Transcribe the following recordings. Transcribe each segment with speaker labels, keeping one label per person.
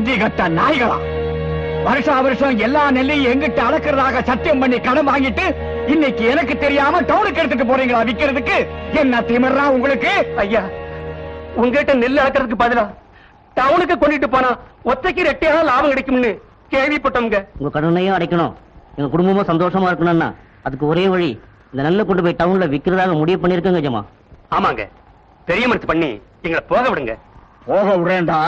Speaker 1: நன்றி கட்ட நாய்களா வருஷா வருஷம் எல்லா நெல்லையும் எங்கிட்ட அளக்கிறதாக சத்தியம் பண்ணி கடன் வாங்கிட்டு இன்னைக்கு எனக்கு தெரியாம டவுனுக்கு எடுத்துட்டு போறீங்களா விக்கிறதுக்கு என்ன திமிர்றா உங்களுக்கு
Speaker 2: ஐயா உங்ககிட்ட நெல் அளக்கிறதுக்கு பதிலா டவுனுக்கு கொண்டுட்டு போனா ஒத்தைக்கு ரெட்டையாக லாபம் கிடைக்கும்னு கேள்விப்பட்டோம்ங்க
Speaker 3: உங்க கடனையும் அடைக்கணும் எங்க குடும்பமும் சந்தோஷமா இருக்கணும்னா அதுக்கு ஒரே வழி இந்த நெல்லை கொண்டு போய் டவுன்ல விக்கிறதாக முடிவு பண்ணிருக்கேங்க ஜமா
Speaker 2: ஆமாங்க பெரிய மனசு பண்ணி எங்களை போக விடுங்க
Speaker 1: போக விடுறேன்டா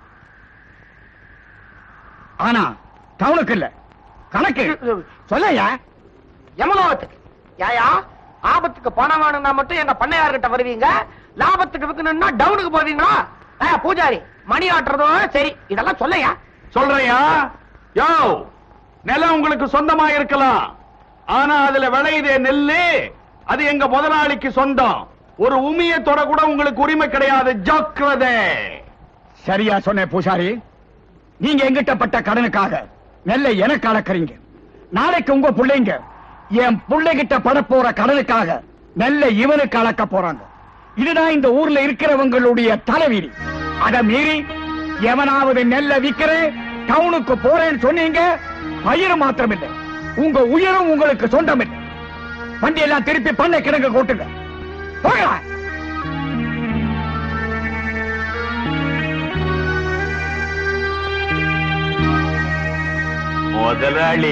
Speaker 1: ஆனா டவுனுக்கு இல்ல கணக்கு சொல்லையா
Speaker 4: யமலோகத்துக்கு யாயா ஆபத்துக்கு பணம் வேணும்னா மட்டும் எங்க பண்ணையார்கிட்ட வருவீங்க லாபத்துக்கு விற்கணும்னா டவுனுக்கு போவீங்களா ஏ, பூஜாரி மணி ஆட்டுறதும் சரி இதெல்லாம் சொல்லையா
Speaker 5: சொல்றையா யோ நிலம் உங்களுக்கு சொந்தமா இருக்கலாம் ஆனா அதுல விளையுதே நெல்லு அது எங்க முதலாளிக்கு சொந்தம் ஒரு உமிய தொட கூட உங்களுக்கு உரிமை கிடையாது ஜாக்கிரதை
Speaker 1: சரியா சொன்னேன் பூசாரி நீங்க எங்கிட்ட பட்ட கடனுக்காக நெல்லை எனக்கு அளக்குறீங்க நாளைக்கு உங்க பிள்ளைங்க என் பிள்ளைகிட்ட பட போற கடனுக்காக நெல்லை இவனுக்கு அளக்க போறாங்க இதுதான் இந்த ஊர்ல இருக்கிறவங்களுடைய தலைவிதி அதை மீறி எவனாவது நெல்லை விக்கிறேன் டவுனுக்கு போறேன்னு சொன்னீங்க பயிர் மாத்திரம் இல்லை உங்க உயிரும் உங்களுக்கு சொந்தம் இல்லை வண்டி எல்லாம் திருப்பி பண்ணை கிடங்க கூட்டுங்க போகலாம்
Speaker 5: முதலாளி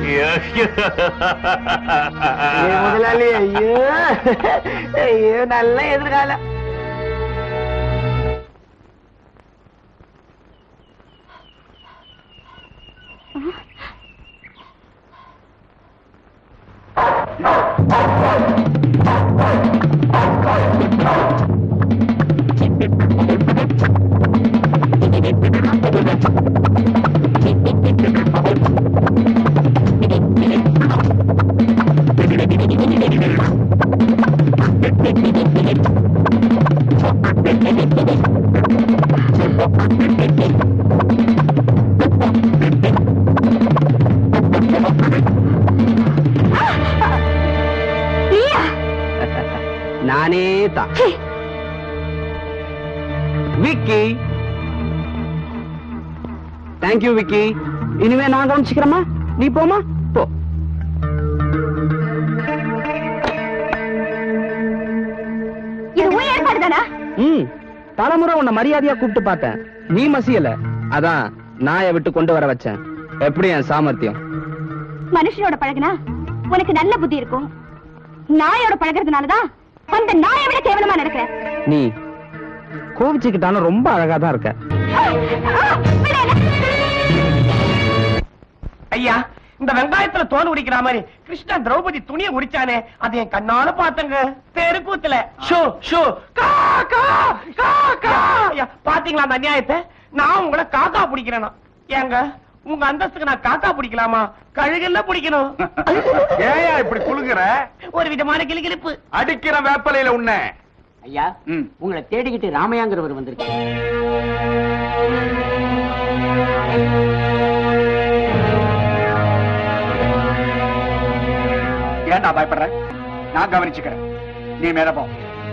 Speaker 4: முதலாளி ஐயோ ஐயோ நல்ல எதிர்காலம்
Speaker 2: நானே தான் விக்கி தேங்க்யூ விக்கி இனிமே நான் கவனிச்சுக்கிறேமா நீ போமா போ
Speaker 6: இது உன் ஏற்பாடு தானா
Speaker 2: ம் பலமுறை உன்னை மரியாதையா கூப்பிட்டு பார்த்தேன் நீ மசியல அதான் நாயை விட்டு கொண்டு வர வச்சேன் எப்படி என் சாமர்த்தியம்
Speaker 6: மனுஷனோட பழகுனா உனக்கு நல்ல புத்தி இருக்கும் நாயோட பழகுறதுனாலதான் அந்த நாயை விட கேவலமா நடக்கிற
Speaker 2: நீ கோவிச்சுக்கிட்டாலும் ரொம்ப அழகா தான் இருக்க
Speaker 4: ஐயா இந்த வெங்காயத்துல தோல் உரிக்கிற மாதிரி கிருஷ்ணன் திரௌபதி துணியை உரிச்சானே அது என் கண்ணால பார்த்தங்க தெருக்கூத்துல ஷோ ஷோ கா கா கா கா ஐயா பாத்தீங்களா அந்த அநியாயத்தை நான் உங்களை காக்கா பிடிக்கிறேனா ஏங்க உங்க அந்தஸ்துக்கு நான் காக்கா பிடிக்கலாமா கழுகுல பிடிக்கணும்
Speaker 5: ஏயா இப்படி குலுங்குற
Speaker 4: ஒரு விதமான கிளிகிழிப்பு
Speaker 5: அடிக்கிற வேப்பலையில உன்ன
Speaker 3: ஐயா
Speaker 5: ம்.
Speaker 3: உங்களை தேடிக்கிட்டு ராமையாங்கிறவர் வந்திருக்காரு
Speaker 1: ஏன்டா பயப்படுற நான் கவனிச்சுக்கிறேன் நீ மேல போ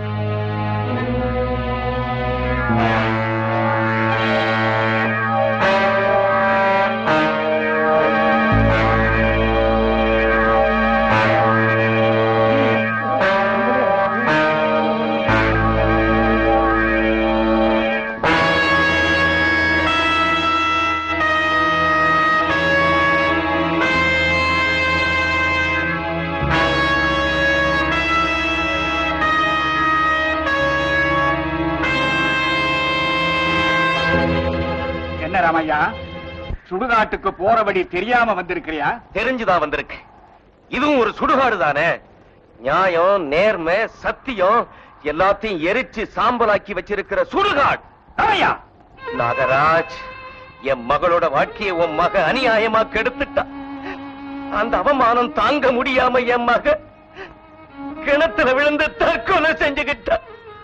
Speaker 1: என்ன ராமையா சுடுகாட்டுக்கு போறபடி தெரியாம வந்திருக்கிறியா
Speaker 2: தெரிஞ்சுதான் வந்திருக்கு இதுவும் ஒரு சுடுகாடு தானே நியாயம் நேர்மை சத்தியம் எல்லாத்தையும் எரிச்சு சாம்பலாக்கி வச்சிருக்கிற சுடுகாடு
Speaker 1: ராமையா
Speaker 2: நாகராஜ் என் மகளோட வாழ்க்கையை உன் மக அநியாயமா கெடுத்துட்டா அந்த அவமானம் தாங்க முடியாம என் மக கிணத்துல விழுந்து தற்கொலை செஞ்சுகிட்டா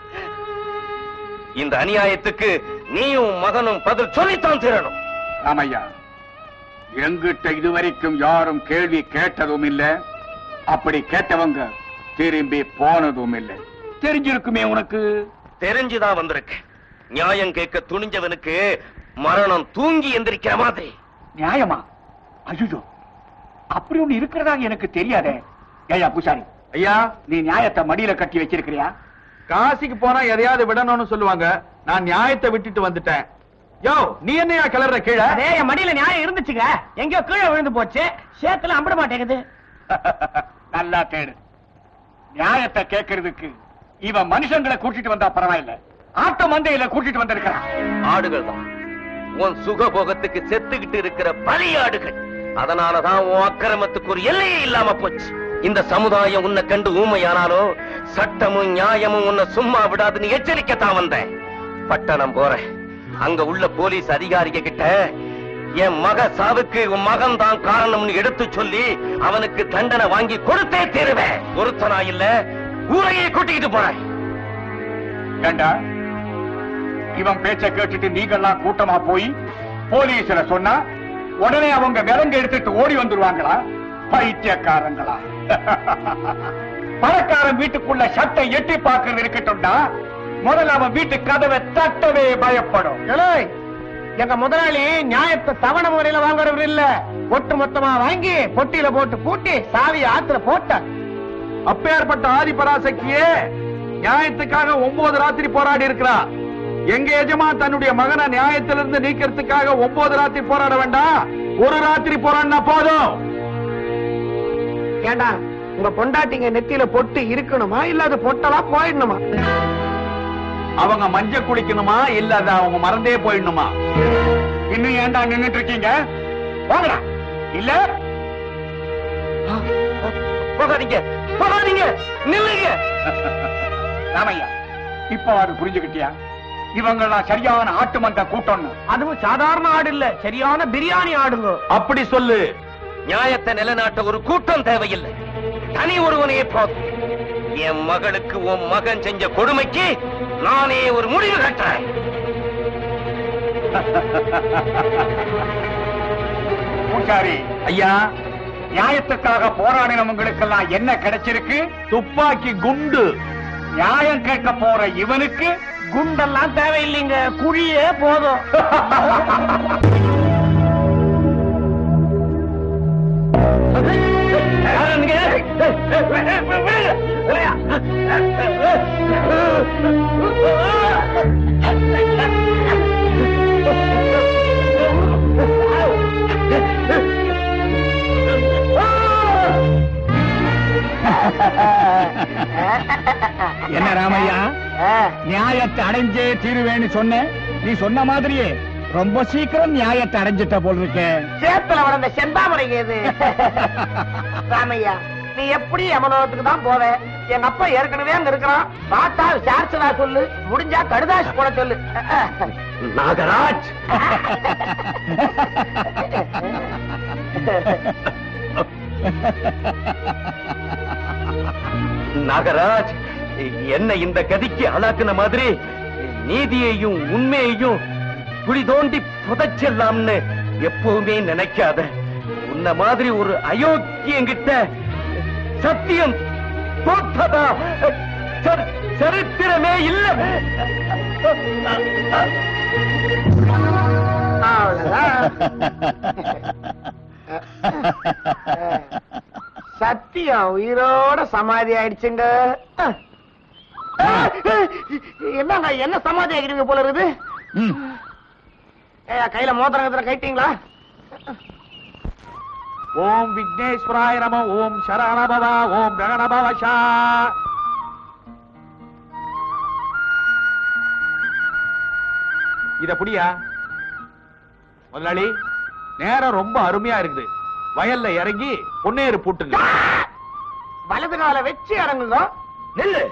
Speaker 2: இந்த அநியாயத்துக்கு நீயும் மகனும் பதில் சொல்லித்தான் தீரணும்
Speaker 1: ராமையா எங்கிட்ட இதுவரைக்கும் யாரும் கேள்வி கேட்டதும் இல்ல அப்படி கேட்டவங்க திரும்பி போனதும் இல்லை தெரிஞ்சிருக்குமே உனக்கு
Speaker 2: தெரிஞ்சுதான் வந்திருக்கு நியாயம் கேட்க துணிஞ்சவனுக்கு மரணம் தூங்கி எந்திரிக்கிற மாதிரி
Speaker 1: நியாயமா ஐயோ அப்படி ஒண்ணு இருக்கிறதா எனக்கு தெரியாதே ஏயா பூசாரி
Speaker 5: ஐயா
Speaker 1: நீ நியாயத்தை மடியில கட்டி வச்சிருக்கிறியா
Speaker 5: காசிக்கு போனா எதையாவது விடணும்னு சொல்லுவாங்க நான் நியாயத்தை விட்டுட்டு வந்துட்டேன் யோ நீ என்னையா கிளற கீழே
Speaker 4: அதே என் மடியில நியாயம் இருந்துச்சுங்க எங்கேயோ கீழே விழுந்து போச்சு சேத்துல அம்பிட மாட்டேங்குது
Speaker 1: நல்லா தேடு நியாயத்தை கேட்கறதுக்கு இவன் மனுஷங்களை கூட்டிட்டு வந்தா பரவாயில்ல ஆட்டு மந்தையில கூட்டிட்டு வந்திருக்கிறான்
Speaker 2: ஆடுகள் தான் உன் சுகபோகத்துக்கு செத்துக்கிட்டு இருக்கிற பலியாடுகள் அதனாலதான் உன் அக்கிரமத்துக்கு ஒரு எல்லையே இல்லாம போச்சு இந்த சமுதாயம் உன்னை கண்டு ஊமையானாலும் சட்டமும் நியாயமும் உன்னை சும்மா விடாதுன்னு எச்சரிக்கத்தான் வந்தேன் பட்டணம் போறேன் அங்க உள்ள போலீஸ் அதிகாரிக கிட்ட என் மக சாவுக்கு உன் மகன் தான் காரணம்னு எடுத்து சொல்லி அவனுக்கு தண்டனை வாங்கி கொடுத்தே தீருவேன் ஒருத்தனா இல்ல ஊரையே கூட்டிக்கிட்டு போறேன்
Speaker 1: ஏண்டா இவன் பேச்ச கேட்டுட்டு நீங்கெல்லாம் கூட்டமா போய் போலீஸ்ல சொன்னா உடனே அவங்க விலங்கு எடுத்துட்டு ஓடி வந்துருவாங்களா பைத்தியக்காரங்களா பணக்காரன் வீட்டுக்குள்ள சட்டை எட்டி பார்க்கறது இருக்கட்டும்டா முதல்ல அவன் வீட்டு கதவை தட்டவே பயப்படும்
Speaker 4: ஏலோய், எங்க முதலாளி நியாயத்தை தவணை முறையில வாங்குறவர் இல்ல ஒட்டு மொத்தமா வாங்கி பொட்டியில போட்டு பூட்டி சாவி ஆத்துல போட்டார்
Speaker 5: அப்பேற்பட்ட ஆதி பராசக்தியே நியாயத்துக்காக ஒன்பது ராத்திரி போராடி இருக்கிறா எங்க எஜமா தன்னுடைய மகனை நியாயத்திலிருந்து நீக்கிறதுக்காக ஒன்பது ராத்திரி போராட வேண்டாம் ஒரு ராத்திரி போராடினா போதும்
Speaker 4: ஏண்டா உங்க பொண்டாட்டிங்க நெத்தியில பொட்டு இருக்கணுமா இல்ல அது பொட்டலாம் போயிடணுமா
Speaker 5: அவங்க மஞ்ச குளிக்கணுமா இல்ல அது அவங்க மறந்தே போயிடணுமா
Speaker 1: இன்னும் ஏன்டா நின்னுட்டு இருக்கீங்க போங்கடா இல்ல
Speaker 2: போகாதீங்க போகாதீங்க நில்லுங்க
Speaker 1: ராமையா இப்ப அது புரிஞ்சுக்கிட்டியா இவங்கெல்லாம் சரியான ஆட்டு மந்த கூட்டம்னு
Speaker 4: அதுவும் சாதாரண ஆடு இல்ல சரியான பிரியாணி ஆடுங்க
Speaker 5: அப்படி சொல்லு
Speaker 2: நியாயத்தை நிலைநாட்ட ஒரு கூட்டம் தேவையில்லை தனி ஒருவனே போதும் என் மகளுக்கு உன் மகன் செஞ்ச கொடுமைக்கு நானே ஒரு முடிவு கட்டுறேன்
Speaker 1: பூசாரி
Speaker 5: ஐயா
Speaker 1: நியாயத்துக்காக போராடினவங்களுக்கெல்லாம் என்ன கிடைச்சிருக்கு
Speaker 5: துப்பாக்கி குண்டு
Speaker 1: நியாயம் கேட்க போற இவனுக்கு
Speaker 4: குண்டெல்லாம் தேவையில்லைங்க குழியே போதும்
Speaker 1: என்ன ராமையா நியாயத்தை அடைஞ்சே தீருவேன்னு சொன்ன நீ சொன்ன மாதிரியே ரொம்ப சீக்கிரம் நியாயத்தை அடைஞ்சிட்ட போல் இருக்க
Speaker 4: சேத்துல வளர்ந்த செந்தாமரைங்க இது ராமையா நீ எப்படி அமலோகத்துக்கு தான் போவ எங்க அப்பா ஏற்கனவே அங்க இருக்கிறான் பார்த்தா விசாரிச்சதா சொல்லு முடிஞ்சா கடுதாசி போட சொல்லு
Speaker 2: நாகராஜ் நாகராஜ் என்ன இந்த கதிக்கு ஆளாக்குன மாதிரி நீதியையும் உண்மையையும் குழி தோண்டி புதைச்சிடலாம்னு எப்பவுமே நினைக்காத உன்ன மாதிரி ஒரு அயோக்கியங்கிட்ட சத்தியம் தோற்றதா சரி- சரித்திரமே இல்ல
Speaker 4: சத்தியம் உயிரோட சமாதி ஆயிடுச்சுங்க என்னங்க என்ன சமாதி ஆகிடுவீங்க போல இருக்குது
Speaker 1: ம்.
Speaker 4: ஏய்யா, கையில மோதிரம் கத்திரம் கைட்டீங்களா
Speaker 5: ஓம் விக்னேஸ்வராய நம ஓம் சரணபவா ஓம் ககனபவசா இத புடியா முதலாளி நேரம் ரொம்ப அருமையா இருக்குது வயல்ல இறங்கி பொன்னேறு பூட்டுங்க
Speaker 4: வலது கால வச்சு இறங்குங்க
Speaker 2: நில்லு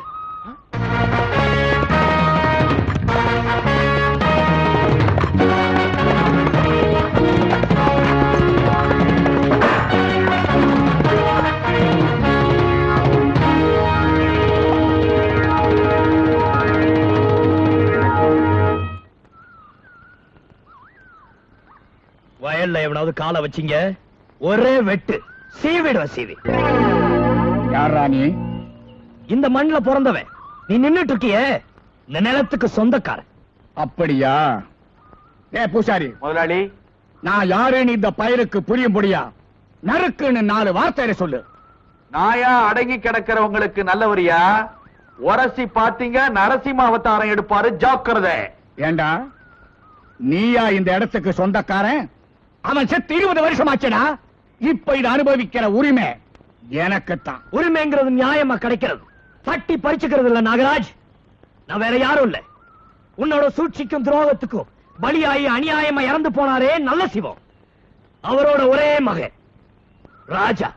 Speaker 1: வயல்ல எவனாவது காலை வச்சீங்க ஒரே வெட்டு சீவிடுவ சீவி யாரா நீ இந்த மண்ணுல பிறந்தவன் நீ நின்னுட்டு இருக்கியே இந்த நிலத்துக்கு சொந்தக்காரன் அப்படியா ஏ பூசாரி
Speaker 5: முதலாளி
Speaker 1: நான் யாருன்னு இந்த பயலுக்கு புரியும்படியா நறுக்குன்னு நாலு வார்த்தையில சொல்லு
Speaker 5: நாயா அடங்கி கிடக்கிறவங்களுக்கு நல்லவரியா உரசி பாத்தீங்க நரசிம்ம அவதாரம் எடுப்பாரு ஜாக்கிரதை
Speaker 1: ஏண்டா நீயா இந்த இடத்துக்கு சொந்தக்காரன் அவன் செத்து இருபது வருஷம் ஆச்சுடா இப்ப இதை அனுபவிக்கிற உரிமை எனக்குத்தான்
Speaker 4: உரிமைங்கிறது நியாயமா கிடைக்கிறது தட்டி பறிச்சுக்கிறது இல்ல நாகராஜ் நான் வேற யாரும் இல்ல உன்னோட சூழ்ச்சிக்கும் துரோகத்துக்கும் பலியாகி அநியாயமா இறந்து போனாரே நல்ல சிவம் அவரோட ஒரே மகன் ராஜா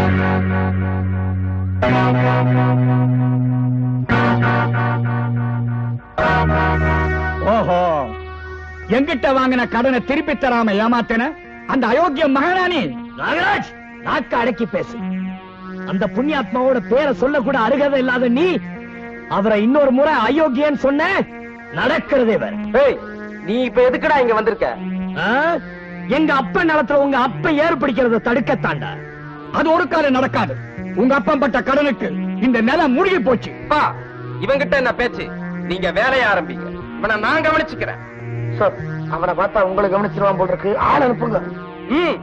Speaker 1: ஓஹோ எங்கிட்ட வாங்கின கடனை திருப்பி தராம ஏமாத்தின அந்த அயோக்கிய மகாராணி
Speaker 4: நாகராஜ் நாக்க அடக்கி பேசு அந்த புண்ணியாத்மாவோட பேரை சொல்ல கூட அருகதை இல்லாத நீ அவரை இன்னொரு முறை அயோக்கியன்னு சொன்ன நடக்கிறதே வேற
Speaker 2: ஏய் நீ இப்ப எதுக்குடா இங்க வந்திருக்க
Speaker 4: ஆ? எங்க அப்ப நிலத்துல உங்க அப்ப ஏறு பிடிக்கிறத தடுக்கத்தாண்டா
Speaker 1: அது ஒரு காலம் நடக்காது உங்க அப்பன் பட்ட கடனுக்கு இந்த நிலம் மூழ்கி போச்சு
Speaker 2: பா இவங்கிட்ட என்ன பேச்சு நீங்க வேலைய ஆரம்பிங்க இவனை நான் கவனிச்சுக்கிறேன்
Speaker 4: சார் அவனை பார்த்தா உங்களை கவனிச்சிருவான் போல் இருக்கு ஆள் அனுப்புங்க
Speaker 2: ம்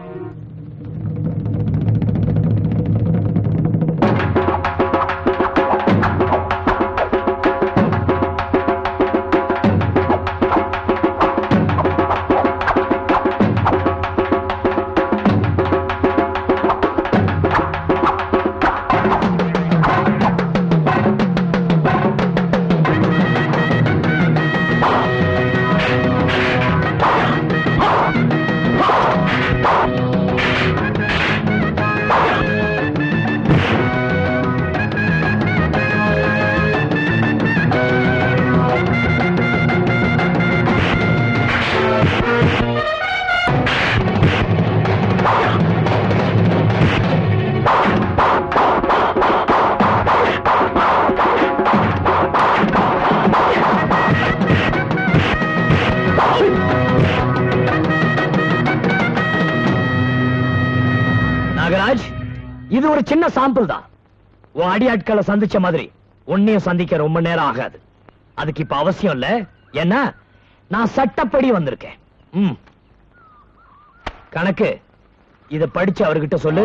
Speaker 4: நாகராஜ் இது ஒரு சின்ன சாம்பிள் தான் உன் அடியாட்களை சந்திச்ச மாதிரி உன்னையும் சந்திக்க ரொம்ப நேரம் ஆகாது அதுக்கு இப்ப அவசியம் இல்ல ஏன்னா நான் சட்டப்படி வந்திருக்கேன் ம். கணக்கு இத படிச்சு அவர்கிட்ட சொல்லு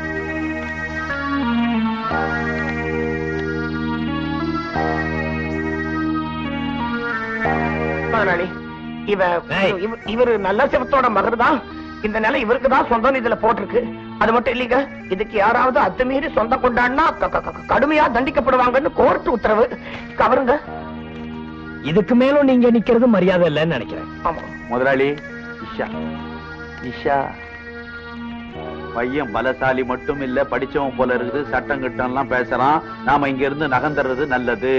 Speaker 7: முதலாளி இவ
Speaker 4: ஏய்.
Speaker 7: இவ- இவரு நல்ல சிவத்தோட மகர் தான் இந்த நிலை இவருக்கு தான் சொந்தம் இதுல போட்டிருக்கு அது மட்டும் இல்லைங்க இதுக்கு யாராவது அத்துமீறி சொந்தம் கொண்டாடினா க- க- க- கடுமையா தண்டிக்கப்படுவாங்கன்னு கோர்ட் உத்தரவு கவருங்க
Speaker 4: இதுக்கு மேலும் நீங்க நிக்கிறது மரியாதை இல்லைன்னு நினைக்கிறேன்
Speaker 7: ஆமா
Speaker 5: முதலாளி இஷா இஷா பையன் பலசாலி மட்டும் இல்ல படிச்சவன் போல இருக்குது சட்டம் கிட்டம் எல்லாம் பேசுறான் நாம இங்க இருந்து நகர்ந்துறது நல்லது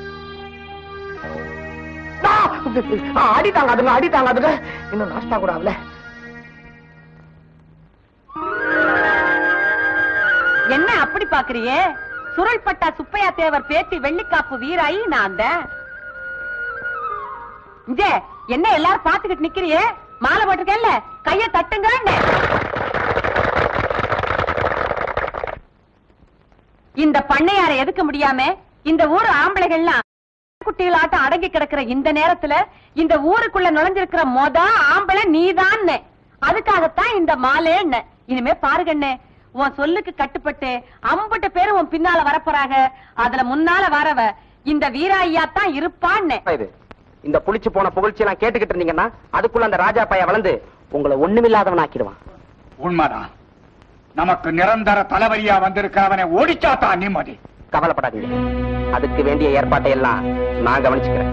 Speaker 7: ஆ! ஆ, அடி தாங்காதுங்க அடி தாங்காதுங்க இன்னும் நாஸ்டா கூட ஆகல
Speaker 8: என்ன அப்படி பாக்குறியே சுருள்பட்டா சுப்பையா தேவர் பேத்தி வெள்ளிக்காப்பு வீராயி நான் தான் இங்கே என்ன எல்லாரும் பாத்துக்கிட்டு நிக்கிறியே மாலை போட்டிருக்கேன்ல கைய தட்டுங்க இந்த பண்ணையார எதுக்க முடியாம இந்த ஊர் ஆம்பளைகள்லாம் குட்டிகளாட்டம் அடங்கி கிடக்கிற இந்த நேரத்துல இந்த ஊருக்குள்ள நுழைஞ்சிருக்கிற மொத ஆம்பளை நீதான் அதுக்காகத்தான் இந்த மாலேன்னு இனிமே பாருங்கண்ணே உன் சொல்லுக்கு கட்டுப்பட்டு அம்பட்டு பேரும் உன் பின்னால வரப்போறாங்க அதுல முன்னால வரவ இந்த வீராய்யா தான் இருப்பான்னு
Speaker 7: இது இந்த புளிச்சு போன புகழ்ச்சி எல்லாம் கேட்டுக்கிட்டு இருந்தீங்கன்னா அதுக்குள்ள அந்த ராஜா பைய வளர்ந்து உங்களை ஒண்ணுமில்லாதவன் ஆக்கிடுவான்
Speaker 1: உண்மைதான் நமக்கு நிரந்தர தலைவலியா வந்திருக்கிறவனை ஓடிச்சாத்தான் நிம்மதி
Speaker 7: கவலைப்படாதீங்க அதுக்கு வேண்டிய ஏற்பாட்டை எல்லாம் நான் கவனிச்சுக்கிறேன்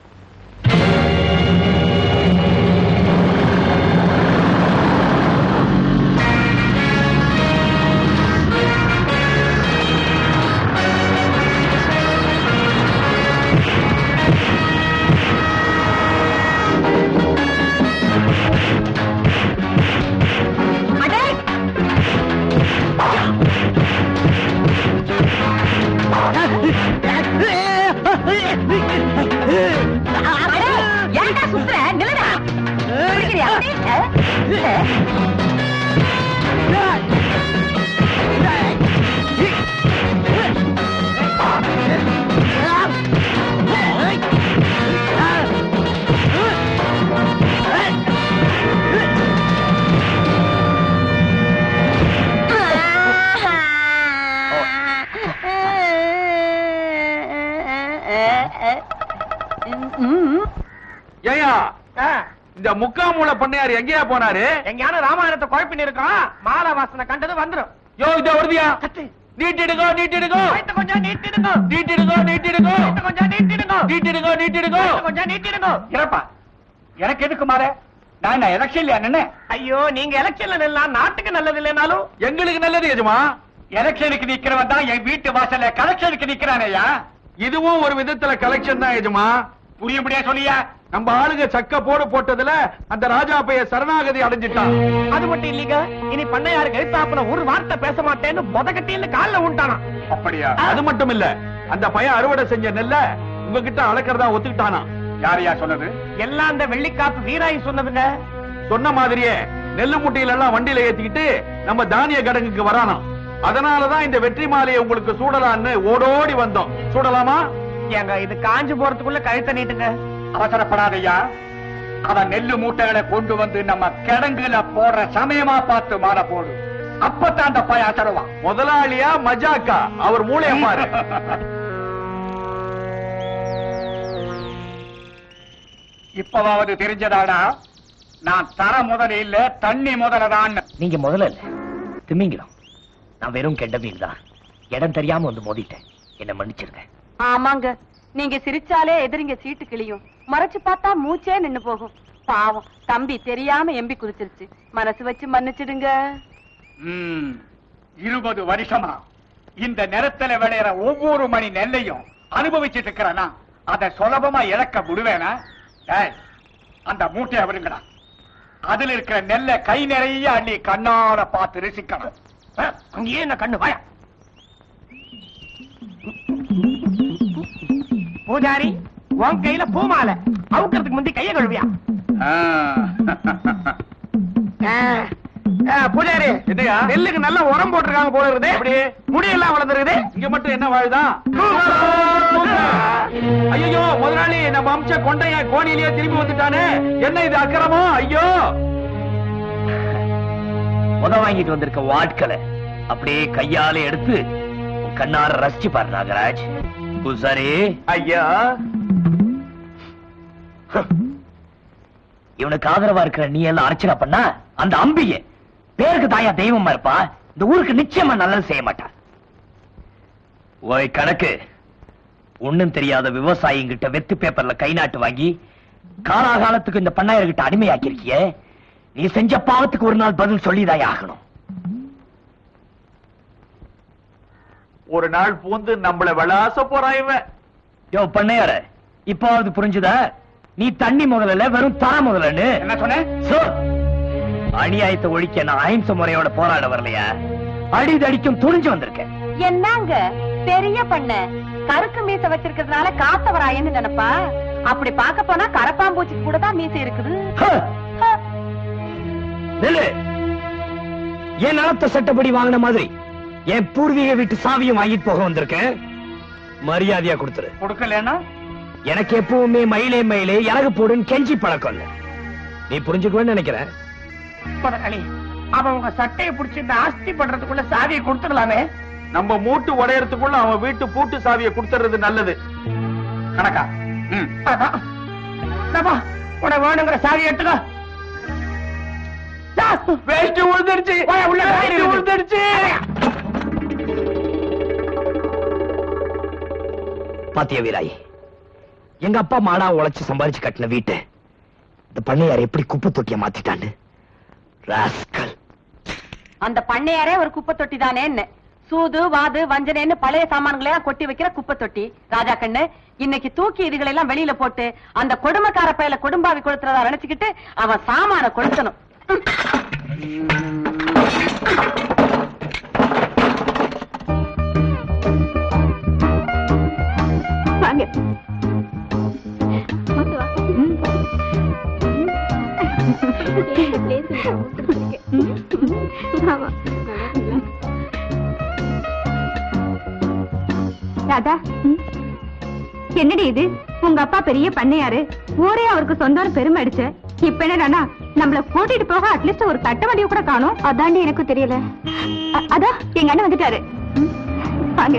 Speaker 8: அடே! அடே!
Speaker 5: இந்த முக்காமூல பண்ணையார் எங்கேயா போனாரு
Speaker 4: எங்கேயான ராமாயணத்தை குழப்பின்னு இருக்கோம் மாலை வாசனை கண்டது வந்துரும்
Speaker 5: யோ இத வருதியா
Speaker 4: கத்து
Speaker 5: நீட்டிடுங்கோ நீட்டிடுங்கோ
Speaker 4: வயித்தை கொஞ்சம் நீட்டிடுங்க
Speaker 5: நீட்டிடுங்கோ நீட்டிடுங்கோ
Speaker 4: வயித்தை கொஞ்சம் நீட்டிடுங்க
Speaker 5: நீட்டிடுங்கோ நீட்டிடுங்கோ
Speaker 4: வயித்தை கொஞ்சம் நீட்டிடுங்க
Speaker 1: இறப்பா எனக்கு எதுக்கு மாற நான் என்ன எலெக்ஷன்ல நின்னு
Speaker 4: ஐயோ நீங்க எலெக்ஷன்ல நில்லாம் நாட்டுக்கு நல்லது இல்லைனாலும்
Speaker 5: எங்களுக்கு நல்லது எஜமா
Speaker 1: எலெக்ஷனுக்கு நிக்கிறவன் தான் என் வீட்டு வாசல்ல கலெக்ஷனுக்கு நிக்கிறானேயா
Speaker 5: இதுவும் ஒரு விதத்துல கலெக்ஷன் தான் எஜமா
Speaker 1: புரியும்படியா சொல்லியா
Speaker 5: நம்ம ஆளுங்க சக்க போடு போட்டதுல அந்த ராஜா பைய சரணாகதி அடைஞ்சிட்டான்
Speaker 4: அது மட்டும் இல்லீங்க இனி பண்ணையாருக்கு எழுத்தாப்புல ஒரு வார்த்தை பேச மாட்டேன்னு முதகட்டின்னு கால்ல உண்டானா
Speaker 1: அப்படியா
Speaker 5: அது மட்டும் இல்ல அந்த பையன் அறுவடை செஞ்ச நெல்ல உங்ககிட்ட அளக்கறதா ஒத்துக்கிட்டானா
Speaker 1: யாரையா சொன்னது
Speaker 4: எல்லாம் அந்த வெள்ளிக்காப்பு வீராயி சொன்னதுங்க
Speaker 5: சொன்ன மாதிரியே நெல்லு முட்டையில எல்லாம் வண்டியில ஏத்திக்கிட்டு நம்ம தானிய கடங்குக்கு வரானாம் அதனாலதான் இந்த வெற்றி மாலையை உங்களுக்கு சூடலான்னு ஓடோடி வந்தோம் சூடலாமா
Speaker 4: ஏங்க இது காஞ்சு போறதுக்குள்ள கழுத்தை நீட்டுங்க
Speaker 1: அவசரப்படாதய்யா அவன் நெல்லு மூட்டைகளை கொண்டு வந்து நம்ம கிடங்குல போடுற சமயமா பார்த்து மாலை போடு அப்பதான் அந்த பையன் தருவான்
Speaker 5: முதலாளியா மஜாக்கா அவர் மூளைய பாரு
Speaker 1: இப்பவாவது தெரிஞ்சதாடா நான் தர முதல்ல இல்ல தண்ணி முதலதான்
Speaker 7: நீங்க முதல்ல இல்ல திமிங்கலம் நான் வெறும் கெண்ட மீன் தான் இடம் தெரியாம வந்து மோதிட்டேன் என்ன மன்னிச்சிருங்க
Speaker 8: ஆமாங்க நீங்க சிரிச்சாலே எதிரிங்க சீட்டு கிளியும் மறைச்சு பார்த்தா மூச்சே நின்னு போகும் பாவம் தம்பி தெரியாம எம்பி குதிச்சிருச்சு மனசு வச்சு மன்னிச்சிடுங்க
Speaker 1: ம், இருபது வருஷமா இந்த நிறத்துல விளையிற ஒவ்வொரு மணி நெல்லையும் அனுபவிச்சுட்டு இருக்கிறனா அதை சுலபமா இழக்க விடுவேனா டேய், அந்த மூட்டையை விடுங்கடா அதுல இருக்கிற நெல்லை கை நிறைய அள்ளி கண்ணால பார்த்து ரசிக்கணும்
Speaker 4: அஹ், அங்கேயே என்ன கண்ணு வாயா பூஜாரி உன் கையில பூமாலை அவுக்கிறதுக்கு முந்தி கைய கழுவியா
Speaker 1: ஆ.
Speaker 4: பூஜாரி
Speaker 5: என்னையா?
Speaker 4: நெல்லுக்கு நல்ல உரம் போட்டிருக்காங்க போல இருக்குது
Speaker 5: எப்படி?
Speaker 4: முடியெல்லாம் வளர்ந்துருக்குது
Speaker 5: இங்க மட்டும் என்ன வாழுதான் ஐயோ முதலாளி நம்ம அம்ச கொண்டைய கோணிலேயே திரும்பி வந்துட்டானே என்ன இது அக்கிரமம் ஐயோ
Speaker 7: முத வாங்கிட்டு வந்திருக்க வாட்களை அப்படியே கையால எடுத்து உன் கண்ணார ரசிச்சு பாரு நாகராஜ் பூசாரி
Speaker 5: ஐயா
Speaker 7: இவனுக்கு ஆதரவா இருக்கிற நீ எல்லாம் அர்ச்சனை பண்ணா அந்த அம்பிய பேருக்கு தாயா தெய்வமா இருப்பா இந்த ஊருக்கு நிச்சயமா நல்லது செய்ய மாட்டா ஓய் கணக்கு ஒண்ணும் தெரியாத விவசாயிங்கிட்ட வெத்து பேப்பர்ல கை நாட்டு வாங்கி காலாகாலத்துக்கு இந்த பண்ணையர்கிட்ட அடிமையாக்கியிருக்கியே நீ செஞ்ச பாவத்துக்கு ஒரு நாள் பதில் சொல்லிதாய் ஆகணும்
Speaker 5: ஒரு நாள் பூந்து நம்மள விளாச போறான் இவன்
Speaker 7: யோ பண்ணையார இப்பாவது புரிஞ்சுதா நீ தண்ணி முதல்ல வெறும் தர முதலன்னு
Speaker 1: என்ன சொன்ன
Speaker 7: சோ, அநியாயத்தை ஒழிக்க நான் அஹிம்சை முறையோட போராட வரலையா அடிதடிக்கும் துணிஞ்சு வந்திருக்கேன்
Speaker 8: என்னங்க பெரிய பண்ண கருக்கு மீச வச்சிருக்கிறதுனால காத்தவராயன்னு நினைப்பா அப்படி பார்க்க போனா கரப்பாம்பூச்சிக்கு கூட தான் மீசை இருக்குது
Speaker 7: ஹ! நில்லு என் நலத்த சட்டப்படி வாங்கின மாதிரி என் பூர்வீக வீட்டு சாவியும் வாங்கிட்டு போக வந்திருக்கேன் மரியாதையா கொடுத்துரு
Speaker 1: கொடுக்கலன்னா
Speaker 7: எனக்கு எப்பவுமே மயிலே மயிலே இறகு போடுன்னு கெஞ்சி பழக்கம் இல்ல நீ புரிஞ்சுக்குவேன்னு நினைக்கிறேன்
Speaker 4: முதலாளி அவன் உங்க சட்டையை பிடிச்சி இந்த ஆஸ்தி பண்றதுக்குள்ள சாவியை கொடுத்துடலாமே
Speaker 5: நம்ம மூட்டு உடையறதுக்குள்ள அவன் வீட்டு பூட்டு சாவியை கொடுத்துறது நல்லது
Speaker 1: கணக்கா ம்.
Speaker 4: அதான் இந்தாப்பா, உனக்கு வேணுங்கிற சாவி எடுத்துக்கோ தா.
Speaker 5: வேஷ்டி உழுந்துருச்சு
Speaker 4: போயா, உள்ள காய்
Speaker 5: வேஷ்டி
Speaker 4: இருக்குது.
Speaker 5: உழுந்துருச்சு
Speaker 7: பாத்திய வீராய் எங்க அப்பா மாடா உழைச்சு சம்பாரிச்சு கட்டின வீட்டை இந்த பண்ணையார் எப்படி குப்பை தொட்டிய மாத்திட்டான்னு ராஸ்கல்
Speaker 8: அந்த பண்ணையாரே ஒரு குப்பை தொட்டி தானே சூது வாது வஞ்சனைன்னு பழைய சாமான்களை எல்லாம் கொட்டி வைக்கிற குப்பை தொட்டி ராஜா கண்ணு இன்னைக்கு தூக்கி இதுகளை எல்லாம் வெளியில போட்டு அந்த கொடுமைக்கார பையில கொடும்பாவி கொளுத்துறதா நினைச்சுக்கிட்டு அவன் சாமான கொளுத்தணும்
Speaker 6: வாங்க வந்து வா. ம். ஆமா. ராதா என்னடி இது உங்க அப்பா பெரிய பண்ணையாரு ஊரே அவருக்கு சொந்தம் பெருமை அடிச்ச இப்ப என்னடானா நம்மள கூட்டிட்டு போக அட்லீஸ்ட் ஒரு தட்ட வண்டியை கூட காணும் அதாண்டி எனக்கு தெரியல அ- அதான் எங்க அண்ணன் வந்துட்டாரு ம். வாங்க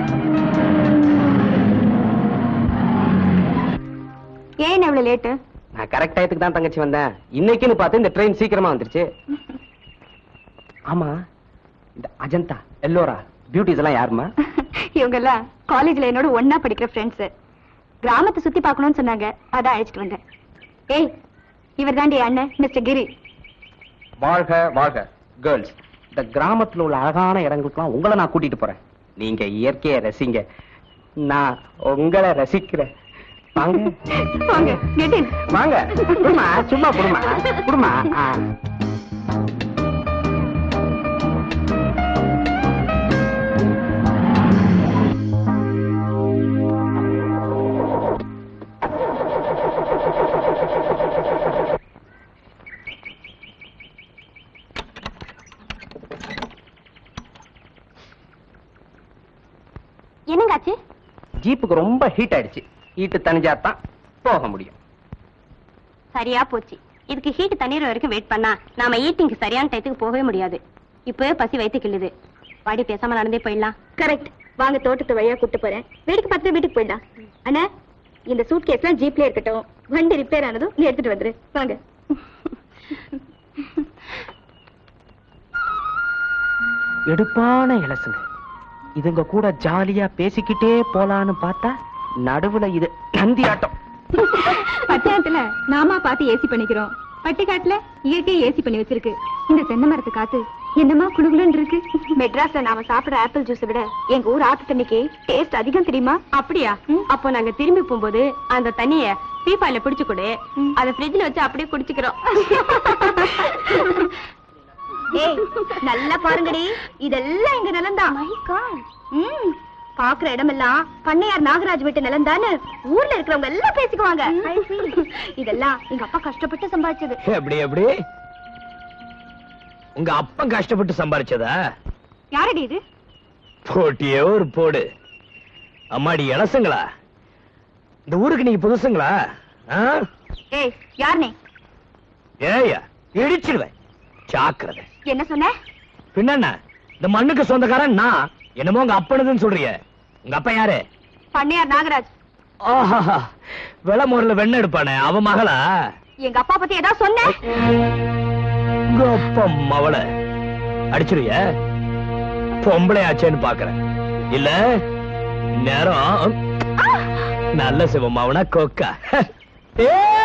Speaker 6: ஏன் இவ்வளவு லேட்டு
Speaker 4: நான் கரெக்ட் டயத்துக்கு தான் தங்கச்சி வந்தேன் இன்னைக்குன்னு பார்த்து இந்த ட்ரெயின் சீக்கிரமா வந்துருச்சு ஆமா இந்த அஜந்தா எல்லோரா பியூட்டிஸ் எல்லாம் யாருமா
Speaker 6: இவங்க எல்லாம் காலேஜ்ல என்னோட ஒன்னா படிக்கிற ஃப்ரெண்ட்ஸ் கிராமத்தை சுத்தி பார்க்கணும்னு சொன்னாங்க அதான் அழைச்சிட்டு வந்தேன் ஏய் இவர் தாண்டி அண்ணன் மிஸ்டர் கிரி
Speaker 4: வாழ்க வாழ்க கேர்ள்ஸ் இந்த கிராமத்துல உள்ள அழகான இடங்களுக்குலாம் உங்களை நான் கூட்டிட்டு போறேன் நீங்க இயற்கையை ரசிங்க நான் உங்களை ரசிக்கிறேன் வாங்க
Speaker 6: வாங்க கெட் இன்
Speaker 4: வாங்க குடுமா சும்மா குடுமா குடுமா ஆ.
Speaker 6: என்னங்காச்சு
Speaker 4: ஜீப்புக்கு ரொம்ப ஹீட் ஆயிடுச்சு ஹீட்டு தனிஞ்சாதான் போக முடியும்
Speaker 6: சரியா போச்சு இதுக்கு ஹீட் தண்ணீர் வரைக்கும் வெயிட் பண்ணா நாம ஈட்டிங்க்கு சரியான டயத்துக்கு போகவே முடியாது இப்பவே பசி வைத்து கிள்ளுது வாடி பேசாம நடந்தே போயிடலாம் கரெக்ட் வாங்க தோட்டத்து வழியா கூட்டு போறேன் வீட்டுக்கு பத்து வீட்டுக்கு போயிடலாம் அண்ணா இந்த சூட் கேஸ்லாம் ஜீப்லயே இருக்கட்டும் வண்டி ரிப்பேர் ஆனதும் நீ எடுத்துட்டு வந்துரு வாங்க
Speaker 4: எடுப்பான இலசுங்க இதுங்க கூட ஜாலியா பேசிக்கிட்டே போலான்னு பார்த்தா நடுவுல இது நந்தி ஆட்டம்
Speaker 6: பட்டணத்துல நாமா பார்த்து ஏசி பண்ணிக்கிறோம் பட்டிக்காட்டுல இயற்கை ஏசி பண்ணி வச்சிருக்கு இந்த தென்னை மரத்து காத்து என்னமா குளுகுலுன்னு இருக்கு மெட்ராஸ்ல நாம சாப்பிடுற ஆப்பிள் ஜூஸை விட எங்க ஊர் ஆத்து தண்ணிக்கு டேஸ்ட் அதிகம் தெரியுமா அப்படியா அப்போ நாங்க திரும்பி போகும்போது அந்த தண்ணிய பீப்பாயில பிடிச்சு கொடு அத ஃப்ரிட்ஜ்ல வச்சு அப்படியே குடிச்சுக்கிறோம் ஏய் நல்லா பாருங்கடி இதெல்லாம் எங்க நிலம்தான் ம் பாக்குற இடமெல்லாம் பண்ணையார் நாகராஜ் வீட்டு நிலம் தானே ஊர்ல இருக்கிறவங்க எல்லாம் பேசிக்குவாங்க இதெல்லாம் எங்க அப்பா கஷ்டப்பட்டு சம்பாதிச்சது
Speaker 7: எப்படி எப்படி உங்க அப்பன் கஷ்டப்பட்டு சம்பாரிச்சதா
Speaker 6: யாரடி இது
Speaker 7: போட்டியே ஒரு போடு அம்மாடி இளசுங்களா இந்த ஊருக்கு நீங்க புதுசுங்களா ஆ?
Speaker 6: ஏய் யார் நீ
Speaker 7: ஏய்யா இடிச்சிடுவேன் ஜாக்கிரதை
Speaker 6: என்ன சொன்ன
Speaker 7: பின்ன இந்த மண்ணுக்கு சொந்தக்காரன் நான் என்னமோ உங்க அப்பனுதுன்னு சொல்றிய உங்க அப்பா யாரு
Speaker 6: பண்ணையார் நாகராஜ்
Speaker 7: ஆஹா விளமூர்ல வெண்ணெய் எடுப்பானே அவன் மகளா
Speaker 6: எங்க அப்பா பத்தி ஏதாவது சொன்ன
Speaker 7: உங்க அப்பா மவள அடிச்சிருவிய பொம்பளை ஆச்சேன்னு பாக்குறேன் இல்ல நேரம் நல்ல சிவமாவனா கொக்கா ஏ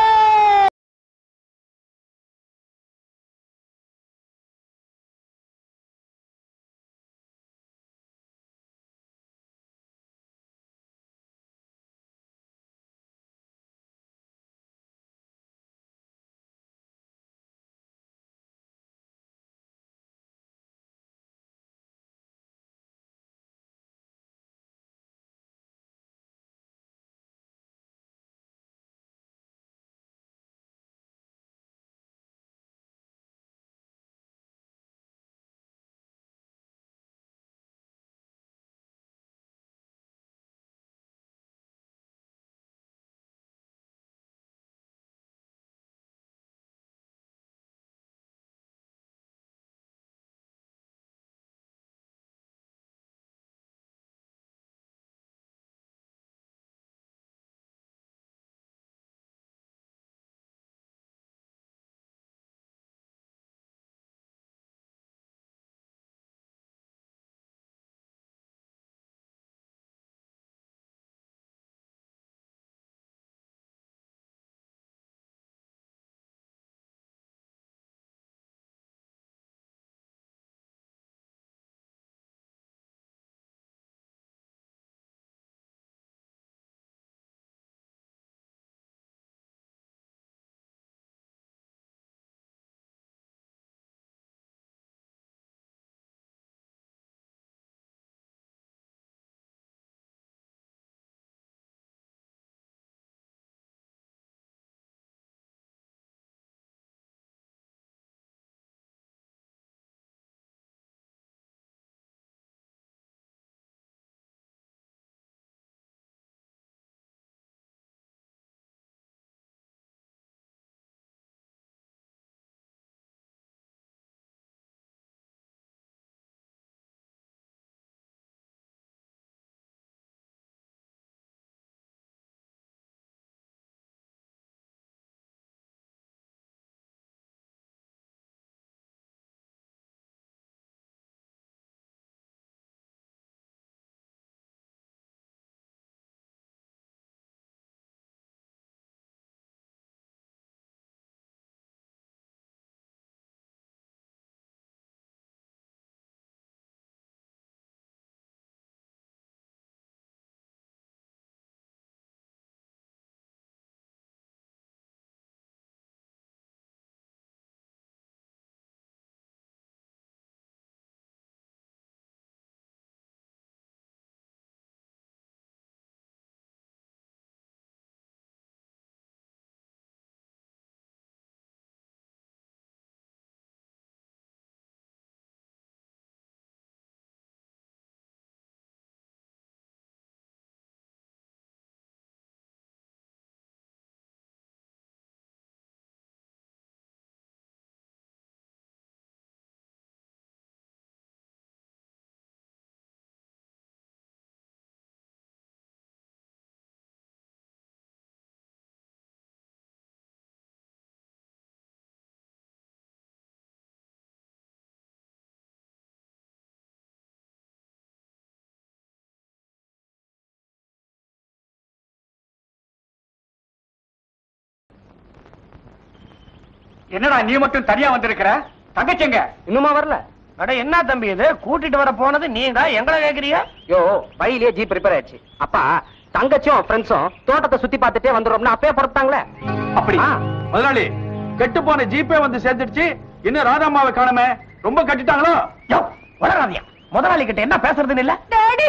Speaker 1: என்னடா நீ மட்டும் தனியா வந்திருக்கிற தங்கச்சிங்க
Speaker 2: இன்னுமா வரல
Speaker 4: அட என்ன தம்பி இது கூட்டிட்டு வர போனது நீங்க எங்களை கேக்குறீங்க
Speaker 2: யோ வழியிலேயே ஜீப் ரிப்பேர் ஆயிடுச்சு அப்பா தங்கச்சியும் ஃப்ரெண்ட்ஸும் தோட்டத்தை சுத்தி பார்த்துட்டே வந்துடுறோம்னு அப்பயே புறப்பட்டாங்களே
Speaker 1: அப்படி
Speaker 2: ஆ.
Speaker 5: முதலாளி கெட்டு போன ஜீப்பே வந்து சேர்ந்துடுச்சு இன்னும் ராதாமாவை காணுமே ரொம்ப கட்டிட்டாங்களோ
Speaker 4: யோ வளராதியா முதலாளி கிட்ட என்ன பேசுறதுன்னு இல்ல
Speaker 6: டாடி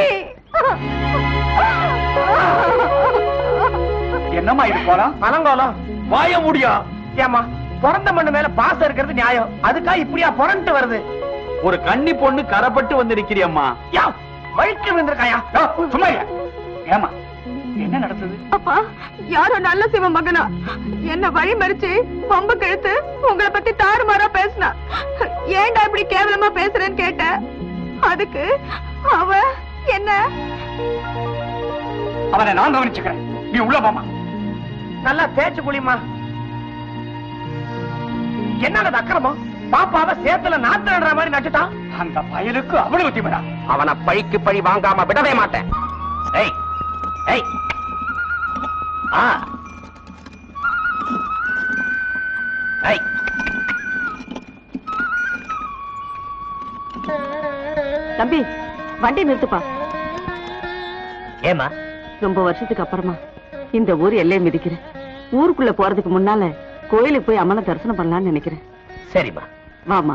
Speaker 1: என்னம்மா இது போலாம்
Speaker 4: அலங்கோலம்
Speaker 5: வாய முடியா
Speaker 4: ஏமா பிறந்த மண்ணு மேல பாசம் இருக்கிறது நியாயம் அதுக்கா இப்படியா புரண்டு வருது
Speaker 5: ஒரு கன்னி பொண்ணு கரப்பட்டு வந்திருக்கிறியம்மா
Speaker 4: யா வழிக்கு விழுந்திருக்காயா
Speaker 1: யோ, சும்மா இரு. ஏம்மா என்ன நடந்தது
Speaker 6: அப்பா யாரோ நல்ல சிவ மகனா என்ன வழி மறிச்சு பம்பு கழுத்து உங்களை பத்தி தாறுமாறா பேசினா ஏன்டா இப்படி கேவலமா பேசுறேன்னு கேட்ட அதுக்கு அவ என்ன
Speaker 1: அவனை நான் கவனிச்சுக்கிறேன் நீ உள்ள போமா
Speaker 4: நல்லா தேய்ச்சு குளிமா என்னது அக்கிரமம் பாப்பாவை சேத்துல நாத்து நடுற மாதிரி நட்டுட்டான்
Speaker 1: அந்த பயலுக்கு அவ்வளவு திமிரா
Speaker 2: அவனை பழிக்கு பழி வாங்காம விடவே மாட்டேன்
Speaker 7: ஏய் ஏய் ஆ ஏய்
Speaker 8: தம்பி வண்டி நிறுத்துப்பா
Speaker 7: ஏமா
Speaker 8: ரொம்ப வருஷத்துக்கு அப்புறமா இந்த ஊர் எல்லையை மிதிக்கிறேன் ஊருக்குள்ள போறதுக்கு முன்னால கோயிலுக்கு போய் அம்மனை தரிசனம் பண்ணலாம்னு நினைக்கிறேன்
Speaker 7: சரிம்மா
Speaker 8: வாமா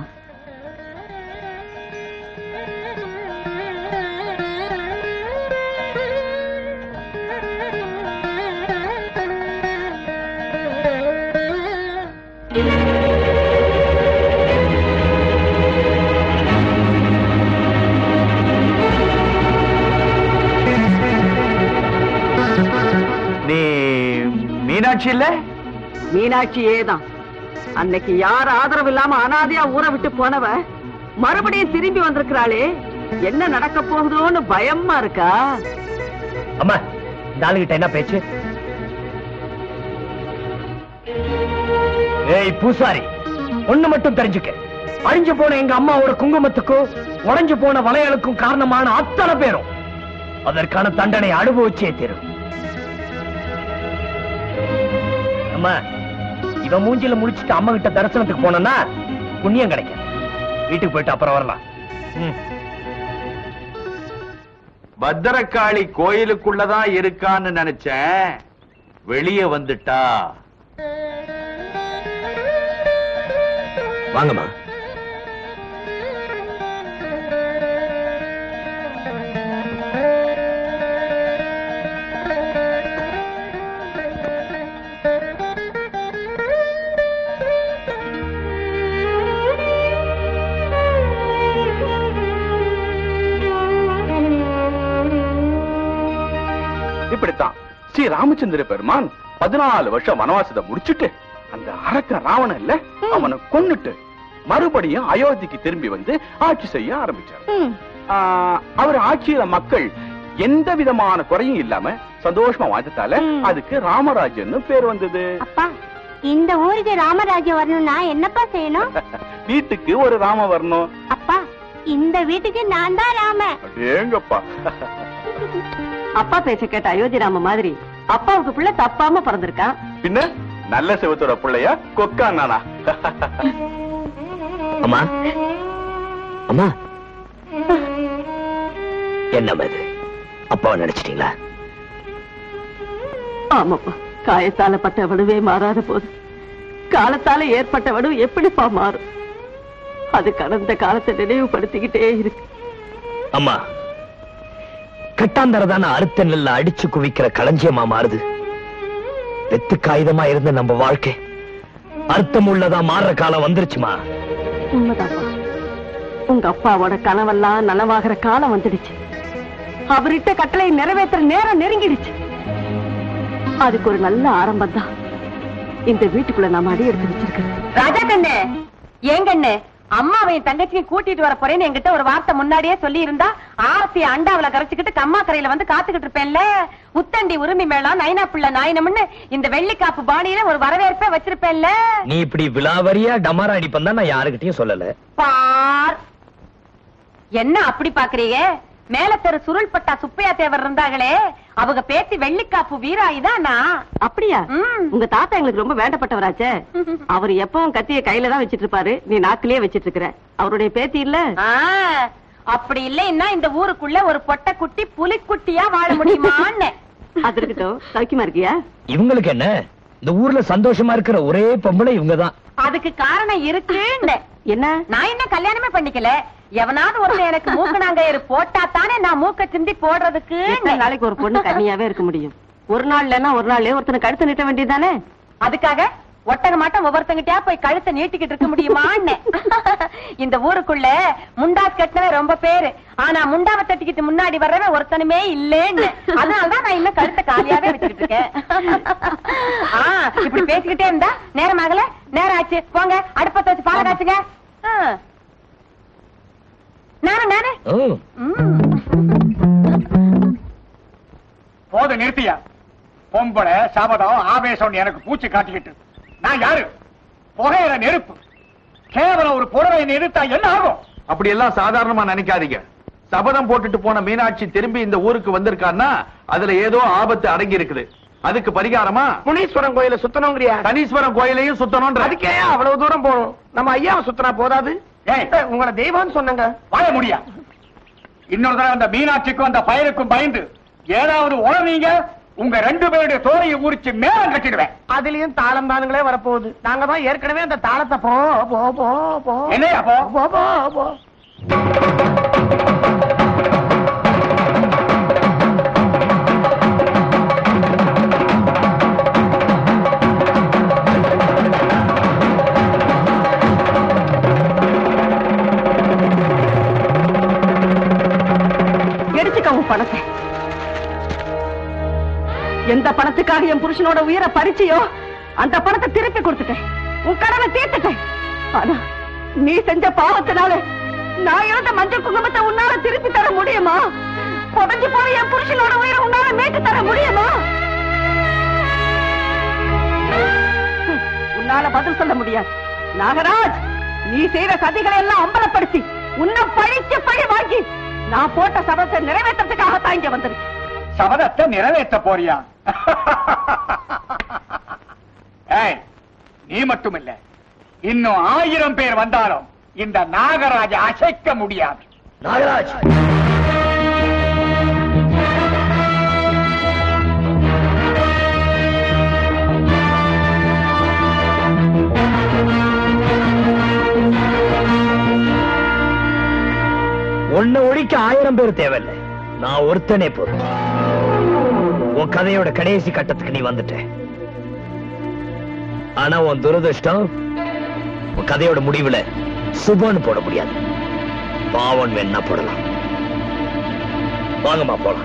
Speaker 5: நீ மீனாட்சி இல்ல
Speaker 8: மீனாட்சியே தான் அன்னைக்கு யார் ஆதரவு இல்லாம அனாதையா ஊரை விட்டு போனவ மறுபடியும் திரும்பி வந்திருக்கிறாளே என்ன நடக்க போகுதோன்னு பயமா இருக்கா
Speaker 7: அம்மா இந்த ஆளுகிட்ட என்ன பேச்சு ஏய் பூசாரி ஒண்ணு மட்டும் தெரிஞ்சுக்க அழிஞ்சு போன எங்க அம்மாவோட குங்குமத்துக்கும் உடைஞ்சு போன வளையலுக்கும் காரணமான அத்தனை பேரும் அதற்கான தண்டனை அனுபவிச்சே தீரும் அம்மா இவன் மூஞ்சில முடிச்சிட்டு அம்மா கிட்ட தரிசனத்துக்கு போனோம்னா புண்ணியம் கிடைக்கும் வீட்டுக்கு போயிட்டு அப்புறம் வரலாம் ம்.
Speaker 5: பத்திரகாளி கோயிலுக்குள்ளதான் இருக்கான்னு நினைச்சேன் வெளியே வந்துட்டா
Speaker 7: வாங்கம்மா
Speaker 5: இப்படித்தான் ஸ்ரீ ராமச்சந்திர பெருமான் பதினாலு வருஷம் வனவாசத்தை முடிச்சிட்டு அந்த அரக்க ராவணன் இல்ல அவனை கொன்னுட்டு மறுபடியும் அயோத்திக்கு திரும்பி வந்து ஆட்சி செய்ய ஆரம்பிச்சார் ஆஹ், அவர் ஆட்சியில மக்கள் எந்த விதமான குறையும் இல்லாம சந்தோஷமா வாழ்ந்ததால அதுக்கு ராமராஜ்யம்னு பேர் வந்தது
Speaker 6: அப்பா இந்த ஊருக்கு ராமராஜ்யம் வரணும்னா என்னப்பா செய்யணும்
Speaker 5: வீட்டுக்கு ஒரு ராம வரணும்
Speaker 6: அப்பா இந்த வீட்டுக்கு நான் தான் ராம
Speaker 5: அடேங்கப்பா
Speaker 8: அப்பா பேச்ச கேட்ட அயோத்தி ராம மாதிரி அப்பாவுக்கு பிள்ளை தப்பாம பிறந்திருக்கான்
Speaker 5: பின்ன நல்ல சிவத்தோட பிள்ளையா கொக்கா நானா
Speaker 7: அம்மா அம்மா என்னம்மா இது அப்பாவை நினைச்சிட்டீங்களா
Speaker 8: ஆமாப்பா காயத்தால பட்ட வடுவே மாறாத போது காலத்தால ஏற்பட்ட வடு எப்படிப்பா மாறும் அது கடந்த காலத்தை நினைவுபடுத்திக்கிட்டே இருக்கு
Speaker 7: அம்மா கட்டாந்தரதான அறுத்த நெல்ல அடிச்சு குவிக்கிற களஞ்சியமா மாறுது வெத்து காகிதமா இருந்த நம்ம வாழ்க்கை அர்த்தம் உள்ளதா மாறுற காலம் வந்துருச்சுமா
Speaker 8: உண்மைதாப்பா உங்க அப்பாவோட கனவெல்லாம் நனவாகிற காலம் வந்துடுச்சு அவரிட்ட கட்டளை நிறைவேற்ற நேரம் நெருங்கிடுச்சு அதுக்கு ஒரு நல்ல ஆரம்பம் தான் இந்த வீட்டுக்குள்ள நாம அடி எடுத்து வச்சிருக்கிறது
Speaker 9: ராஜா கண்ணு ஏன் கண்ணு அம்மாவையும் தங்கச்சியும் கூட்டிட்டு வர போறேன்னு என்கிட்ட ஒரு வார்த்தை முன்னாடியே சொல்லி இருந்தா ஆர்த்தி அண்டாவில கரைச்சுக்கிட்டு கம்மா கரையில வந்து காத்துக்கிட்டு இருப்பேன்ல உத்தண்டி உரிமை மேளம் நைனா பிள்ளை நாயனம்னு இந்த வெள்ளிக்காப்பு பாணியில ஒரு வரவேற்பே வச்சிருப்பேன்ல
Speaker 7: நீ இப்படி விலாவரியா டமாரா அடிப்பன் தான் நான் யாருக்கிட்டையும் சொல்லல
Speaker 9: பார் என்ன அப்படி பாக்குறீங்க
Speaker 8: மேல தெரு சுருள்பட்டா சுப்பையா தேவர் இருந்தாங்களே அவங்க பேத்தி வெள்ளிக்காப்பு வீராயிதானா
Speaker 9: அப்படியா
Speaker 8: ம்.
Speaker 9: உங்க தாத்தா எங்களுக்கு ரொம்ப வேண்டப்பட்டவராச்சே அவர் எப்பவும் கத்திய கையில தான் வச்சிட்டு இருப்பாரு நீ நாக்கிலேயே வச்சிட்டு இருக்கிற அவருடைய பேத்தி இல்ல
Speaker 8: ஆ, அப்படி இல்லைன்னா இந்த ஊருக்குள்ள ஒரு பொட்டை குட்டி புலிக்குட்டியா வாழ முடியுமான்னு
Speaker 9: அது இருக்கட்டும் சௌக்கியமா இருக்கியா
Speaker 7: இவங்களுக்கு என்ன இந்த ஊர்ல சந்தோஷமா இருக்கிற ஒரே பொம்பளை இவங்கதான்
Speaker 8: அதுக்கு காரணம் இருக்குன்னு
Speaker 9: என்ன
Speaker 8: நான் என்ன கல்யாணமே பண்ணிக்கல எவனாவது ஒருத்தன் எனக்கு மூக்கணாங்கயிறு போட்டா தானே நான் மூக்க சிந்தி போடுறதுக்கு
Speaker 9: எத்தனை நாளைக்கு ஒரு பொண்ணு கன்னியாவே இருக்க முடியும் ஒரு நாள் இல்லைன்னா ஒரு நாள் ஒருத்தனை கழுத்து நீட்ட வேண்டியதானே
Speaker 8: அதுக்காக ஒட்டக மாட்டம் ஒவ்வொருத்தங்கிட்டயா போய் கழுத்தை நீட்டிக்கிட்டு இருக்க முடியுமான்னு இந்த ஊருக்குள்ள முண்டாஸ் கட்டினவன் ரொம்ப பேரு ஆனா முண்டாவை தட்டிக்கிட்டு முன்னாடி வர்றவன் ஒருத்தனுமே இல்லேன்னு அதனாலதான் நான் இன்னும் கழுத்தை காலியாவே வச்சுக்கிட்டு இருக்கேன் ஆ, இப்படி பேசிக்கிட்டே இருந்தா நேரம் ஆகல நேரம் ஆச்சு போங்க அடுப்பத்த வச்சு பாலை காய்ச்சுங்க ஆ. நானு நானு
Speaker 7: ஓ,
Speaker 8: ம்.
Speaker 1: போது நிறுத்தியா பொம்பளை சபதம் ஆவேசம் எனக்கு பூச்சி காட்டிக்கிட்டு நான் யாரு புகையிற நெருப்பு கேவலம் ஒரு புடவை நிறுத்தா என்ன ஆகும்
Speaker 5: அப்படி எல்லாம் சாதாரணமா நினைக்காதீங்க சபதம் போட்டுட்டு போன மீனாட்சி திரும்பி இந்த ஊருக்கு வந்திருக்கான்னா அதுல ஏதோ ஆபத்து அடங்கி இருக்குது அதுக்கு பரிகாரமா
Speaker 4: முனீஸ்வரன் கோயில சுத்தணுங்கிறியா
Speaker 5: சனீஸ்வரன் கோயிலையும் சுத்தணும்ன்ற
Speaker 4: அதுக்கே அவ்வளவு தூரம் போகணும் நம்ம ஐயாவை சுத்தினா போதாது
Speaker 1: ஏய்
Speaker 4: ஏய், உங்களை தெய்வம்னு சொன்னங்க
Speaker 1: வாழ முடியா இன்னொரு தடவை அந்த மீனாட்சிக்கும் அந்த பயலுக்கும் பயந்து ஏதாவது உணர்ந்தீங்க உங்க ரெண்டு பேருடைய தோலையை உரிச்சு மேலம் கட்டிடுவேன்
Speaker 4: அதுலயும் தாளம் தானுங்களே வரப்போகுது நாங்க தான் ஏற்கனவே அந்த தாளத்தை போ போ போ போ
Speaker 1: என்னையா போ?
Speaker 4: போ போ போ
Speaker 9: எடுத்துக்க உன் பணத்தை எந்த பணத்துக்காக என் புருஷனோட உயிரை பறிச்சியோ அந்த பணத்தை திருப்பி கொடுத்துட்டேன் உன் கடனை தீர்த்துட்டேன் ஆனா நீ செஞ்ச பாவத்தினால நான் இழந்த மஞ்சள் குங்குமத்தை உன்னால திருப்பி தர முடியுமா புதஞ்சு போய் என் புருஷனோட உயிரை உன்னால மீட்டு தர முடியுமா ஹம், உன்னால பதில் சொல்ல முடியாது நாகராஜ் நீ செய்யற சதிகளை எல்லாம் அம்பலப்படுத்தி உன்னை பழிச்சு பழி வாங்கி நான் போட்ட சபத்தை நிறைவேற்றத்துக்காக தான் இங்க வந்திருக்கேன்
Speaker 1: சபதத்தை நிறைவேற்ற போறியா ஏய் நீ மட்டும் இல்ல இன்னும் ஆயிரம் பேர் வந்தாலும் இந்த நாகராஜ அசைக்க முடியாது
Speaker 7: நாகராஜ் உன்னை ஒழிக்க ஆயிரம் பேர் தேவையில்லை நான் ஒருத்தனே போதும் உன் கதையோட கடைசி கட்டத்துக்கு நீ வந்துட்ட ஆனா உன் துரதிருஷ்டம் உன் கதையோட முடிவுல சுபன்னு போட முடியாது பாவன் வேணா போடலாம் வாங்கம்மா போலாம்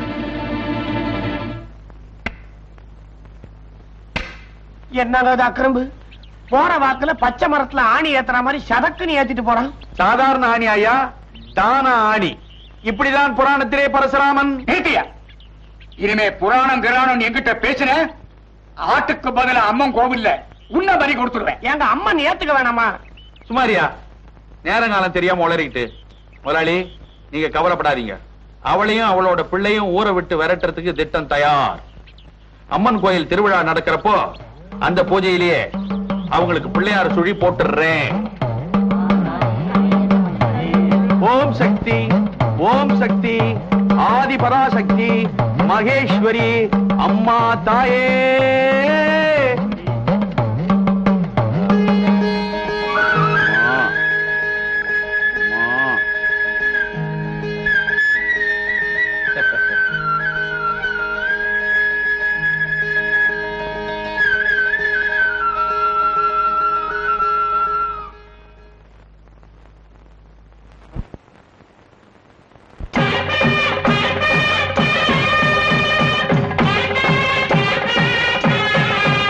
Speaker 4: என்னங்க அது அக்கிரம்பு போற வாக்குல பச்சை மரத்துல ஆணி ஏத்துற மாதிரி சதக்குன்னு ஏத்திட்டு போறான்
Speaker 5: சாதாரண ஆணி ஐயா தான ஆணி இப்படிதான் புராணத்திலே பரசுராமன்
Speaker 1: நிறுத்தியா இனிமே புராணம் கிராணம் என்கிட்ட பேசின ஆட்டுக்கு பதிலா அம்மன் கோவில்ல உன்னை பலி கொடுத்துருவேன்
Speaker 4: எங்க அம்மன் ஏத்துக்க வேணாமா
Speaker 5: சுமாரியா நேரங்காலம் தெரியாம உளறிக்கிட்டு முதலாளி நீங்க கவலைப்படாதீங்க அவளையும் அவளோட பிள்ளையும் ஊரை விட்டு விரட்டுறதுக்கு திட்டம் தயார் அம்மன் கோயில் திருவிழா நடக்கிறப்போ அந்த பூஜையிலேயே அவங்களுக்கு பிள்ளையார் சுழி போட்டுடுறேன் ஓம் சக்தி ஓம் சக்தி ஆதி பராசக்தி மகேஸ்வரி அம்மா தாயே அம்மா. அம்மா.
Speaker 1: ஏய்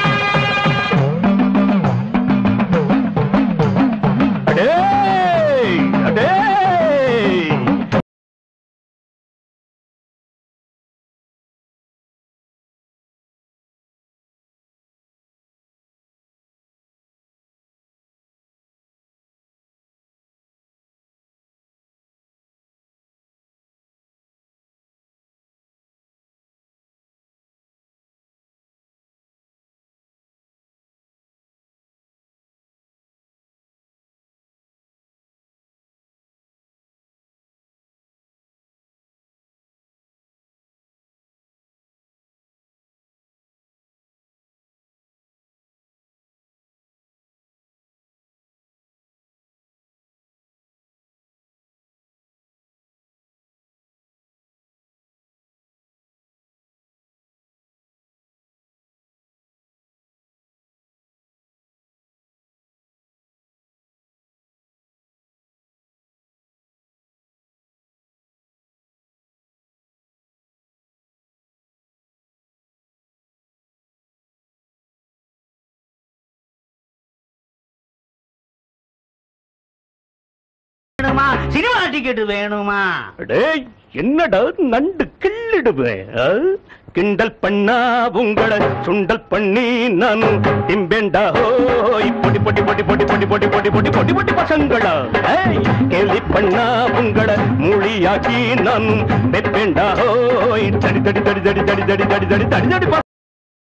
Speaker 3: வேணுமா சினிமா டிக்கெட் வேணுமா
Speaker 2: டேய் என்னடா நண்டு கிள்ளிடுவேன் ஆ? கிண்டல் பண்ணா உங்களை சுண்டல் பண்ணி நானும் திம்பேண்டா ஹோய் பொடி பொடி பொடி பொடி பொடி பொடி பொடி பொடி பொடி பொடி பசங்களா ஏய், கேலி பண்ணா உங்களை மொழியாக்கி நானும் வெப்பேண்டா ஹோய் தடி தடி தடி தடி தடி தடி தடி தடி தடி தடி பச-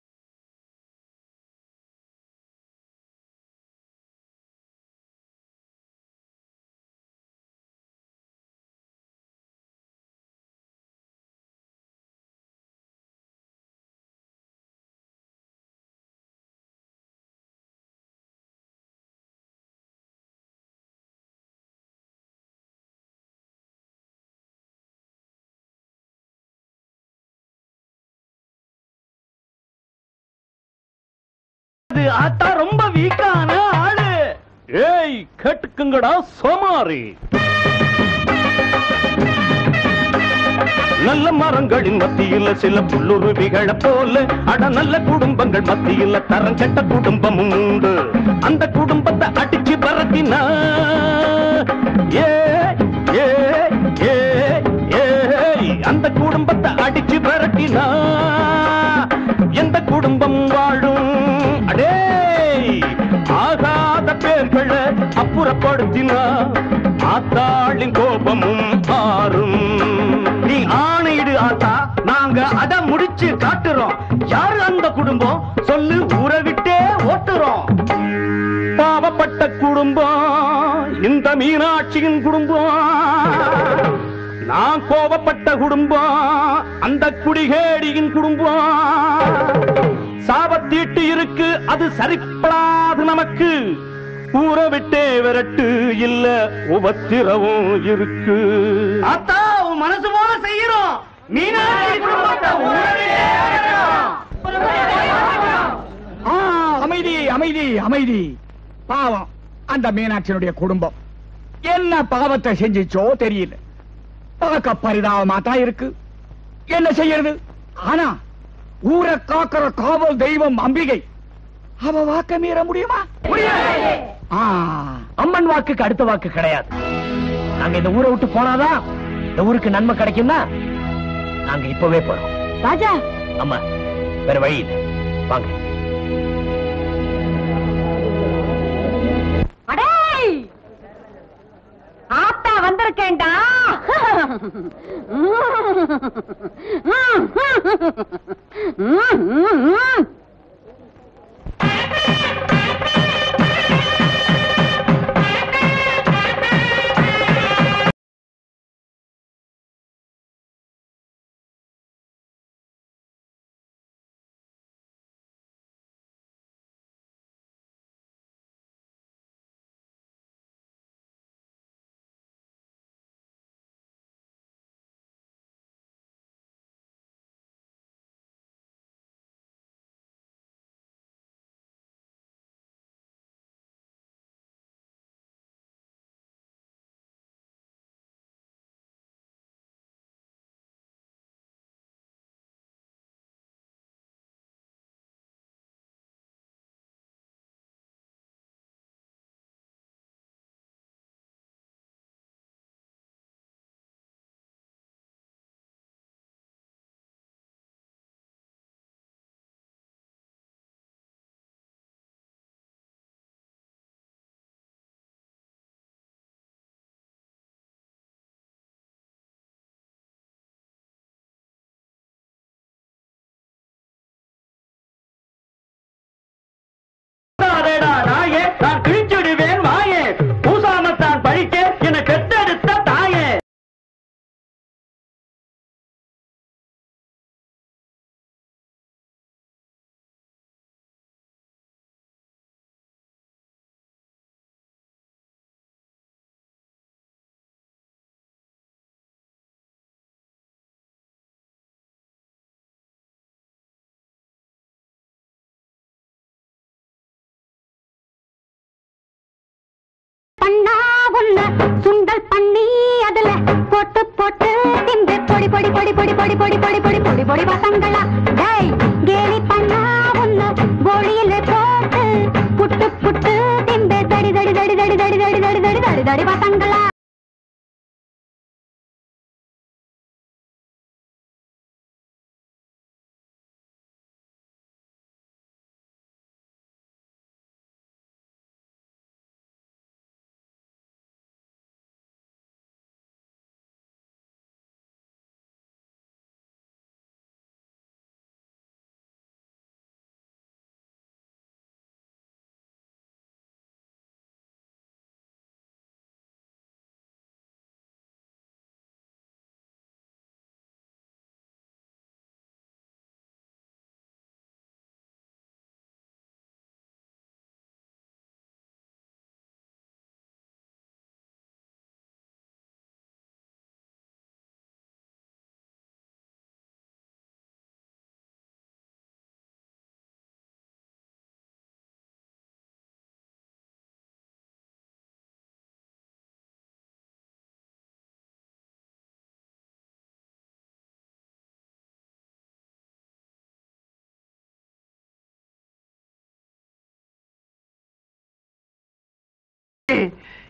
Speaker 3: ஆத்தா ரொம்ப வீக்கான ஆளு
Speaker 2: ஏய் கேட்டுக்குங்கடா சோமாரி நல்ல மரங்களின் மத்தியில சில புல்லுருவிகளை போல அட நல்ல குடும்பங்கள் மத்தியில தரம் கெட்ட குடும்பமும் உண்டு அந்த குடும்பத்தை அடிச்சு பரத்தினா ஏ ஏ ஏ ஏய், அந்த குடும்பத்தை அடிச்சு பரட்டினா எந்த குடும்பம் வாழும் அடே ஆகாத பேர்களை அப்புறப்படுத்தினா ஆத்தாளின் கோபமும் ஆறும்
Speaker 3: நீ ஆணையிடு ஆத்தா நாங்க அத முடிச்சு காட்டுறோம் யாரு அந்த குடும்பம் சொல்லு ஊரை விட்டே ஓட்டுறோம்
Speaker 2: பாவப்பட்ட குடும்பம் இந்த மீனாட்சியின் குடும்பம் நான் கோபப்பட்ட குடும்பம் அந்த குடிகேடியின் குடும்பம் சாபத்தீட்டு இருக்கு அது சரிப்படாது நமக்கு ஊரை விட்டே விரட்டு இல்ல உபத்திரவும் இருக்கு
Speaker 3: ஆத்தா உன் மனசு போல செய்யறோம் மீனாட்சி குடும்பத்தை ஊரை விட்டே ஓட்டுறோம்.
Speaker 1: ஆ, அமைதி அமைதி அமைதி பாவம் அந்த மீனாட்சியினுடைய குடும்பம் என்ன பாவத்தை செஞ்சுச்சோ தெரியல பார்க்க பரிதாபமா தான் இருக்கு என்ன செய்யறது ஆனா ஊரை காக்கிற காவல் தெய்வம் அம்பிகை அவ வாக்க மீற முடியுமா ஆ,
Speaker 7: அம்மன் வாக்குக்கு அடுத்த வாக்கு கிடையாது நாங்க இந்த ஊரை விட்டு போனாதான் இந்த ஊருக்கு நன்மை கிடைக்கும்னா நாங்க இப்பவே போறோம்
Speaker 8: ராஜா
Speaker 7: அம்மா வேற வழி இல்லை வாங்க
Speaker 8: அடேய் ஆத்தா வந்திருக்கேன்டா
Speaker 3: அடடா, நாயே, நான் கிழிச்சிடுவேன் வாயே பூசாமத்தான் பழிக்க என பெத்தெடுத்த தாயே
Speaker 6: பண்ணா உள்ள சுண்டல் பண்ணி அதுல போட்டு போட்டு திண்டு பொடி பொடி பொடி பொடி பொடி பொடி பொடி பொடி பொடி பொடி பசங்களா டேய் கேலி பண்ணா உள்ள பொடியில போட்டு புட்டு புட்டு திண்டு தடி தடி தடி தடி தடி தடி தடி தடி தடி தடி பசங்களா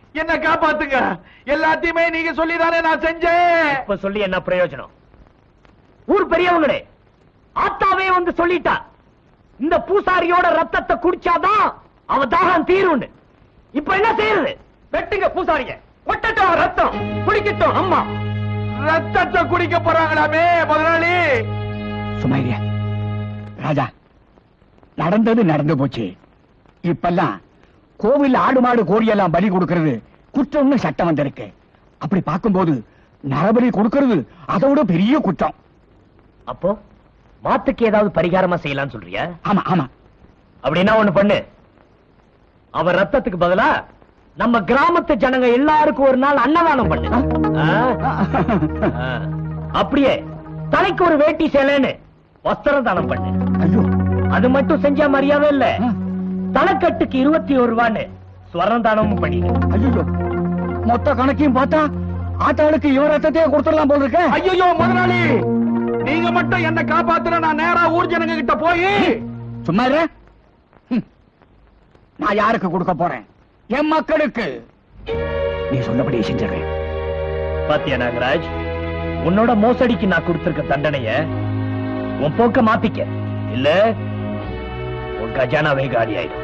Speaker 5: என்ன காப்பாத்துங்க எல்லாத்தையுமே நீங்க சொல்லிதானே நான் செஞ்சேன்
Speaker 7: இப்ப சொல்லி என்ன பிரயோஜனம் ஊர் பெரியவங்களே ஆத்தாவே வந்து சொல்லிட்டா இந்த பூசாரியோட ரத்தத்தை குடிச்சாதான் அவ தாகம் தீரும்னு இப்ப என்ன செய்யறது வெட்டுங்க பூசாரிய கொட்டட்டும் அவன் ரத்தம் குடிக்கட்டும் அம்மா
Speaker 5: ரத்தத்தை குடிக்க போறாங்களாமே முதலாளி
Speaker 1: சுமைரியா ராஜா நடந்தது நடந்து போச்சு இப்பெல்லாம் கோவில் ஆடு மாடு கோழியெல்லாம் பலி கொடுக்கிறது குற்றம்னு சட்டம் வந்திருக்கு அப்படி பார்க்கும்போது நரபலி கொடுக்கிறது அதோட பெரிய குற்றம்
Speaker 7: அப்போ மாத்துக்கு ஏதாவது பரிகாரமா செய்யலாம்னு சொல்றியா
Speaker 1: ஆமா ஆமா
Speaker 7: அப்படின்னா ஒண்ணு பண்ணு அவ ரத்தத்துக்கு பதிலா நம்ம கிராமத்து ஜனங்க எல்லாருக்கும் ஒரு நாள் அன்னதானம் பண்ணு ஆ? ஆ. அப்படியே தலைக்கு ஒரு வேட்டி சேலைன்னு வஸ்திர தானம் பண்ணு
Speaker 1: ஐயோ
Speaker 7: அது மட்டும் செஞ்சா மரியாதை இல்ல
Speaker 1: ஆ.
Speaker 7: தலைக்கட்டுக்கு இருபத்தி ஒரு ரூபான்னு ஸ்வரம் தானமும் பண்ணிடு
Speaker 1: ஐயோ மொத்த கணக்கையும் பார்த்தா ஆத்தாளுக்கு இவன் ரத்தத்தையே கொடுத்துடலாம் போல இருக்க
Speaker 5: ஐயோ முதலாளி நீங்க மட்டும் என்ன காப்பாத்துற நான் நேரா ஊர் ஜனங்க கிட்ட போய்
Speaker 1: சும்மா இரு. ஹம். நான் யாருக்கு கொடுக்க போறேன் என் மக்களுக்கு நீ சொன்னபடியே செஞ்சிடறேன்
Speaker 7: பாத்தியா நாகராஜ் உன்னோட மோசடிக்கு நான் கொடுத்திருக்க தண்டனைய உன் போக்க மாத்திக்க இல்ல உன் கஜானாவே காலி ஆயிடும்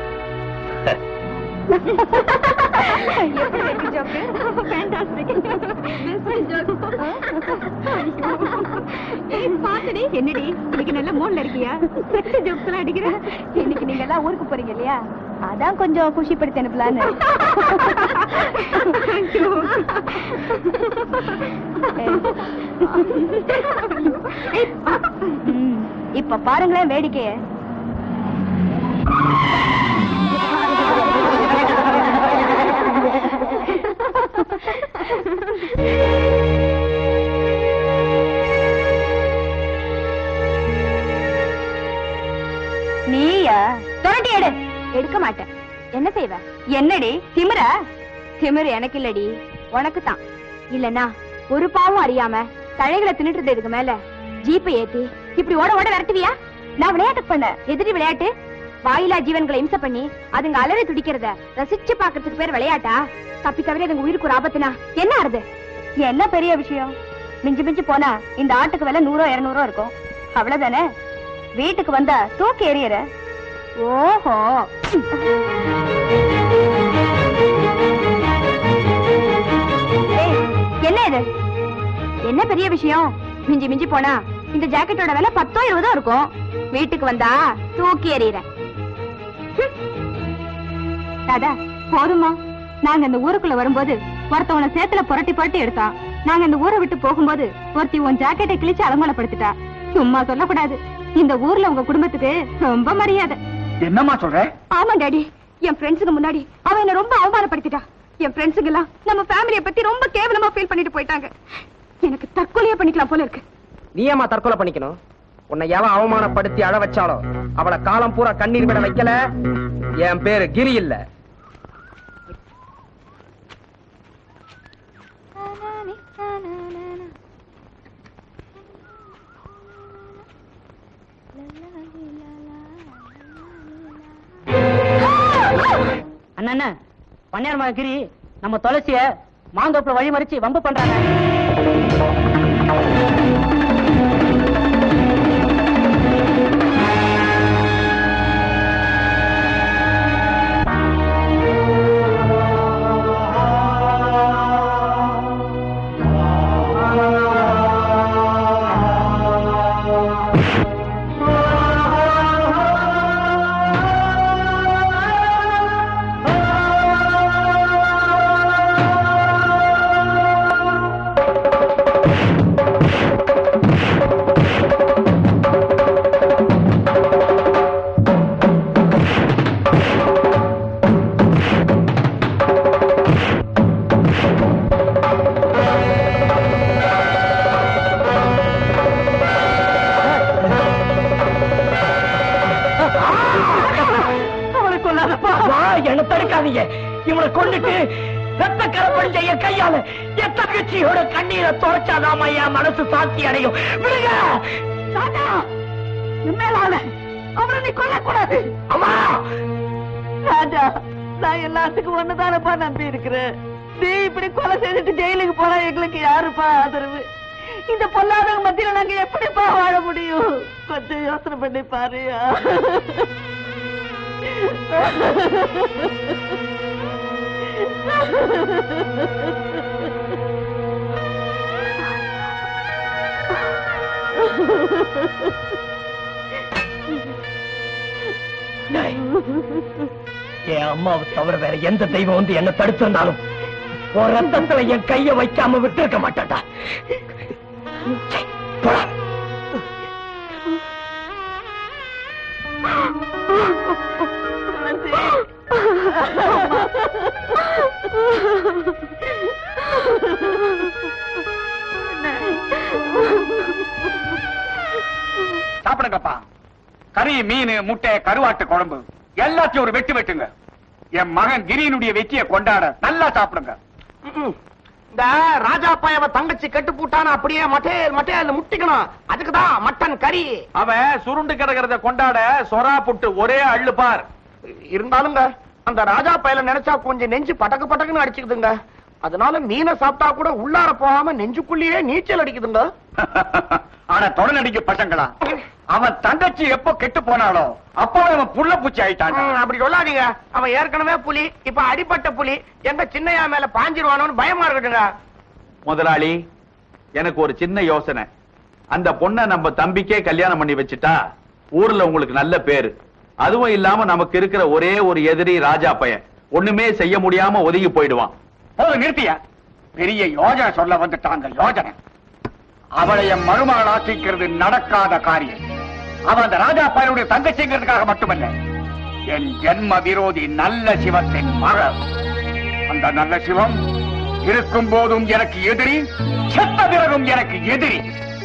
Speaker 6: என்னடி இன்னைக்கு நல்ல மூட்ல இருக்கியா ஜோக்ஸ் எல்லாம் அடிக்கிற இன்னைக்கு நீங்க எல்லாம் ஊருக்கு போறீங்க இல்லையா அதான் கொஞ்சம் குஷிப்படுத்தி அனுப்பலான்னு ம், இப்ப பாருங்களேன் வேடிக்கைய நீயா தொரட்டி எடு எடுக்க மாட்டேன் என்ன செய்வ என்னடி திமிரா திமிரு எனக்கு இல்லடி உனக்கு தான் இல்லனா ஒரு பாவம் அறியாம தழைகளை தின்னுட்டு இதுக்கு மேல ஜீப்பை ஏத்தி இப்படி ஓட ஓட விரட்டுவியா நான் விளையாட்டு பண்ண எதிரி விளையாட்டு வாயிலா ஜீவன்களை இம்சை பண்ணி அதுங்க அலறி துடிக்கிறத ரசிச்சு பாக்குறதுக்கு பேர் விளையாட்டா தப்பி தவிர அதுங்க உயிருக்கு ஒரு ஆபத்துனா என்ன ஆறுது என்ன பெரிய விஷயம் மிஞ்சு மிஞ்சு போனா இந்த ஆட்டுக்கு விலை நூறோ இருநூறோ இருக்கும் அவ்வளவுதானே வீட்டுக்கு வந்தா தூக்கி எறியற ஓஹோ ஏய், என்ன இது என்ன பெரிய விஷயம் மிஞ்சி மிஞ்சி போனா இந்த ஜாக்கெட்டோட விலை பத்தோ இருபதோ இருக்கும் வீட்டுக்கு வந்தா தூக்கி எறியறேன் தாதா போதுமா நாங்க இந்த ஊருக்குள்ள வரும்போது ஒருத்தவன சேத்துல புரட்டி புரட்டி எடுத்தான் நாங்க இந்த ஊரை விட்டு போகும்போது ஒருத்தி உன் ஜாக்கெட்டை கிழிச்சு அலங்கோலப்படுத்திட்டா சும்மா சொல்லக்கூடாது இந்த ஊர்ல உங்க குடும்பத்துக்கு ரொம்ப மரியாதை
Speaker 1: என்னம்மா சொல்ற
Speaker 6: ஆமா டாடி என் ஃப்ரெண்ட்ஸுக்கு முன்னாடி அவன் என்ன ரொம்ப அவமானப்படுத்திட்டா என் ஃப்ரெண்ட்ஸுங்க எல்லாம் நம்ம ஃபேமிலிய பத்தி ரொம்ப கேவலமா ஃபீல் பண்ணிட்டு போயிட்டாங்க எனக்கு தற்கொலையே பண்ணிக்கலாம் போல இருக்கு
Speaker 4: நீ ஏமா தற்கொலை பண்ணிக்கணும் உன்னை எவன் அவமானப்படுத்தி அழ வச்சாலோ அவளை காலம் பூரா கண்ணீர் விட வைக்கல என் பேரு கிரி இல்ல
Speaker 8: அண்ணா பன்னியார் மகிரி நம்ம துளசிய மாந்தோப்புல வழி மறிச்சு வம்பு பண்றாங்க அவனை கொல்லாதப்பா
Speaker 7: வா என்ன தடுக்காதீங்க இவனை கொண்டுட்டு ரத்த கரப்பல் செய்ய கையால என் தங்கச்சியோட கண்ணீரை துடைச்சாதாமா என் மனசு சாத்தி அடையும் விடுங்க
Speaker 6: தாத்தா மேலால அவனை நீ கொல்லக்கூடாது
Speaker 7: அம்மா
Speaker 8: ராஜா நான் எல்லாத்துக்கும் ஒண்ணுதானப்பா நம்பி இருக்கிறேன் நீ இப்படி கொலை செய்துட்டு ஜெயிலுக்கு போனா எங்களுக்கு யாருப்பா ஆதரவு இந்த பொல்லாதவங்க மத்தியில நாங்க எப்படிப்பா வாழ முடியும் கொஞ்சம் யோசனை பண்ணி பாருயா
Speaker 7: என் அம்மாவை தவிர வேற எந்த தெய்வம் வந்து என்ன தடுத்திருந்தாலும் உன் ரத்தத்துல என் கைய வைக்காம விட்டிருக்க மாட்டான்டா சே, போடா.
Speaker 1: சாப்பிடுங்கப்பா கறி மீன் முட்டை கருவாட்டு குழம்பு எல்லாத்தையும் ஒரு வெட்டு வெட்டுங்க என் மகன் கிரியினுடைய வெற்றியை கொண்டாட நல்லா சாப்பிடுங்க
Speaker 4: ம்ம். இந்த ராஜா பாயவ தங்கச்சி கெட்டு பூட்டான அப்படியே மட்டையல் மட்டையல் முட்டிக்கணும் அதுக்குதான் மட்டன் கறி
Speaker 5: அவன் சுருண்டு கிடக்கிறத கொண்டாட சொரா புட்டு ஒரே அள்ளு பார்
Speaker 4: இருந்தாலுங்க அந்த ராஜா பயல நினைச்சா கொஞ்சம் நெஞ்சு பட்டக்கு பட்டக்குன்னு அடிச்சுக்குதுங்க அதனால மீனை சாப்பிட்டா கூட உள்ளார போகாம நெஞ்சுக்குள்ளேயே நீச்சல் அடிக்குதுங்க
Speaker 1: ஆனா தொடர்நடிக்க பசங்களா அவன் தங்கச்சி எப்போ கெட்டு போனாலோ அப்போ அவன் புள்ள பூச்சி ஆயிட்டான்
Speaker 4: ம், அப்படி சொல்லாதீங்க அவன் ஏற்கனவே புலி இப்ப அடிப்பட்ட புலி எங்க சின்னையா மேல பாஞ்சிருவானோன்னு பயமா இருக்கட்டுங்க
Speaker 5: முதலாளி எனக்கு ஒரு சின்ன யோசனை அந்த பொண்ணை நம்ம தம்பிக்கே கல்யாணம் பண்ணி வச்சுட்டா ஊர்ல உங்களுக்கு நல்ல பேரு அதுவும் இல்லாம நமக்கு இருக்கிற ஒரே ஒரு எதிரி ராஜா பையன் ஒண்ணுமே செய்ய முடியாம ஒதுங்கி போயிடுவான்
Speaker 1: போது நிறுத்தியா பெரிய யோஜனை சொல்ல வந்துட்டாங்க யோஜனை அவளை என் மருமகள் ஆக்கிக்கிறது நடக்காத காரியம் அவன் அந்த ராஜா பயனுடைய தங்கச்சிங்கிறதுக்காக மட்டுமல்ல என் ஜென்ம விரோதி நல்ல சிவத்தின் மகள் அந்த நல்ல சிவம் இருக்கும் போதும் எனக்கு எதிரி செத்த பிறகும் எனக்கு எதிரி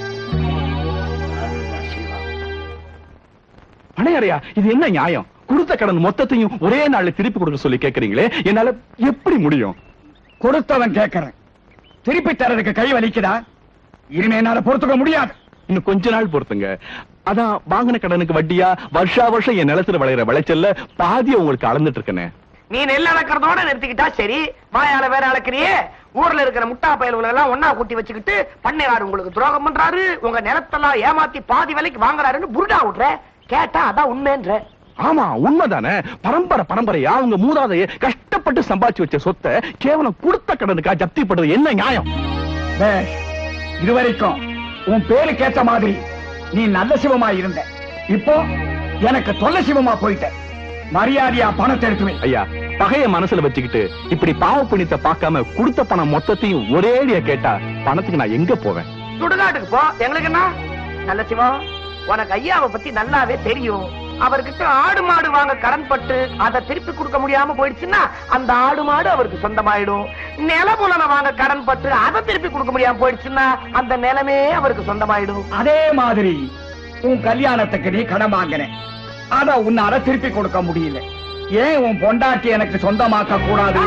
Speaker 1: நல்ல சிவம்
Speaker 5: பணையாரையா இது என்ன நியாயம் கொடுத்த கடன் மொத்தத்தையும் ஒரே நாள்ல திருப்பி கொடுக்க சொல்லி கேக்குறீங்களே என்னால எப்படி முடியும்
Speaker 1: கொடுத்தவன் கேட்கிறேன் திருப்பி தரதுக்கு கை வலிக்குதா இனிமே என்னால பொறுத்துக்க முடியாது
Speaker 5: இன்னும் கொஞ்ச நாள் பொறுத்துங்க அதான் வாங்கின கடனுக்கு வட்டியா வருஷா வருஷம் என் நிலத்துல விளையிற விளைச்சல்ல பாதிய உங்களுக்கு அளந்துட்டு இருக்கனே
Speaker 4: நீ நெல் அளக்கறதோட நிறுத்திக்கிட்டா சரி வாயால வேற அளக்கிறியே ஊர்ல இருக்கிற முட்டா பயல்களை எல்லாம் ஒன்னா கூட்டி வச்சுக்கிட்டு பண்ணையாரு உங்களுக்கு துரோகம் பண்றாரு உங்க நிலத்தெல்லாம் ஏமாத்தி பாதி விலைக்கு வாங்குறாருன்னு புருடா விடுற கேட்டா அதான் உண்மைன்ற
Speaker 5: ஆமா உண்மைதானே பரம்பரை பரம்பரையா அவங்க மூதாதைய கஷ்டப்பட்டு சம்பாதிச்சு வச்ச சொத்தை கேவலம் கொடுத்த கடனுக்கா ஜப்தி பண்றது என்ன நியாயம்
Speaker 1: பேஷ். இதுவரைக்கும் உன் பேருக்கு ஏத்த மாதிரி நீ நல்ல சிவமா இருந்த இப்போ எனக்கு தொல்லை சிவமா போயிட்ட மரியாதையா பணத்தை எடுத்து வை
Speaker 5: ஐயா பகைய மனசுல வச்சுக்கிட்டு இப்படி பாவ புண்ணியத்தை பார்க்காம கொடுத்த பணம் மொத்தத்தையும் ஒரேடியா கேட்டா பணத்துக்கு நான் எங்க போவேன்
Speaker 4: சுடுகாட்டுக்கு போ எங்களுக்கு என்ன நல்ல சிவம் உனக்கு ஐயாவை பத்தி நல்லாவே தெரியும் அவர்கிட்ட ஆடு மாடு வாங்க கடன் பட்டு அதை திருப்பி கொடுக்க முடியாம போயிடுச்சுன்னா அந்த ஆடு மாடு அவருக்கு சொந்தமாயிடும் நிலபுலனை வாங்க கடன் பட்டு அதை திருப்பி கொடுக்க முடியாம போயிடுச்சுன்னா அந்த நிலமே அவருக்கு சொந்தமாயிடும்
Speaker 1: அதே மாதிரி உன் கல்யாணத்துக்கு நீ கடன் வாங்கின அத உன்னால திருப்பி கொடுக்க முடியல ஏன் உன் பொண்டாட்டி எனக்கு சொந்தமாக்க கூடாது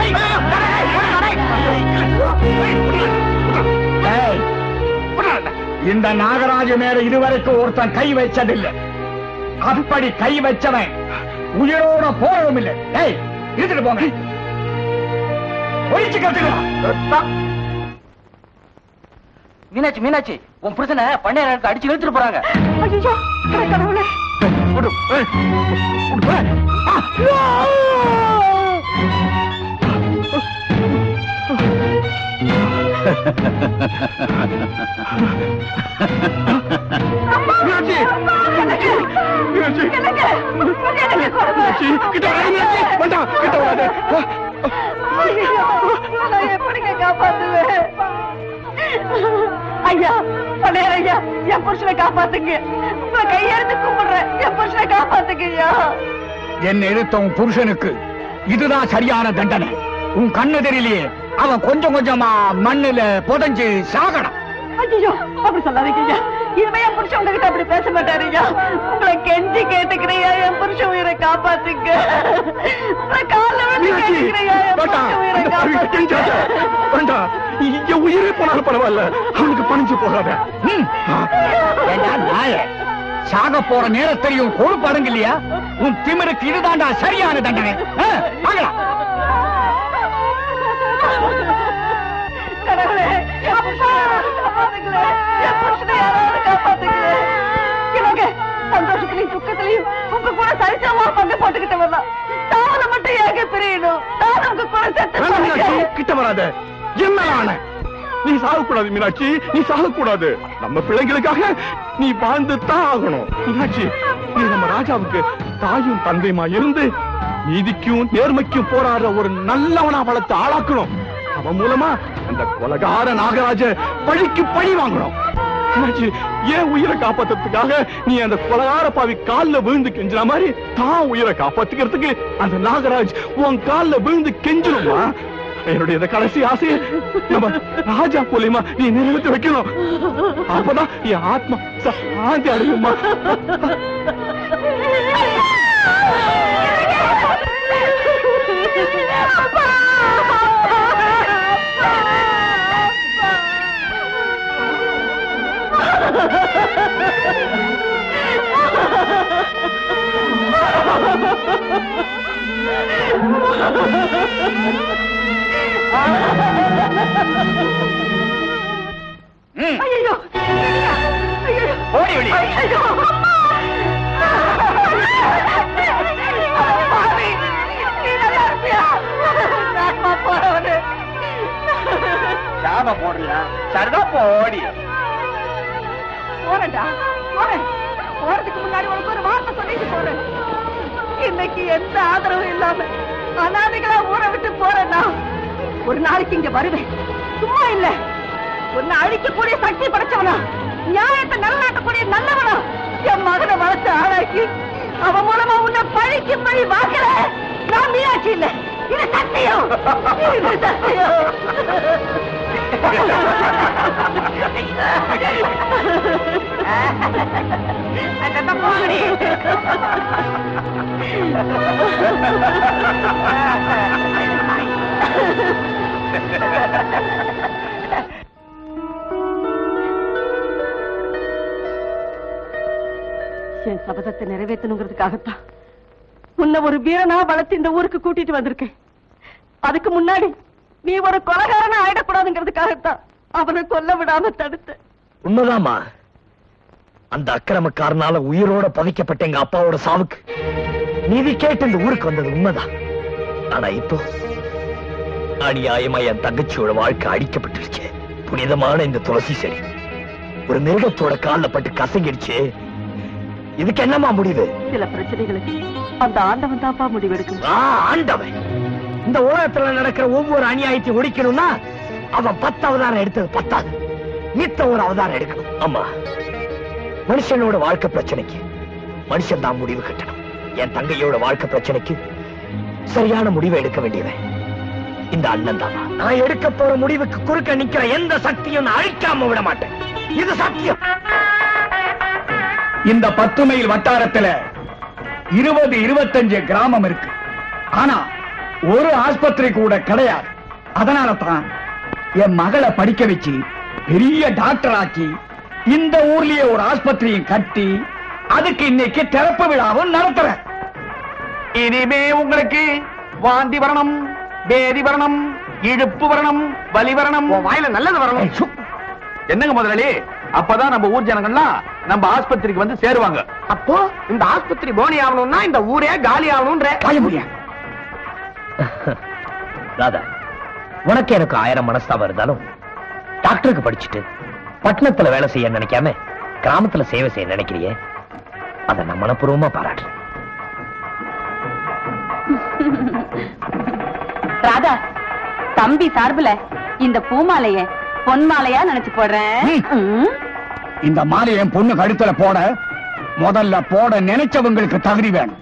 Speaker 1: ஏய், இந்த நாகராஜ மேல இதுவரைக்கும் ஒருத்தன் கை வச்சதில்லை அப்படி கை வச்சவன் உயிரோட போறதும் இல்லை ஏய் இருந்துட்டு போங்க ஒழிச்சு கத்துக்கலாம்
Speaker 7: மீனாட்சி மீனாட்சி உன் புருஷனை பண்ணையாருக்கு அடிச்சு இழுத்துட்டு போறாங்க
Speaker 8: ஐயோ கடவுளே
Speaker 5: விடு. ஏய், விடு. ஏய். மீனாட்சி! மீனாட்சி! மீனாட்சி, கிட்ட வராத, மீனாட்சி! வேண்டாம், கிட்ட வராத.
Speaker 8: ஐயோ, நான் எப்படிங்க காப்பாத்துவேன் ஐயா பண்ணையார் ஐயா என் புருஷனை காப்பாத்துங்க உங்க கையெடுத்து கும்பிடுறேன் என் புருஷனை காப்பாத்துங்க ஐயா
Speaker 1: என் எடுத்த உன் புருஷனுக்கு இதுதான் சரியான தண்டனை உன் கண்ணு தெரியலையே அவன் கொஞ்சம் கொஞ்சமா மண்ணுல புதைஞ்சு சாகணும்
Speaker 8: ஐயோ அப்படி சொல்லாதீங்க ஐயா இனிமே என் புருஷன் உங்ககிட்ட அப்படி பேச மாட்டாரு ஐயா உங்களை கெஞ்சி கேட்டுக்கிறையா என் புருஷன் உயிரை காப்பாத்துங்க உங்களை கால விட்டு
Speaker 5: மீனாட்சி!
Speaker 8: கேட்டுக்கிறையா என்
Speaker 5: வேண்டாம்,
Speaker 8: புருஷன் உயிரை
Speaker 5: அந்த பாவியை கெஞ்சாத.
Speaker 8: காப்பாத்துங்க
Speaker 5: வேண்டாம், என் உயிரே போனாலும் பரவாயில்ல அவனுக்கு பணிஞ்சு போகாத
Speaker 1: ம். ஏண்டா நாய சாக போற நேரத்தையும் கொழுப்பு அடங்கு இல்லையா உன் திமிருக்கு இதுதான்டா சரியான தண்டனை ஆ, வாங்கடா.
Speaker 8: கடவுளே அப்பா காப்பாத்துங்களே என் புருஷனை யாராவது காப்பாத்துங்களே எனக்கு சந்தோஷத்திலையும் துக்கத்திலையும் உங்க கூட சரிசமா பங்கு போட்டுக்கிட்டு வரலாம் தாவல மட்டும் ஏக பிரியணும் நான் உங்க கூட செத்து
Speaker 5: வேண்டாம் மீனாட்சி,
Speaker 8: போறேன்.
Speaker 5: கிட்ட வராத என்ன ஆன நீ சாகக்கூடாது மீனாட்சி நீ சாகக்கூடாது நம்ம பிள்ளைங்களுக்காக நீ வாழ்ந்து தான் ஆகணும் மீனாட்சி நீ நம்ம ராஜாவுக்கு தாயும் தந்தையுமா இருந்து நீதிக்கும் நேர்மைக்கும் போராடுற ஒரு நல்லவனா வளர்த்து ஆளாக்கணும் அவன் மூலமா அந்த கொலகார நாகராஜ பழிக்கு பழி வாங்கணும் மீனாட்சி ஏன் உயிரை காப்பாத்துறதுக்காக நீ அந்த கொலகார பாவி கால்ல விழுந்து கெஞ்சுற மாதிரி தான் உயிரை காப்பாத்துக்கிறதுக்கு அந்த நாகராஜ் உன் கால்ல விழுந்து கெஞ்சணுமா என்னுடைய இந்த கடைசி ஆசையை நம்ம ராஜா மூலியமா நீ நிறைவேற்றி வைக்கணும் அப்பதான் என் ஆத்மா சாந்தி அடையுமா
Speaker 8: ஐயோ ஐயோ
Speaker 7: ஓடி வெளியே.
Speaker 8: ஐயோ பாவி, நீ நல்லா இருப்பியா நாசமா போறவனு
Speaker 7: சாப போடுறியா சரிதான் போடி
Speaker 8: போறேன்டா போறேன் போறதுக்கு முன்னாடி உனக்கு ஒரு வார்த்தை சொல்லிட்டு போறேன் இன்னைக்கு எந்த ஆதரவும் இல்லாம அனாதைகளா ஊரை விட்டு போறேன்னா ஒரு நாளைக்கு இங்க வருவேன் சும்மா இல்ல உன்னை அழிக்கக்கூடிய சக்தி படைச்சவனா நியாயத்தை நிலநாட்டக்கூடிய நல்லவனா என் மகனை வளர்த்து ஆளாக்கி அவன் மூலமா உன்னை பழிக்கு பழி வாக்கல நான் மீனாட்சி இல்ல இது சத்தியம் இது சத்தியம் அதான் போகடி என் சபதத்தை நிறைவேற்றணுங்கிறதுக்காகத்தான் உன்னை ஒரு வீரனா வளர்த்து இந்த ஊருக்கு கூட்டிட்டு வந்திருக்கேன் அதுக்கு முன்னாடி நீ ஒரு கொலகாரனா ஆயிடக்கூடாதுங்கிறதுக்காகத்தான் அவனை கொல்ல விடாம தடுத்த
Speaker 7: உண்மைதாம்மா அந்த அக்கிரமக்காரனால உயிரோட பதைக்கப்பட்ட எங்க அப்பாவோட சாவுக்கு நீதி கேட்டு இந்த ஊருக்கு வந்தது உண்மைதான் ஆனா இப்போ அநியாயமா என் தங்கச்சியோட வாழ்க்கை அடிக்கப்பட்டுருச்சு புனிதமான இந்த துளசி செடி ஒரு மிருகத்தோட கால்ல பட்டு கசங்கிடுச்சு இதுக்கு என்னமா முடிவு
Speaker 8: சில பிரச்சனைகளுக்கு அந்த ஆண்டவன் தான்ப்பா முடிவெடுக்கணும்
Speaker 7: ஆ, ஆண்டவன் இந்த உலகத்துல நடக்கிற ஒவ்வொரு அநியாயத்தையும் ஒழிக்கணும்னா அவன் பத்து அவதாரம் எடுத்தது பத்தாது மித்த ஒரு அவதாரம் எடுக்கணும் ஆமா மனுஷனோட வாழ்க்கை பிரச்சனைக்கு மனுஷன் தான் முடிவு கட்டணும் என் தங்கையோட வாழ்க்கை பிரச்சனைக்கு சரியான முடிவை எடுக்க வேண்டியவன் இந்த அண்ணன் தான் நான் எடுக்க போற முடிவுக்கு குறுக்க நிக்கிற எந்த சக்தியும் நான் அழிக்காம விட மாட்டேன் இது சத்தியம்
Speaker 1: இந்த பத்து மைல் வட்டாரத்துல இருபது இருபத்தஞ்சு கிராமம் இருக்கு ஆனா ஒரு ஆஸ்பத்திரி கூட கிடையாது அதனால தான் என் மகளை படிக்க வச்சு பெரிய டாக்டர் ஆக்கி இந்த ஊர்லயே ஒரு ஆஸ்பத்திரியும் கட்டி அதுக்கு இன்னைக்கு திறப்பு விழாவும் நடத்துறேன்
Speaker 5: இனிமே உங்களுக்கு வாந்தி வரணும் பேதி வரணும் இழுப்பு வரணும் வலி வரணும் வாயில நல்லது வரணும்
Speaker 1: ஏய், சு.
Speaker 5: என்னங்க முதலாளி அப்பதான் நம்ம ஊர் ஜனங்கள்லாம் நம்ம ஆஸ்பத்திரிக்கு வந்து சேருவாங்க
Speaker 4: அப்போ இந்த ஆஸ்பத்திரி போனி ஆகணும்னா இந்த ஊரே காலி ஆகணும்ன்ற
Speaker 1: வாய முடியா
Speaker 7: ராதா உனக்கு எனக்கு ஆயிரம் மனஸ்தாபம் இருந்தாலும் டாக்டருக்கு படிச்சுட்டு பட்டணத்துல வேலை செய்ய நினைக்காம கிராமத்துல சேவை செய்ய நினைக்கிறியே அதை நான் மனப்பூர்வமா பாராட்டுறேன்
Speaker 9: ராதா தம்பி சார்புல இந்த பூமாலைய பொன்மாலையா நினைச்சு போடுறேன் ம்.
Speaker 1: இந்த மாலை என் பொண்ணு கழுத்துல போட முதல்ல போட நினைச்சவங்களுக்கு தகுதி வேணும்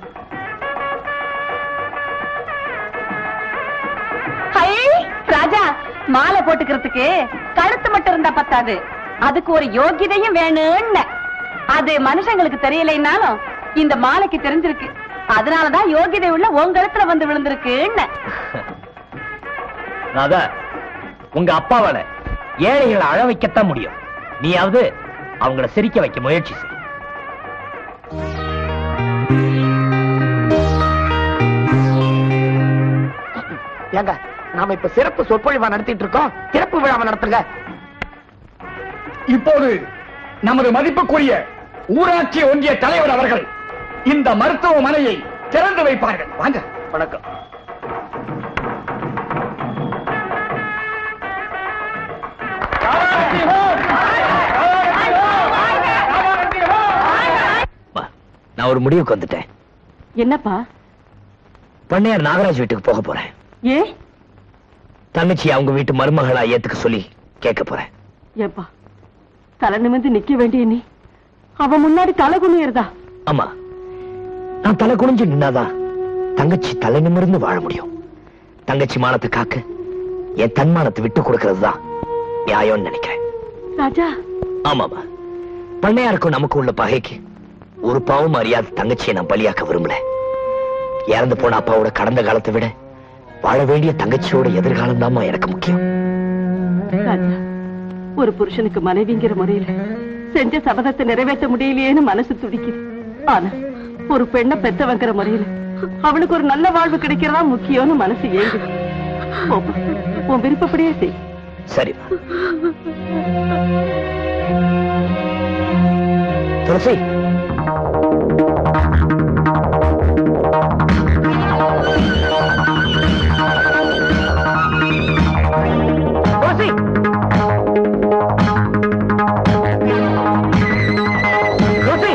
Speaker 9: ஹை, ராஜா மாலை போட்டுக்கிறதுக்கு கழுத்து மட்டும் இருந்தா பத்தாது அதுக்கு ஒரு யோகிதையும் வேணும்னு அது மனுஷங்களுக்கு தெரியலைன்னாலும் இந்த மாலைக்கு தெரிஞ்சிருக்கு அதனாலதான் யோகிதை உள்ள உன் கழுத்துல வந்து விழுந்திருக்குன்னு
Speaker 7: ராதா உங்க அப்பாவால ஏழைகளை அழ வைக்கத்தான் முடியும் நீயாவது அவங்கள சிரிக்க வைக்க முயற்சி செய்
Speaker 4: ஏங்க நாம இப்ப சிறப்பு சொற்பொழிவா நடத்திட்டு இருக்கோம் சிறப்பு விழாவை நடத்துங்க
Speaker 1: இப்போது நமது மதிப்புக்குரிய ஊராட்சி ஒன்றிய தலைவர் அவர்கள் இந்த மருத்துவமனையை திறந்து வைப்பார்கள் வாங்க
Speaker 4: வணக்கம்
Speaker 7: அம்மா, நான் ஒரு முடிவுக்கு வந்துட்டேன்
Speaker 8: என்னப்பா
Speaker 7: பண்ணையார் நாகராஜ் வீட்டுக்கு போக போறேன்
Speaker 8: ஏ
Speaker 7: தங்கச்சி அவங்க வீட்டு மருமகளா ஏத்துக்க சொல்லி கேட்க போறேன்
Speaker 8: ஏப்பா தலை நிமிர்ந்து நிக்க வேண்டிய நீ அவ முன்னாடி தலை குனியறதா
Speaker 7: ஆமா நான் தலை குனிஞ்சு நின்னாதான் தங்கச்சி தலை நிமிர்ந்து வாழ முடியும் தங்கச்சி மானத்தை காக்க என் தன்மானத்தை விட்டு கொடுக்கிறது தான் நியாயம்னு நினைக்கிறேன்
Speaker 8: ராஜா
Speaker 7: ஆமாமா பண்ணையாருக்கும் நமக்கு உள்ள பகைக்கு ஒரு பாவம் அறியாத தங்கச்சியை நான் பலியாக்க விரும்பல இறந்து போன அப்பாவோட கடந்த காலத்தை விட வாழ வேண்டிய தங்கச்சியோட எதிர்காலம் தாமா எனக்கு முக்கியம்
Speaker 8: ராஜா ஒரு புருஷனுக்கு மனைவிங்கிற முறையில செஞ்ச சபதத்தை நிறைவேற்ற முடியலையேன்னு மனசு துடிக்குது ஆனா ஒரு பெண்ணை பெத்தவங்கிற முறையில அவளுக்கு ஒரு நல்ல வாழ்வு கிடைக்கிறதா முக்கியம்னு மனசு ஏங்குது போப்பா, உன் விருப்பப்படியே செய்
Speaker 7: சரிம்மா துளசி துளசி துளசி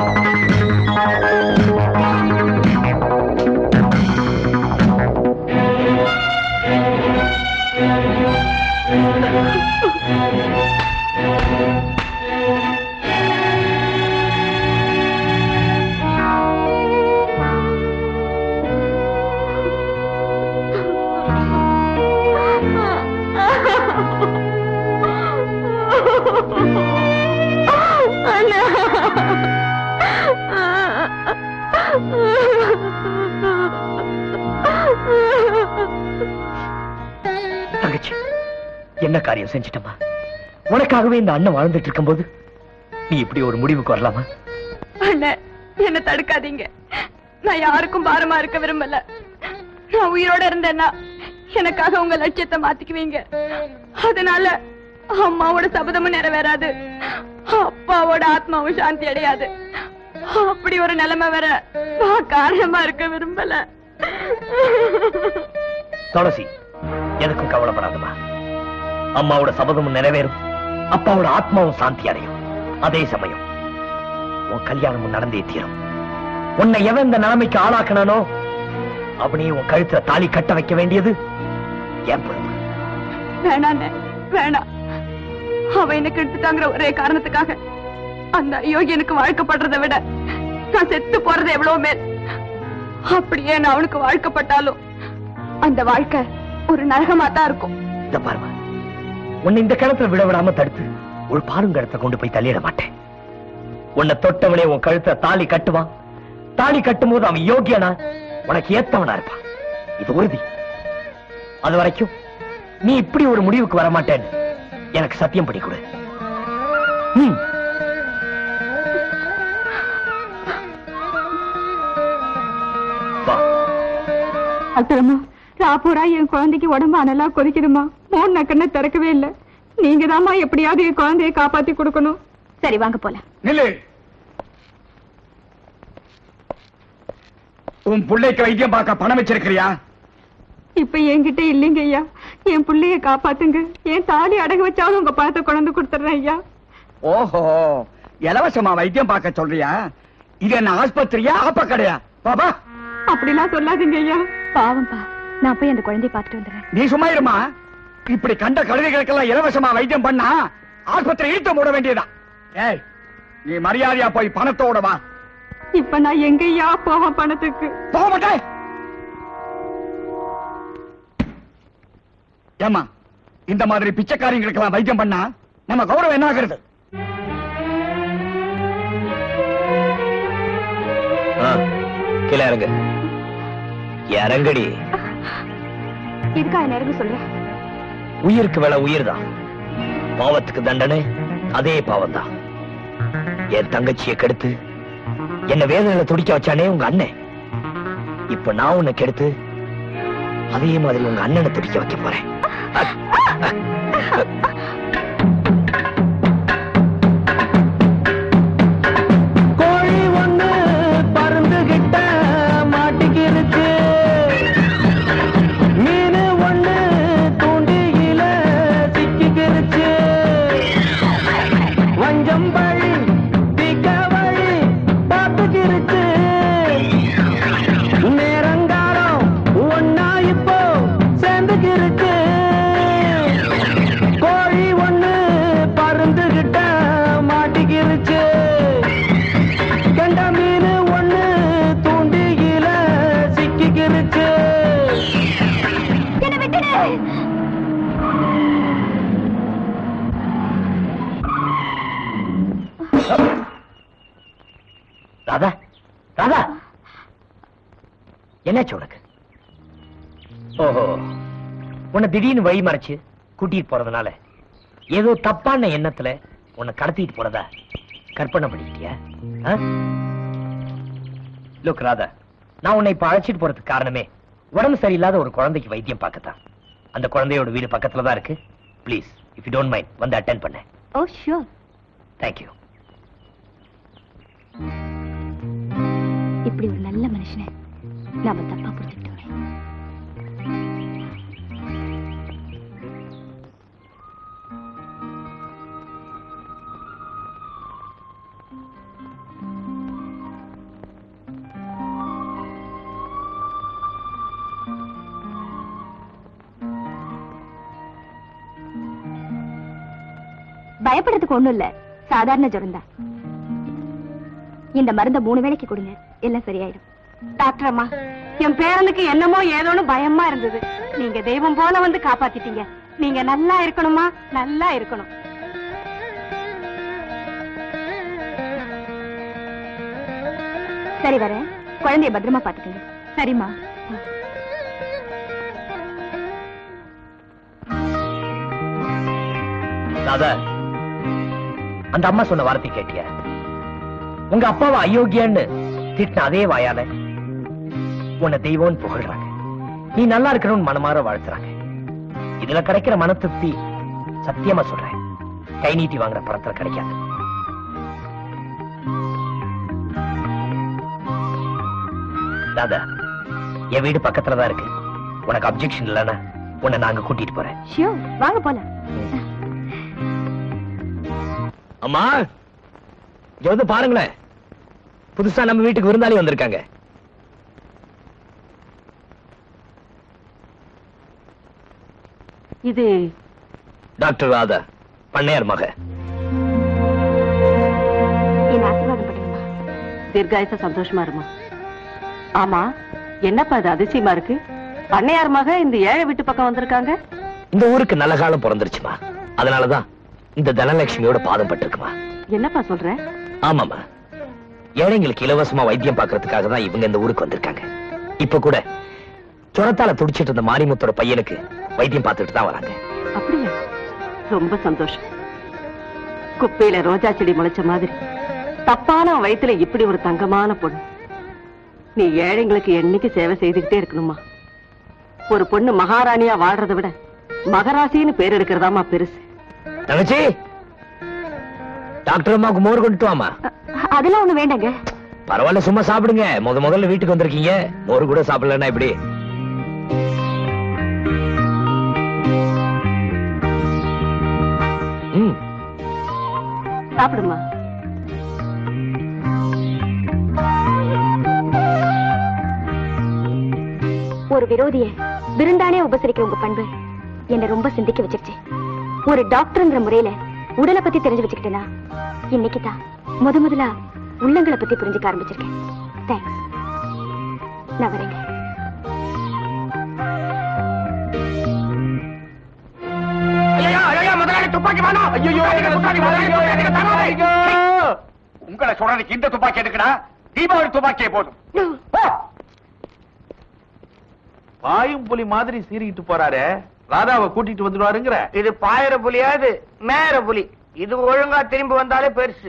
Speaker 7: தங்கச்சி என்ன காரியம் செஞ்சிட்டமா உனக்காகவே இந்த அண்ணன் வாழ்ந்துட்டு இருக்கும்போது நீ இப்படி ஒரு முடிவுக்கு வரலாமா
Speaker 6: அண்ணே என்ன தடுக்காதீங்க நான் யாருக்கும் பாரமா இருக்க விரும்பல நான் உயிரோட இருந்தேன்னா எனக்காக உங்க லட்சியத்தை மாத்திக்குவீங்க அதனால அம்மாவோட சபதமும் நிறைவேறாது அப்பாவோட ஆத்மாவும் சாந்தி அடையாது அப்படி ஒரு நிலைமை வர நான் காரணமா இருக்க விரும்பல
Speaker 7: துளசி எதுக்கும் கவலைப்படாதமா அம்மாவோட சபதமும் நிறைவேறும் அப்பாவோட ஆத்மாவும் சாந்தி அடையும் அதே சமயம் உன் கல்யாணமும் நடந்தே தீரும் உன்னை எவன் இந்த நிலைமைக்கு ஆளாக்கினானோ அவனே உன் கழுத்துல தாலி கட்ட வைக்க வேண்டியது என் பொறுப்பு
Speaker 6: வேணாண்ணே வேணாம் அவ என்ன கெடுத்துட்டாங்கிற ஒரே காரணத்துக்காக அந்த அயோகி எனக்கு வாழ்க்கைப்படுறதை விட நான் செத்து போறது எவ்வளவு மேல் அப்படியே நான் அவனுக்கு வாழ்க்கப்பட்டாலும் அந்த வாழ்க்கை ஒரு நரகமா தான் இருக்கும்
Speaker 7: இந்த பாருமா உன்னை இந்த கிணத்துல விட விடாம தடுத்து ஒரு பாருங்கடத்தை கொண்டு போய் தள்ளிட மாட்டேன் உன்னை தொட்டவனே உன் கழுத்தை தாலி கட்டுவான் தாலி கட்டும் போது அவன் யோகியனா உனக்கு ஏத்தவனா இருப்பான் இது உறுதி அது வரைக்கும் நீ இப்படி ஒரு முடிவுக்கு வர மாட்டேன்னு எனக்கு சத்தியம் பண்ணி கொடு ம். வா
Speaker 6: அத்தரமா ராப்பூரா என் குழந்தைக்கு உடம்பு அனலா கொதிக்குதுமா மூணு நக்கண்ண திறக்கவே இல்ல நீங்க தாமா எப்படியாவது என் குழந்தைய காப்பாத்தி கொடுக்கணும் சரி வாங்க போலாம்
Speaker 1: நில்லு உன் பிள்ளைக்கு வைத்தியம் பார்க்க பணம் வச்சிருக்கிறியா
Speaker 6: இப்ப என்கிட்ட இல்லைங்க ஐயா என் புள்ளைய காப்பாத்துங்க என் தாலி அடகு வச்சாவது உங்க பணத்தை கொண்டு கொடுத்துறேன் ஐயா
Speaker 1: ஓஹோ இலவசமா வைத்தியம் பார்க்க சொல்றியா இது என்ன ஆஸ்பத்திரியா ஆப்ப கடையா பாபா
Speaker 6: அப்படிலாம் சொல்லாதீங்க ஐயா பாவம்பா நான் போய் அந்த குழந்தைய பார்த்துட்டு வந்துடுறேன்
Speaker 1: நீ சும்மா இருமா இப்படி கண்ட கழுதைகளுக்கெல்லாம் இலவசமா வைத்தியம் பண்ணா ஆஸ்பத்திரி இழுத்து மூட வேண்டியதா ஏய் நீ மரியாதையா போய் பணத்தோட வா
Speaker 6: இப்ப நான் எங்க ஐயா போவேன் பணத்துக்கு
Speaker 1: போக மாட்டே ஏமா இந்த மாதிரி பிச்சைக்காரங்களுக்கெல்லாம் வைத்தியம் பண்ணா நம்ம கௌரவம் என்ன ஆகுறது
Speaker 7: ஆ, கீழே இறங்கு இறங்கடி
Speaker 6: இதுக்கா நேரம் சொல்றேன்
Speaker 7: உயிருக்கு வேலை உயிர் தான் பாவத்துக்கு தண்டனை அதே பாவம் தான் என் தங்கச்சியை கெடுத்து என்ன வேதனையில துடிக்க வச்சானே உங்க அண்ணன் இப்ப நான் உன்னை கெடுத்து அதே மாதிரி உங்க அண்ணனை துடிக்க வைக்க போறேன்
Speaker 3: கோழி ஒண்ணு பறந்துகிட்ட மாட்டிக்கிருச்சு மீன் ஒண்ணு தூண்டியில சிக்கிக்கிருச்சு வஞ்சம் வழி தீக்க வழி பார்த்துக்கிருச்சு நேரங்காலம் ஒன்னா இப்போ சேர்ந்துக்கிருச்சு கோழி ஒண்ணு பறந்துகிட்ட மாட்டிக்கிருச்சு கண்ட மீன் ஒண்ணு தூண்டியில சிக்கிக்கிருச்சு
Speaker 6: என்ன விட்டுடு
Speaker 7: ராதா ராதா என்னாச்சு உனக்கு ஓஹோ உன்னை திடீர்னு வழி மறைச்சு கூட்டிட்டு போறதுனால ஏதோ தப்பான எண்ணத்துல உன்னை கடத்திட்டு போறதா கற்பனை பண்ணிக்கிட்டியா லுக் ராதா நான் உன்னை இப்ப அழைச்சிட்டு போறதுக்கு காரணமே உடம்பு சரியில்லாத ஒரு குழந்தைக்கு வைத்தியம் பார்க்கத்தான் அந்த குழந்தையோட வீடு பக்கத்துல தான் இருக்கு please if you don't mind வந்து அட்டென்ட் பண்ண
Speaker 6: ஓ ஷூர்
Speaker 7: தேங்க்யூ
Speaker 6: இப்படி ஒரு நல்ல மனுஷனை நாம தப்பா புரிஞ்சுக்கிட்டோமே பயப்படுறதுக்கு ஒண்ணும் இல்ல சாதாரண ஜுரம் தான் இந்த மருந்த மூணு வேளைக்கு கொடுங்க எல்லாம் சரியாயிடும் டாக்டர் அம்மா என் பேரனுக்கு என்னமோ ஏதோன்னு பயமா இருந்தது நீங்க தெய்வம் போல வந்து காப்பாத்திட்டீங்க நீங்க நல்லா இருக்கணுமா நல்லா இருக்கணும் சரி வரேன் குழந்தைய பத்திரமா பாத்துக்கங்க சரிம்மா
Speaker 7: ராதா அந்த அம்மா சொன்ன வார்த்தை கேட்டியா உங்க அப்பாவை அயோக்கியன்னு திட்டின அதே வாயால உன்னை தெய்வம்னு புகழ்றாங்க நீ நல்லா இருக்கணும்னு மனமாற வாழ்த்துறாங்க இதுல கிடைக்கிற மன திருப்தி சத்தியமா சொல்றேன் கை நீட்டி வாங்குற பணத்துல கிடைக்காது ராதா என் வீடு பக்கத்துல தான் இருக்கு உனக்கு அப்செக்ஷன் இல்லைன்னா உன்னை நாங்க கூட்டிட்டு போறேன்
Speaker 6: ஷியோர் வாங்க போலாம்
Speaker 7: அம்மா இங்க வந்து பாருங்களேன் புதுசா நம்ம வீட்டுக்கு விருந்தாளி வந்திருக்காங்க
Speaker 8: இது
Speaker 7: டாக்டர் ராதா பண்ணையார் மக
Speaker 6: என்ன ஆசீர்வாதம் பண்ணுங்கம்மா
Speaker 8: தீர்காயச சந்தோஷமா இருமா ஆமா என்னப்பா இது அதிசயமா இருக்கு பண்ணையார் மக இந்த ஏழை வீட்டு பக்கம் வந்திருக்காங்க
Speaker 7: இந்த ஊருக்கு நல்ல காலம் பிறந்துருச்சுமா அதனாலதான் இந்த தனலட்சுமியோட பாதம் பட்டிருக்குமா
Speaker 8: என்னப்பா சொல்ற
Speaker 7: ஆமாமா ஏழைங்களுக்கு இலவசமா வைத்தியம் பார்க்கறதுக்காக தான் இவங்க இந்த ஊருக்கு வந்திருக்காங்க இப்ப கூட சுரத்தால துடிச்சிட்டு இருந்த மாரிமுத்தோட பையனுக்கு வைத்தியம் பார்த்துட்டு தான் வராங்க
Speaker 8: அப்படியா ரொம்ப சந்தோஷம் குப்பையில ரோஜா செடி முளைச்ச மாதிரி தப்பான வயித்துல இப்படி ஒரு தங்கமான பொண்ணு நீ ஏழைங்களுக்கு என்னைக்கு சேவை செய்துகிட்டே இருக்கணுமா ஒரு பொண்ணு மகாராணியா வாழ்றதை விட மகராசின்னு பேர் எடுக்கிறதாமா பெருசு
Speaker 7: தங்கச்சி டாக்டர் அம்மாவுக்கு மோர் கொண்டு வாமா
Speaker 6: அ- அதெல்லாம் ஒண்ணு வேண்டாங்க
Speaker 7: பரவாயில்ல சும்மா சாப்பிடுங்க முத முதல்ல வீட்டுக்கு வந்திருக்கீங்க மோர் கூட சாப்பிடலன்னா இப்படி ம்
Speaker 8: சாப்பிடுமா
Speaker 6: ஒரு விரோதிய விருந்தானே உபசரிக்கிற உங்க பண்பு என்ன ரொம்ப சிந்திக்க வச்சிருச்சு ஒரு டாக்டர்ங்கிற முறையில உடலை பத்தி தெரிஞ்சு வச்சுக்கிட்டேனா இன்னைக்கு தான் முத முதலா உள்ளங்களை பத்தி புரிஞ்சுக்க ஆரம்பிச்சிருக்கேன் தேங்க்ஸ் நான் வரேங்க
Speaker 1: துப்பாக்கி வேணும் ஐயோ உங்களை சொல்றதுக்கு இந்த துப்பாக்கி எதுக்குடா தீபாவளி துப்பாக்கியே போதும் போ.
Speaker 5: பாயும் புலி மாதிரி சீறிக்கிட்டு போறாரே ராதாவை கூட்டிட்டு வந்துடுவாருங்கிற
Speaker 4: இது பாயிர புலியாது மேற புலி இது ஒழுங்கா திரும்பி வந்தாலே பெருசு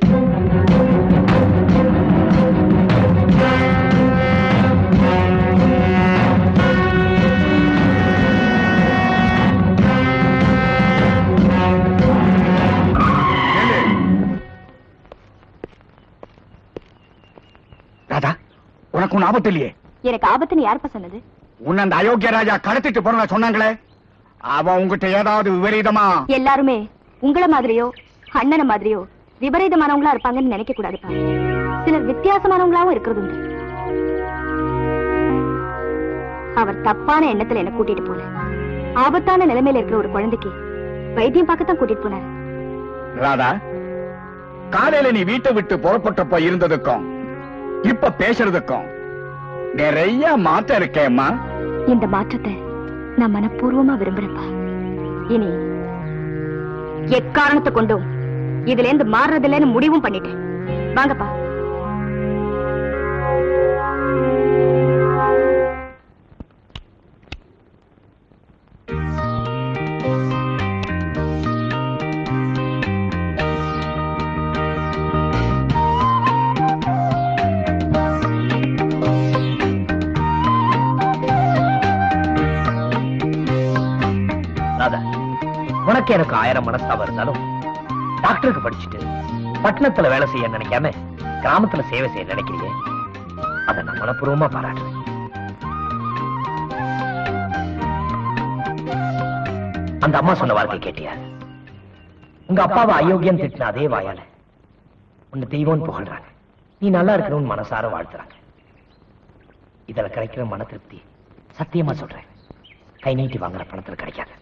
Speaker 1: உனக்கு ஒண்ணு ஆபத்து இல்லையே
Speaker 6: எனக்கு ஆபத்துன்னு யாருப்பா சொன்னது
Speaker 1: உன்னை அந்த அயோக்கிய ராஜா கடத்திட்டு போறதா சொன்னாங்களே அவன் உங்ககிட்ட ஏதாவது விபரீதமா
Speaker 6: எல்லாருமே உங்கள மாதிரியோ அண்ணன மாதிரியோ விபரீதமானவங்களா இருப்பாங்கன்னு நினைக்க கூடாதுப்பா சிலர் வித்தியாசமானவங்களாவும் இருக்கிறது உண்டு அவர் தப்பான எண்ணத்துல என்ன கூட்டிட்டு போல ஆபத்தான நிலைமையில இருக்கிற ஒரு குழந்தைக்கு வைத்தியம் பார்க்கத்தான் கூட்டிட்டு போனார்
Speaker 1: ராதா காலையில நீ வீட்டை விட்டு புறப்பட்டப்ப இருந்ததுக்கும் இப்ப பேசுறதுக்கும் நிறைய மாற்றம் இருக்கேம்மா
Speaker 6: இந்த மாற்றத்தை நான் மனப்பூர்வமா விரும்புறேன்ப்பா இனி எக்காரணத்தை கொண்டும் இதுல இருந்து மாறுறதில்லைன்னு முடிவும் பண்ணிட்டேன் வாங்கப்பா
Speaker 7: ராதா உனக்கு எனக்கு ஆயிரம் மனஸ்தாபம் இருந்தாலும் டாக்டருக்கு படிச்சுட்டு பட்டணத்துல வேலை செய்ய நினைக்காம கிராமத்துல சேவை செய்ய நினைக்கிறீங்க அதை நான் மனப்பூர்வமா பாராட்டுறேன் அந்த அம்மா சொன்ன வார்த்தை கேட்டியா உங்க அப்பாவை அயோக்கியம் திட்டின அதே வாயால உன்னை தெய்வம்னு புகழ்றாங்க நீ நல்லா இருக்கணும்னு மனசார வாழ்த்துறாங்க இதுல கிடைக்கிற மன திருப்தி சத்தியமா சொல்றேன் கை நீட்டி வாங்குற பணத்துல கிடைக்காது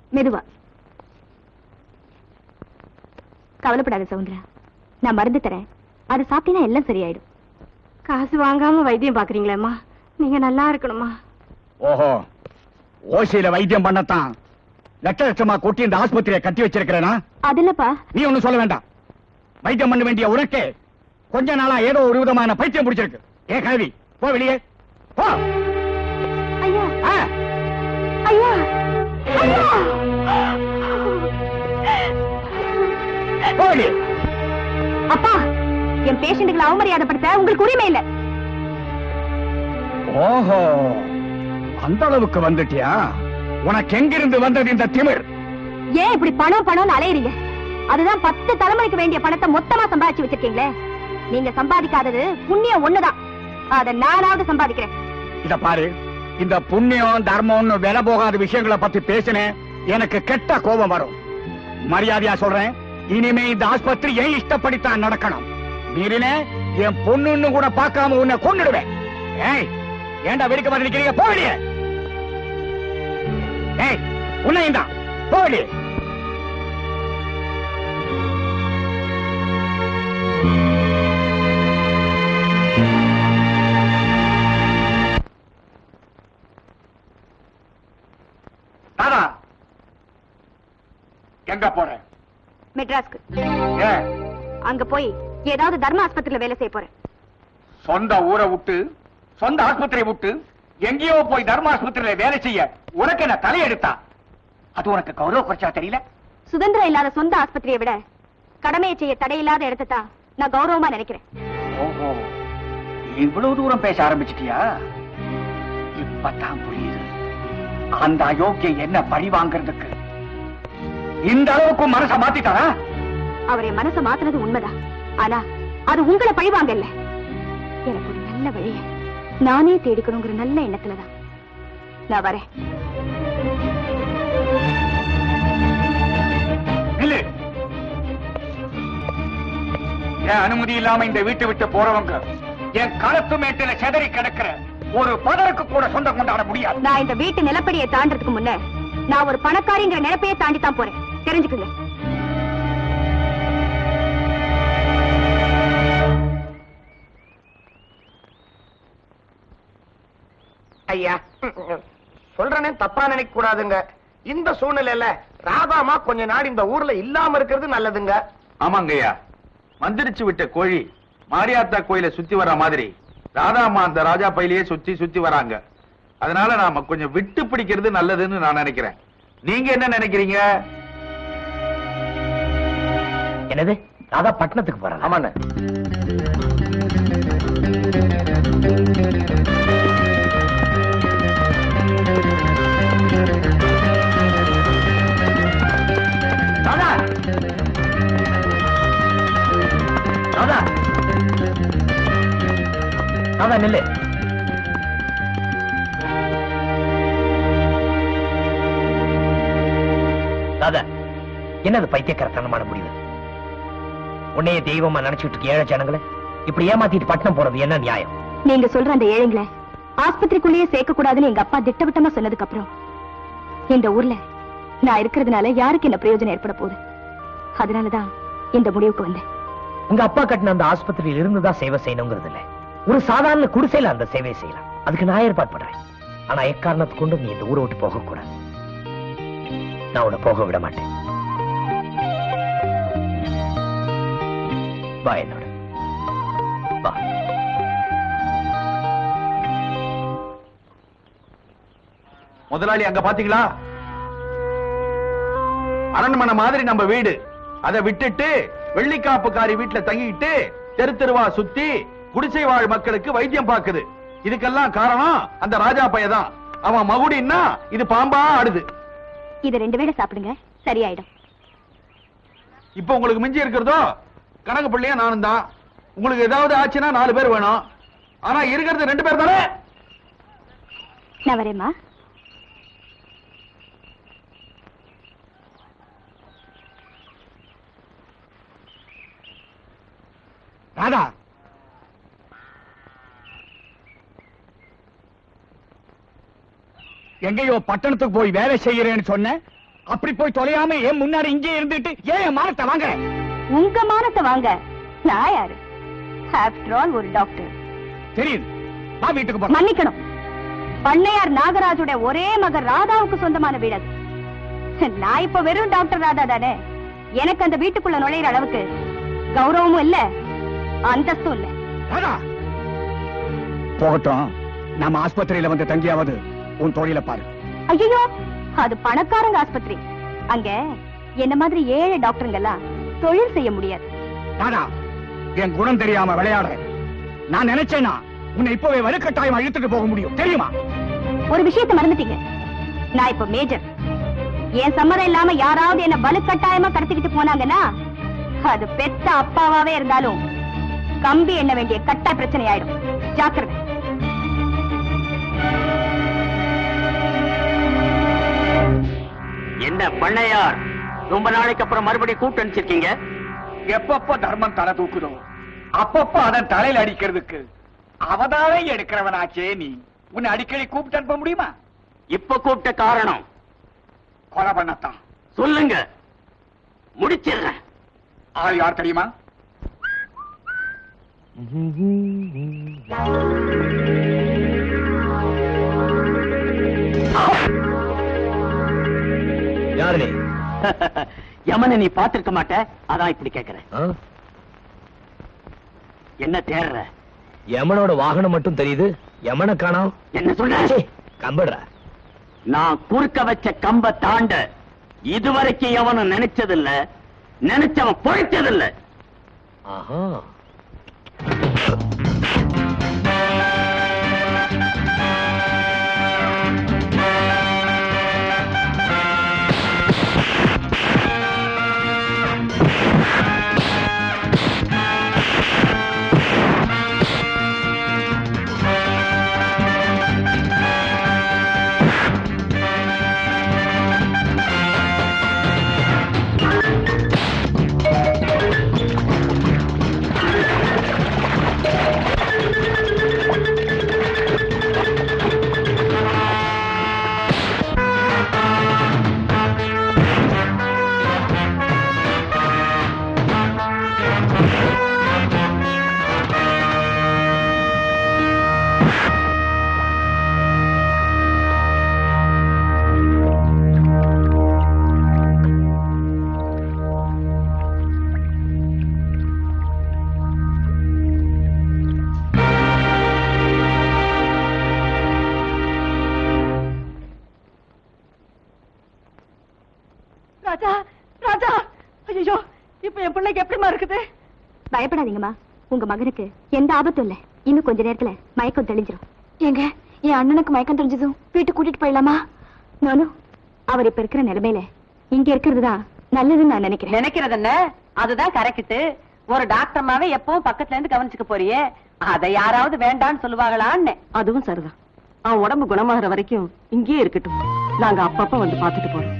Speaker 6: மெதுவா கவலைப்படாத சவுந்தரா நான் மருந்து தரேன் அதை சாப்பிட்டீங்கன்னா எல்லாம் சரியாயிடும் காசு வாங்காம வைத்தியம் பாக்குறீங்களேம்மா நீங்க நல்லா இருக்கணுமா
Speaker 1: ஓஹோ ஓசியில வைத்தியம் பண்ணத்தான் லட்ச லட்சமா கொட்டி இந்த ஆஸ்பத்திரியை கட்டி வச்சிருக்கிறேனா
Speaker 6: அது இல்லப்பா
Speaker 1: நீ ஒண்ணும் சொல்ல வேண்டாம் வைத்தியம் பண்ண வேண்டிய உனக்கே கொஞ்ச நாளா ஏதோ ஒரு விதமான பைத்தியம் பிடிச்சிருக்கு ஏ கல்வி போ வெளியே போ
Speaker 6: ஐயா
Speaker 1: ஆ,
Speaker 6: ஐயா ஐயா
Speaker 1: போ வெளியே
Speaker 6: அப்பா என் பேஷண்ட்டுகளை அவமரியாதைப்படுத்த உங்களுக்கு உரிமை இல்ல
Speaker 1: ஓஹோ அந்த அளவுக்கு வந்துட்டியா உனக்கு எங்கிருந்து வந்தது இந்த திமிர்
Speaker 6: ஏன் இப்படி பணம் பணம்னு அலையறீங்க அதுதான் பத்து தலைமுறைக்கு வேண்டிய பணத்தை மொத்தமா சம்பாதிச்சு வச்சிருக்கீங்களே நீங்க சம்பாதிக்காதது புண்ணியம் ஒண்ணுதான் அத நானாவது சம்பாதிக்கிறேன்
Speaker 1: இத பாரு இந்த புண்ணியம் தர்மம்னு விலை போகாத விஷயங்களை பத்தி பேசினேன் எனக்கு கெட்ட கோபம் வரும் மரியாதையா சொல்றேன் இனிமே இந்த ஆஸ்பத்திரி என் இஷ்டப்படித்தான் நடக்கணும் மீறினே என் பொண்ணுன்னு கூட பார்க்காம உன்னை கொன்னுடுவேன் ஏய் ஏன்டா வெடிக்க மாதிரி நிக்கிறீங்க போகலையே ஏய் உன்னையும் தான் போகலையே தாதா எங்க போறேன்
Speaker 6: மெட்ராஸ்க்கு
Speaker 1: ஏன்
Speaker 6: அங்க போய் ஏதாவது தர்ம ஆஸ்பத்திரியில வேலை செய்ய போறேன்
Speaker 1: சொந்த ஊரை விட்டு சொந்த ஆஸ்பத்திரியை விட்டு எங்கேயோ போய் தர்ம ஆஸ்பத்திரியில வேலை செய்ய உனக்கு என்ன தலையெடுத்தா அது உனக்கு கௌரவ குறைச்சா தெரியல
Speaker 6: சுதந்திரம் இல்லாத சொந்த ஆஸ்பத்திரியை விட கடமையை செய்ய தடையில்லாத இடத்தை தான் நான் கௌரவமா நினைக்கிறேன்
Speaker 1: ஓஹோ இவ்வளவு தூரம் பேச ஆரம்பிச்சிட்டியா இப்பதான் புரியுது அந்த அயோக்கியம் என்ன பழி வாங்குறதுக்கு இந்த அளவுக்கு மனச மாத்திட்டாரா
Speaker 6: அவர் என் மனசை மாத்துனது உண்மைதான் ஆனா அது உங்களை பழிவாங்க இல்ல எனக்கு ஒரு நல்ல வழிய நானே தேடிக்கணுங்கிற நல்ல எண்ணத்துலதான் நான் வரேன்
Speaker 1: நில்லு என் அனுமதி இல்லாம இந்த வீட்டை விட்டு போறவங்க என் களத்து மேட்டில செதறி கிடக்கிற ஒரு பதருக்கு கூட சொந்தம் கொண்டாட முடியாது
Speaker 6: நான் இந்த வீட்டு நிலப்படியை தாண்டறதுக்கு முன்ன நான் ஒரு பணக்காரிங்கிற நினைப்பையே தாண்டி தான் போறேன் தெரிஞ்சுக்குங்க
Speaker 4: ஐயா சொல்றேனே தப்பா நினைக்க கூடாதுங்க இந்த சூழ்நிலையில ராதாமா கொஞ்ச நாள் இந்த ஊர்ல இல்லாம இருக்கிறது நல்லதுங்க
Speaker 5: ஆமாங்கய்யா மந்திரிச்சு விட்ட கோழி மாரியாத்தா கோயில சுத்தி வர மாதிரி ராதாம்மா அந்த ராஜா பையிலேயே சுத்தி சுத்தி வராங்க அதனால நாம கொஞ்சம் விட்டு பிடிக்கிறது நல்லதுன்னு நான் நினைக்கிறேன் நீங்க என்ன நினைக்கிறீங்க
Speaker 7: என்னது ராதா பட்டணத்துக்கு போறேன்
Speaker 2: ஆமாண்ண
Speaker 7: ராதா ராதா ராதா நில்லு ராதா என்னது பைத்தியக்காரத்தனமான முடிவு உன்னைய தெய்வமா நினைச்சிட்டு இருக்க ஏழை ஜனங்களை இப்படி ஏமாத்திட்டு பட்டணம் போறது என்ன நியாயம்
Speaker 6: நீங்க சொல்ற அந்த ஏழைங்களை ஆஸ்பத்திரிக்குள்ளேயே சேர்க்க கூடாதுன்னு எங்க அப்பா திட்டவட்டமா சொன்னதுக்கு அப்புறம் இந்த ஊர்ல நான் இருக்கிறதுனால யாருக்கு என்ன பிரயோஜனம் ஏற்பட போகுது அதனாலதான் இந்த முடிவுக்கு வந்தேன்
Speaker 7: உங்க அப்பா கட்டின அந்த ஆஸ்பத்திரியில இருந்து தான் சேவை செய்யணுங்கிறது இல்ல ஒரு சாதாரண குடிசையில அந்த சேவை செய்யலாம் அதுக்கு நான் ஏற்பாடு பண்றேன் ஆனா எக்காரணத்தை கொண்டு நீ இந்த ஊரை விட்டு போக கூடாது நான் உன்னை போக விட மாட்டேன் வா என்னோட வா
Speaker 5: முதலாளி அங்க பாத்தீங்களா அரண்மனை மாதிரி நம்ம வீடு அதை விட்டுட்டு வெள்ளிக்காப்புக்காரி வீட்டுல தங்கிட்டு தெரு தெருவா சுத்தி குடிசை வாழ் மக்களுக்கு வைத்தியம் பாக்குது இதுக்கெல்லாம் காரணம் அந்த ராஜா பையதான் அவன் மகுடின்னா இது பாம்பா ஆடுது
Speaker 6: இதை ரெண்டு வேளை சாப்பிடுங்க சரியாயிடும்
Speaker 5: இப்ப உங்களுக்கு மிஞ்சி இருக்கிறதோ கணக்கு பிள்ளையா நானும் தான் உங்களுக்கு ஏதாவது ஆச்சுன்னா நாலு பேர் வேணும் ஆனா இருக்கிறது ரெண்டு பேர் தானே
Speaker 6: நான் வரேம்மா
Speaker 1: ராதா எங்கேயோ பட்டணத்துக்கு போய் வேலை செய்கிறேன்னு சொன்ன அப்படி போய் தொலையாம ஏன் முன்னாடி இங்கே இருந்துட்டு ஏன் என் மானத்தை வாங்க
Speaker 6: உங்க மானத்தை வாங்க நான் யாரு ஆஃப்டர் ஆல் ஒரு டாக்டர்
Speaker 1: தெரியுது வா வீட்டுக்கு போறோம்
Speaker 6: மன்னிக்கணும் பண்ணையார் நாகராஜுடைய ஒரே மகன் ராதாவுக்கு சொந்தமான வீடு அது நான் இப்ப வெறும் டாக்டர் ராதா தானே எனக்கு அந்த வீட்டுக்குள்ள நுழையிற அளவுக்கு கௌரவமும் இல்ல அந்தஸ்தும் இல்ல
Speaker 1: ராதா போகட்டும் நம்ம ஆஸ்பத்திரியில வந்து தங்கியாவது உன் தொழில பாரு
Speaker 6: ஐயோ அது பணக்காரங்க ஆஸ்பத்திரி அங்க என்ன மாதிரி ஏழை டாக்டருங்க எல்லாம் தொழில் செய்ய முடியாது
Speaker 1: ராதா என் குணம் தெரியாம விளையாடுற நான் நினைச்சேன்னா உன்னை இப்பவே வலுக்கட்டாயம் இழுத்துட்டு போக முடியும் தெரியுமா
Speaker 6: ஒரு விஷயத்தை மறந்துட்டீங்க நான் இப்ப மேஜர் என் சம்மதம் இல்லாம யாராவது என்ன வலுக்கட்டாயமா கடத்திக்கிட்டு போனாங்கன்னா அது பெத்த அப்பாவாவே இருந்தாலும் கம்பி எண்ண வேண்டிய கட்டாய பிரச்சனை ஆயிடும் ஜாக்கிரதை
Speaker 3: என்ன பண்ணையார் ரொம்ப நாளைக்கு அப்புறம் மறுபடியும் கூப்பிட்டு அனுப்பிச்சிருக்கீங்க
Speaker 1: எப்பப்ப தர்மம் தலை தூக்குதோ அப்பப்ப அதன் தலையில அடிக்கிறதுக்கு அவதாரம் எடுக்கிறவனாச்சே நீ உன்னை அடிக்கடி கூப்பிட்டு அனுப்ப முடியுமா
Speaker 3: இப்ப கூப்பிட்ட காரணம்
Speaker 1: கொலை பண்ணத்தான்
Speaker 3: சொல்லுங்க முடிச்சிடுறேன்
Speaker 1: ஆள் யார் தெரியுமா
Speaker 7: யாரு நீ
Speaker 3: யமனை நீ பாத்திருக்க மாட்ட அதான் இப்படி கேக்குறேன்
Speaker 7: ஆ?
Speaker 3: என்ன தேடுற
Speaker 7: யமனோட வாகனம் மட்டும் தெரியுது யமனை காணோம்
Speaker 3: என்ன சொல்ற
Speaker 7: கம்படுற
Speaker 3: நான் குறுக்க வச்ச கம்ப தாண்ட இதுவரைக்கும் எவனும் நினைச்சதில்ல நினைச்சவன் பொழைச்சதில்ல
Speaker 7: ஆஹா
Speaker 8: ராஜா ராஜா ஐயோ இப்ப என் பிள்ளைக்கு எப்படிமா இருக்குது
Speaker 6: பயப்படாதீங்கம்மா உங்க மகனுக்கு எந்த ஆபத்தும் இல்ல இன்னும் கொஞ்ச நேரத்துல மயக்கம் தெளிஞ்சிரும் ஏங்க என் அண்ணனுக்கு மயக்கம் தெளிஞ்சதும் வீட்டுக்கு கூட்டிட்டு போயிடலாமா நானும் அவர் இப்ப இருக்கிற நிலைமையில இங்க இருக்கிறது தான் நல்லதுன்னு நான் நினைக்கிறேன்
Speaker 8: நினைக்கிறது என்ன அதுதான் கரெக்ட் ஒரு டாக்டர்மாவே எப்பவும் பக்கத்துல இருந்து கவனிச்சுக்க போறியே அதை யாராவது வேண்டான்னு சொல்லுவாங்களான்னு அதுவும் சரிதான் அவன் உடம்பு குணமாகற வரைக்கும் இங்கேயே இருக்கட்டும் நாங்க அப்பப்ப வந்து பாத்துட்டு போறோம்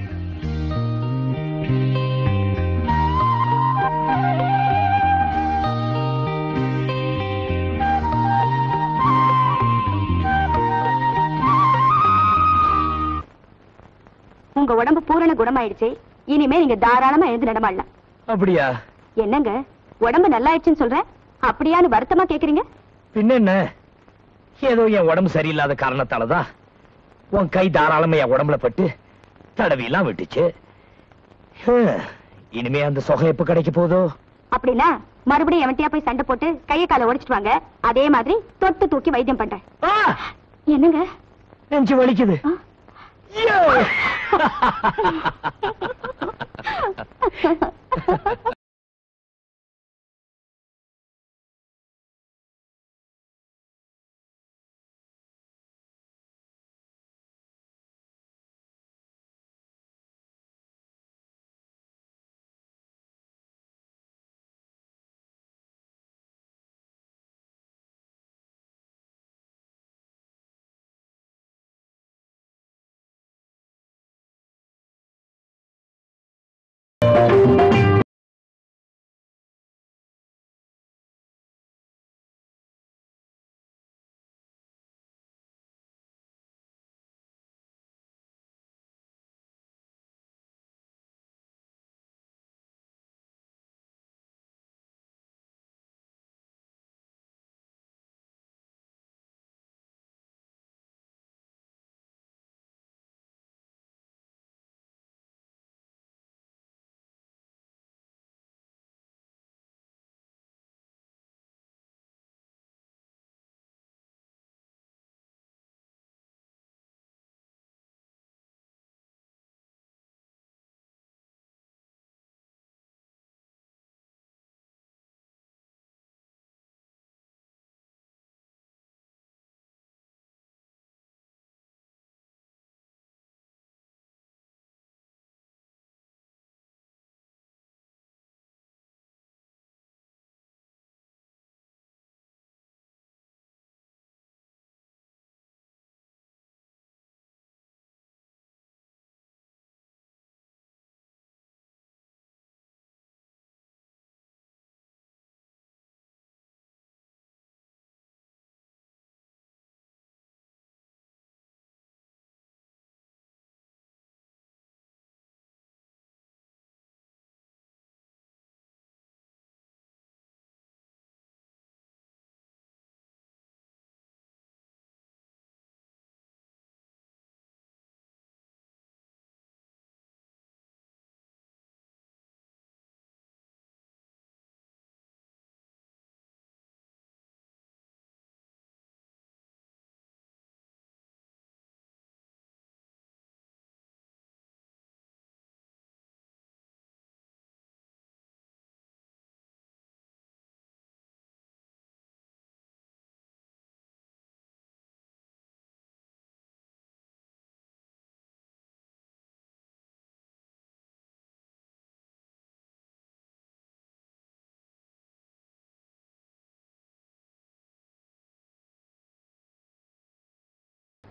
Speaker 6: உங்க உடம்பு பூரண குணமாயிடுச்சு இனிமே நீங்க தாராளமா எழுந்து நடமாடலாம்
Speaker 7: அப்படியா
Speaker 6: என்னங்க உடம்பு நல்லாயிடுச்சுன்னு சொல்றேன் அப்படியான்னு வருத்தமா கேக்குறீங்க
Speaker 7: பின்ன என்ன ஏதோ என் உடம்பு சரியில்லாத காரணத்தாலதான் உன் கை தாராளமா என் உடம்புல பட்டு தடவி எல்லாம் விட்டுச்சு ஹம், இனிமே அந்த சொகை எப்ப கிடைக்க போதோ
Speaker 6: அப்படின்னா மறுபடியும் எவன்ட்டியா போய் சண்டை போட்டு கையை காலை உடைச்சிட்டு வாங்க அதே மாதிரி தொட்டு தூக்கி வைத்தியம் பண்றேன்
Speaker 7: ஆ,
Speaker 6: என்னங்க
Speaker 7: நெஞ்சு வலிக்குது
Speaker 6: ஆ?
Speaker 7: ஐயோ!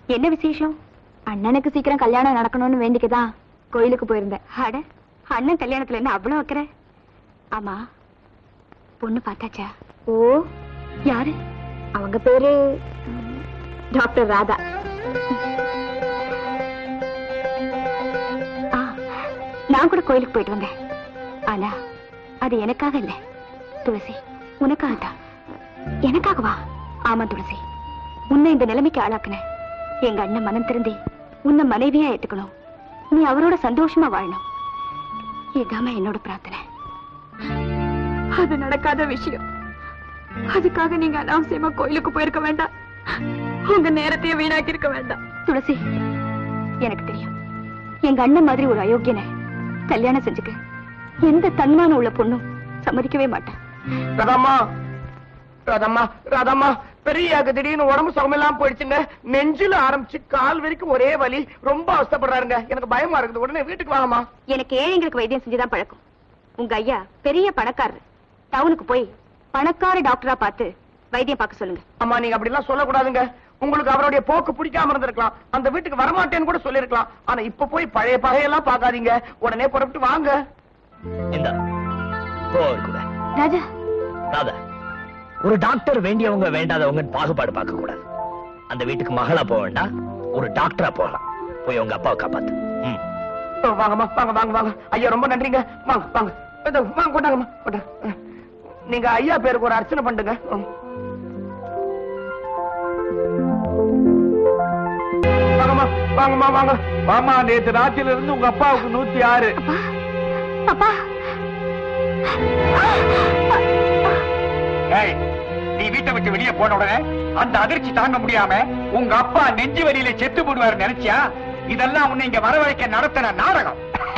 Speaker 6: என்ன விசேஷம் அண்ணனுக்கு சீக்கிரம் கல்யாணம் நடக்கணும்னு வேண்டிக்கதான் கோயிலுக்கு போயிருந்தேன் அட அண்ணன் கல்யாணத்துல என்ன அவ்வளவு வைக்கிற ஆமா பொண்ணு பார்த்தாச்சா ஓ யாரு அவங்க பேரு ம், டாக்டர் ராதா ஆ, நான் கூட கோயிலுக்கு போயிட்டு வந்தேன் ஆனா அது எனக்காக இல்ல துளசி உனக்காக தான் எனக்காகவா ஆமா துளசி உன்னை இந்த நிலைமைக்கு ஆளாக்குன எங்க அண்ணன் மனம் திருந்தி உன்னை மனைவியா ஏத்துக்கணும் நீ அவரோட சந்தோஷமா வாழணும் இதாம என்னோட பிரார்த்தனை அது நடக்காத விஷயம் அதுக்காக நீங்க அனாவசியமா கோயிலுக்கு போயிருக்க வேண்டாம் உங்க நேரத்தையே வீணாக்கி இருக்க வேண்டாம் துளசி எனக்கு தெரியும் எங்க அண்ணன் மாதிரி ஒரு அயோக்கியனை கல்யாணம் செஞ்சுக்க எந்த தன்மானம் உள்ள பொண்ணும் சம்மதிக்கவே மாட்டான்
Speaker 4: ராதம்மா ராதம்மா ராதம்மா பெரியாக்கு திடீர்னு உடம்பு சுகமில்லாம போயிடுச்சுங்க நெஞ்சில ஆரம்பிச்சு கால் வரைக்கும் ஒரே வலி ரொம்ப அவஸ்தைப்படுறாருங்க எனக்கு பயமா இருக்குது உடனே வீட்டுக்கு வாங்கம்மா
Speaker 6: எனக்கு ஏழைங்களுக்கு வைத்தியம் செஞ்சுதான் பழக்கம் உங்க ஐயா பெரிய பணக்காரர் டவுனுக்கு போய் பணக்கார டாக்டரா பார்த்து வைத்தியம் பார்க்க சொல்லுங்க
Speaker 4: அம்மா நீங்க அப்படி எல்லாம் சொல்லக்கூடாதுங்க உங்களுக்கு அவருடைய போக்கு பிடிக்காம இருந்திருக்கலாம் அந்த வீட்டுக்கு வரமாட்டேன்னு கூட சொல்லிருக்கலாம் ஆனா இப்ப போய் பழைய பகையெல்லாம் பார்க்காதீங்க உடனே புறப்பட்டு வாங்க
Speaker 7: இந்த கோவில் கூட
Speaker 6: ராஜா
Speaker 7: ராதா ஒரு டாக்டர் வேண்டியவங்க வேண்டாதவங்க பாகுபாடு பார்க்க கூடாது அந்த வீட்டுக்கு மகளா போக வேண்டாம் ஒரு டாக்டரா போகலாம் போய் உங்க அப்பாவை காப்பாத்து ம்.
Speaker 4: ஓ, வாங்கம்மா வாங்க வாங்க வாங்க ஐயா ரொம்ப நன்றிங்க வாங்க வாங்க இதோ, வாங்க கொண்டாங்கம்மா கொண்டாங்க நீங்க ஐயா பேருக்கு ஒரு அர்ச்சனை பண்ணுங்க ம். வாங்கம்மா வாங்கம்மா வாங்க
Speaker 5: மாமா நேத்து ராத்திரில இருந்து உங்க அப்பாவுக்கு நூத்தி ஆறு
Speaker 6: அப்பா
Speaker 1: ஏய், நீ வீட்டை விட்டு வெளியே போன உடனே அந்த அதிர்ச்சி தாங்க முடியாம உங்க அப்பா நெஞ்சு வலியில செத்து போடுவாரு நினைச்சியா இதெல்லாம் உன்னை இங்க வரவழைக்க நடத்தின நாடகம்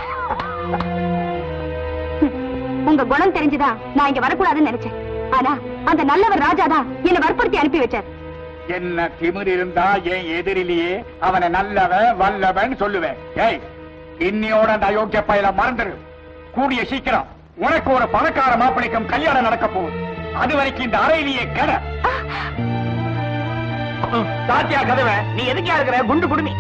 Speaker 6: உங்க குணம் தெரிஞ்சுதான் நான் இங்க வரக்கூடாதுன்னு நினைச்சேன் ஆனா அந்த நல்லவர் ராஜா தான் என்னை வற்புறுத்தி அனுப்பி வச்சார்
Speaker 1: என்ன திமிர் இருந்தா என் எதிரிலேயே அவனை நல்லவன் வல்லவன் சொல்லுவேன் ஏய் இன்னியோட அந்த அயோக்கிய பயில மறந்துரு கூடிய சீக்கிரம் உனக்கு ஒரு பணக்கார மாப்பிளைக்கும் கல்யாணம் நடக்க போகுது அது வரைக்கும் இந்த அறையிலேயே கடை
Speaker 4: சாத்தியா கதவை நீ எதுக்கா இருக்கிற குண்டு குடுமி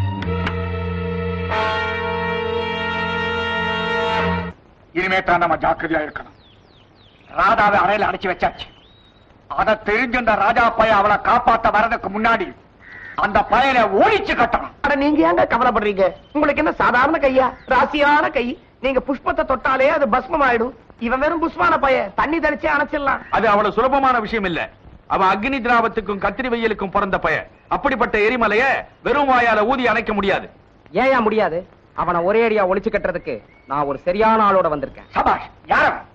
Speaker 1: இனிமே தான் நம்ம ஜாக்கிரதையா இருக்கணும் ராதாவை அறையில அடைச்சு வச்சாச்சு அதை தெரிஞ்சிருந்த ராஜா பைய அவளை காப்பாத்த வர்றதுக்கு முன்னாடி அந்த பயலை ஓடிச்சு கட்டணும்
Speaker 4: அட நீங்க ஏங்க கவலைப்படுறீங்க உங்களுக்கு என்ன சாதாரண கையா ராசியான கை நீங்க புஷ்பத்தை தொட்டாலே அது பஸ்மம் ஆயிடும் இவன் வெறும் புஷ்பான பைய தண்ணி தெளிச்சே அணைச்சிடலாம்
Speaker 5: அது அவ்வளவு சுலபமான விஷயம் இல்ல அவன் அக்னி திராவத்துக்கும் கத்திரி வெயிலுக்கும் பிறந்த பைய அப்படிப்பட்ட எரிமலைய வெறும் வாயால ஊதி அணைக்க முடியாது
Speaker 10: ஏயா முடியாது அவனை ஒரே அடியா ஒளிச்சு கட்டுறதுக்கு நான் ஒரு சரியான ஆளோட வந்திருக்கேன்
Speaker 1: சபாஷ் யார் அவன்?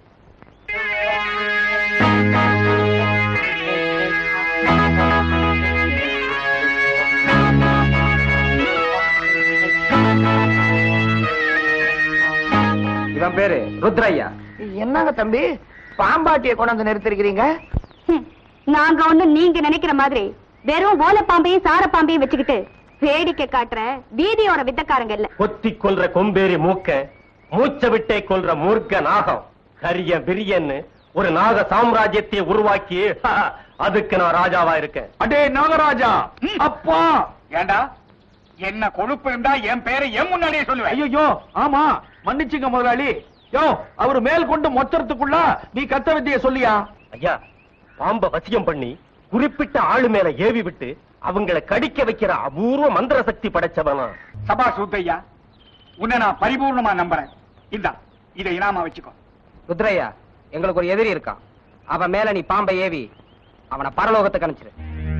Speaker 10: இவன் பேரு ருத்ரையா
Speaker 4: என்னங்க தம்பி பாம்பாட்டியை கொண்டாந்து நிறுத்திருக்கிறீங்க
Speaker 6: ஹம், நாங்க ஒண்ணு நீங்க நினைக்கிற மாதிரி வெறும் ஓலப்பாம்பையும் சாரப்பாம்பையும் வச்சுக்கிட்டு வேடிக்கை காட்டுற வீதியோட வித்தக்காரங்க இல்ல
Speaker 2: கொத்தி கொல்ற கொம்பேறி மூக்க மூச்ச விட்டே கொல்ற மூர்க்க நாகம் கரிய விரியன்னு ஒரு நாக சாம்ராஜ்யத்தை உருவாக்கி அதுக்கு நான் ராஜாவா இருக்கேன்
Speaker 1: அடே நாகராஜா அப்பா ஏண்டா என்ன கொழுப்பு இருந்தா என் பேரை என் முன்னாடியே சொல்லுவேன்
Speaker 5: ஐயோ ஆமா மன்னிச்சுங்க முதலாளி யோ அவர் மேல் கொண்டு மொத்தறதுக்குள்ள நீ கத்த வித்திய சொல்லியா
Speaker 2: ஐயா பாம்ப வசியம் பண்ணி குறிப்பிட்ட ஆளு மேல ஏவி விட்டு அவங்கள கடிக்க வைக்கிற அபூர்வ மந்திர சக்தி படைச்சவனா
Speaker 1: சபா சூத்தையா உன்னை நான் பரிபூர்ணமா நம்புறேன் இந்தா இதை இனாமா வச்சுக்கோ
Speaker 10: ருத்ரையா எங்களுக்கு ஒரு எதிரி இருக்கான் அவன் மேல நீ பாம்பை ஏவி அவனை பரலோகத்துக்கு அனுப்பிச்சிரு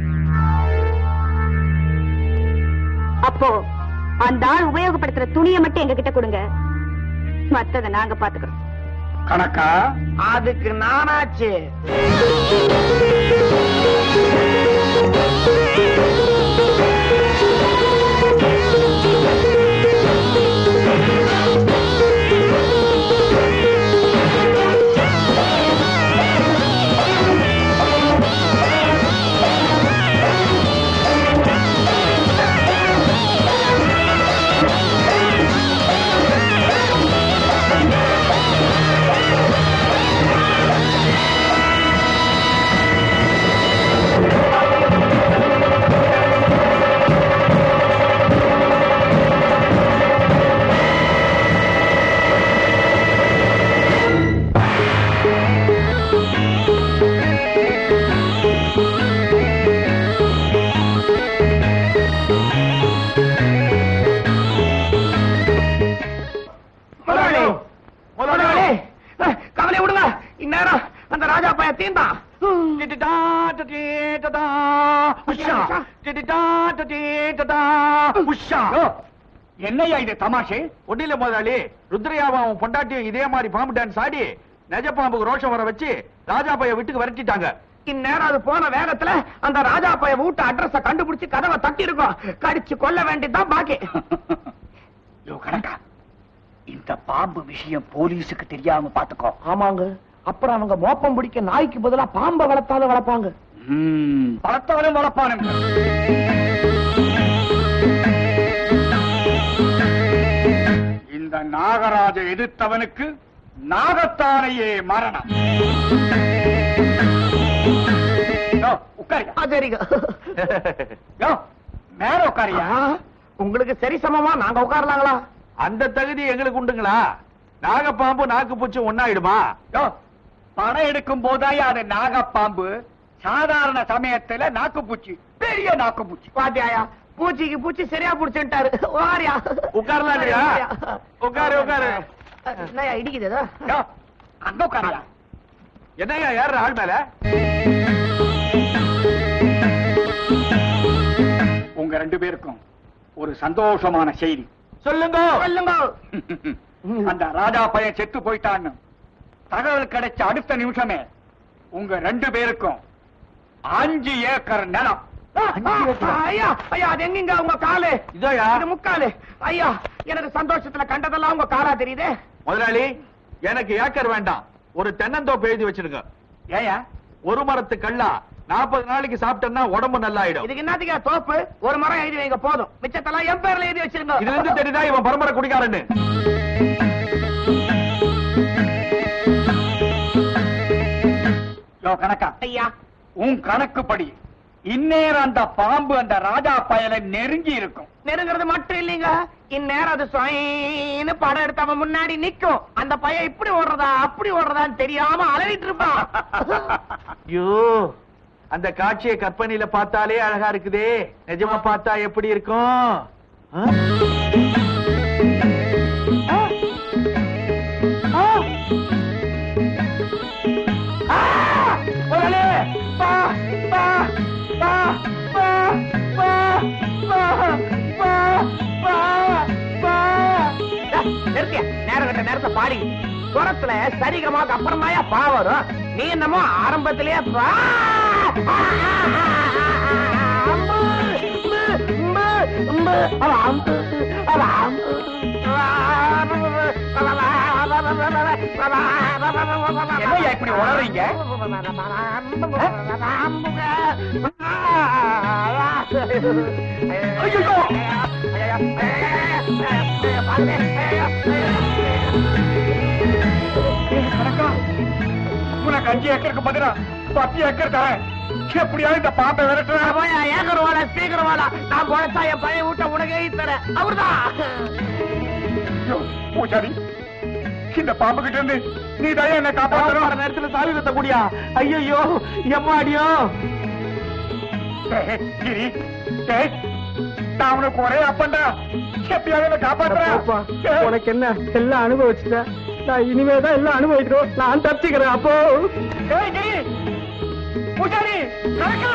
Speaker 6: அப்போ அந்த ஆள் உபயோகப்படுத்துற துணியை மட்டும் எங்க கிட்ட கொடுங்க மத்தத நாங்க பாத்துக்கிறோம்
Speaker 1: கணக்கா
Speaker 4: அதுக்கு நானாச்சு
Speaker 1: ஆ
Speaker 5: உஷா
Speaker 1: என்னையா இது தமாஷே
Speaker 5: ஒன்னில முதலாளி ருத்ரையாவும் அவன் பொண்டாட்டியும் இதே மாதிரி பாம்பு டான்ஸ் ஆடி நெஜ பாம்புக்கு ரோஷம் வர வச்சு ராஜா பைய வீட்டுக்கு விரட்டிட்டாங்க
Speaker 4: இந்நேரம் அது போன வேகத்துல அந்த ராஜா பைய வீட்டு அட்ரஸ கண்டுபிடிச்சு கதவை தட்டி இருக்கோம் கடிச்சு கொல்ல வேண்டியதுதான் பாக்கி
Speaker 1: யோ கணக்கா இந்த பாம்பு விஷயம் போலீஸுக்கு தெரியாம பாத்துக்கோ
Speaker 4: ஆமாங்க அப்புறம் அவங்க மோப்பம் பிடிக்க நாய்க்கு பதிலா பாம்பை வளர்த்தாலும் வளர்ப்பாங்க
Speaker 1: பழத்தவனும் வளர்ப்பானும் இந்த நாகராஜ எதிர்த்தவனுக்கு நாகத்தானையே மரணம் யோ, உட்காருங்க
Speaker 4: ஆ, சரிங்க
Speaker 1: யோ, மேல உட்காரியா
Speaker 4: ஆ, உங்களுக்கு சரி சமமா நாங்க உட்காரலாங்களா
Speaker 5: அந்த தகுதி எங்களுக்கு உண்டுங்களா நாகப்பாம்பு நாக்கு பூச்சி ஒன்னாயிடுமா
Speaker 1: யோ, படம் எடுக்கும் போதாயா அது நாகப்பாம்பு சாதாரண சமயத்துல நாக்குப்பூச்சி பெரிய நாக்குப்பூச்சி
Speaker 4: பாத்தியாயா பூச்சிக்கு பூச்சி சரியா புடிச்சுட்டாரு வாரியா
Speaker 5: உட்காரலாம்யா உட்காரு உட்காரு
Speaker 4: என்னய்யா இடிக்குது ஏதோ?
Speaker 1: யோ, அங்க உட்காரியா
Speaker 5: என்னய்யா யாரு ஆள் மேல
Speaker 1: உங்க ரெண்டு பேருக்கும் ஒரு சந்தோஷமான செய்தி
Speaker 5: சொல்லுங்க
Speaker 4: சொல்லுங்க
Speaker 1: அந்த ராஜா பையன் செத்து போயிட்டான்னு தகவல் கிடைச்ச அடுத்த நிமிஷமே உங்க ரெண்டு பேருக்கும் அஞ்சு ஏக்கர் நிலம்
Speaker 4: ஐயா ஐயா அது எங்கீங்க உங்க காலு
Speaker 5: இதோயா
Speaker 4: இது முக்காலு ஐயா எனக்கு சந்தோஷத்துல கண்டதெல்லாம் உங்க காலா தெரியுதே
Speaker 5: முதலாளி எனக்கு ஏக்கர் வேண்டாம் ஒரு தென்னந்தோப்பு எழுதி வச்சிருங்க
Speaker 1: ஏயா
Speaker 5: ஒரு மரத்து கள்ளா நாற்பது நாளைக்கு சாப்பிட்டேன்னா உடம்பு நல்லாயிடும்
Speaker 4: இதுக்கு என்னத்துக்கு தோப்பு ஒரு மரம் எழுதி வைங்க போதும் மிச்சத்தெல்லாம் என் பேர்ல எழுதி வச்சிருங்க
Speaker 5: இதுல இருந்து தெரியுதா இவன் பரம்பரை குடிக்காரன்னு
Speaker 1: யோ கணக்கா
Speaker 4: ஐயா
Speaker 1: உன் கணக்குப்படி இந்நேரம் அந்த பாம்பு அந்த ராஜா பயலை நெருங்கி இருக்கும்
Speaker 4: நெருங்கிறது மட்டும் இல்லைங்க இந்நேரம் அது சொயின்னு படம் எடுத்தவன் முன்னாடி நிக்கும் அந்த பையன் இப்படி ஓடுறதா அப்படி ஓடுறதான்னு தெரியாம அலறிட்டு இருப்பான்
Speaker 5: ஐயோ அந்த காட்சியை கற்பனையில பார்த்தாலே அழகா இருக்குதே நிஜமா பார்த்தா எப்படி இருக்கும் ஆ? ஆ? ஆ? ஆ! முதலாளி! பா! பா! பா! பா! பா! பா! பா! பா! பா!
Speaker 4: நிறுத்திய நேரம் கட்ட நேரத்தை பாடி சுரத்துல சரிகமாக்கு அப்புறமாயா பா வரும் நீ என்னமோ ஆரம்பத்திலேயே பா அம்பு, அம்பு, அம்பு, அவ அம்பு, அவ அம்பு.
Speaker 1: என்னய்யா இப்படி உளறீங்க? ஐயையோ! கணக்கா உனக்கு அஞ்சு ஏக்கருக்கு பதிலா பத்து ஏக்கர் தரேன் எப்படியாவது இந்த பாம்பை விரட்டுறேன்
Speaker 4: ஏக்கர் வாடா ஸ்பீக்கர் வாடா நான் பொழைச்சா என் பழைய வீட்டை உனக்கே தரேன் அவர்தான்
Speaker 1: ஐயோ, பூசாரி இந்த பாம்பு கிட்ட இருந்து நீ தான் என்ன
Speaker 5: காப்பாத்துற
Speaker 1: காப்பாற்றணும்
Speaker 5: நேரத்துல சாவி கத்த கூடியா ஐயோ எம்மாடியோ
Speaker 1: ஏய், கிரி, ஏய், நான் உனக்கு ஒரே அப்பண்டா எப்படியாவது என்ன காப்பாத்துறேன் ஏய்,
Speaker 4: உனக்கு என்ன எல்லாம் அனுபவிச்சுட்டேன் நான் இனிமேதான் எல்லாம் அனுபவிக்கிறோம் நான் தப்பிக்கிறேன் அப்போ
Speaker 1: ஏய், கிரி, பூசாரி கணக்கா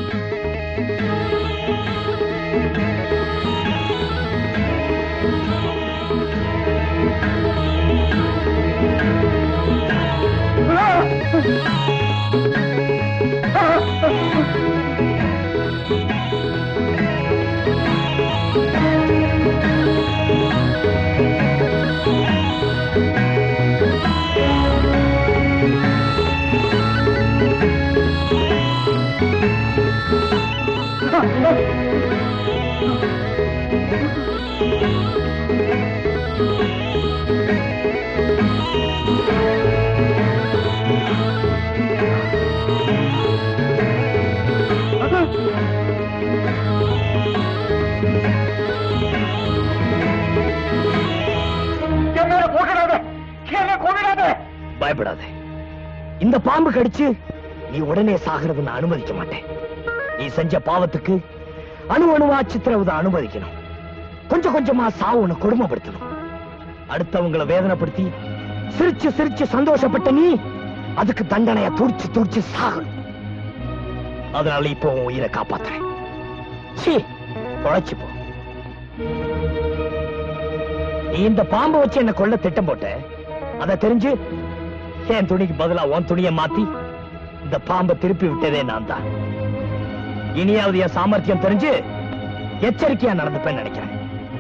Speaker 1: என்ன போகடாத என்ன கொண்டாத
Speaker 7: பயப்படாதே இந்த பாம்பு கடிச்சு நீ உடனே சாகிறது நான் அனுமதிக்க மாட்டேன் நீ செஞ்ச பாவத்துக்கு அணு அணுவா சித்திரவதை அனுமதிக்கணும் கொஞ்சம் கொஞ்சமா சாவு உன்னை கொடுமைப்படுத்தணும் அடுத்தவங்களை வேதனைப்படுத்தி சிரிச்சு சிரிச்சு சந்தோஷப்பட்ட நீ அதுக்கு தண்டனைய துடிச்சு துடிச்சு சாகணும் அதனால இப்போ உன் உயிரை காப்பாத்துறேன் சீ பொழைச்சுப்போ நீ இந்த பாம்பை வச்சு என்ன கொல்ல திட்டம் போட்ட அத தெரிஞ்சு என் துணிக்கு பதிலா உன் துணியை மாத்தி இந்த பாம்பை திருப்பி விட்டதே நான் தான் இனியாவது என் சாமர்த்தியம் தெரிஞ்சு எச்சரிக்கையா நடந்துப்பேன்னு நினைக்கிறேன்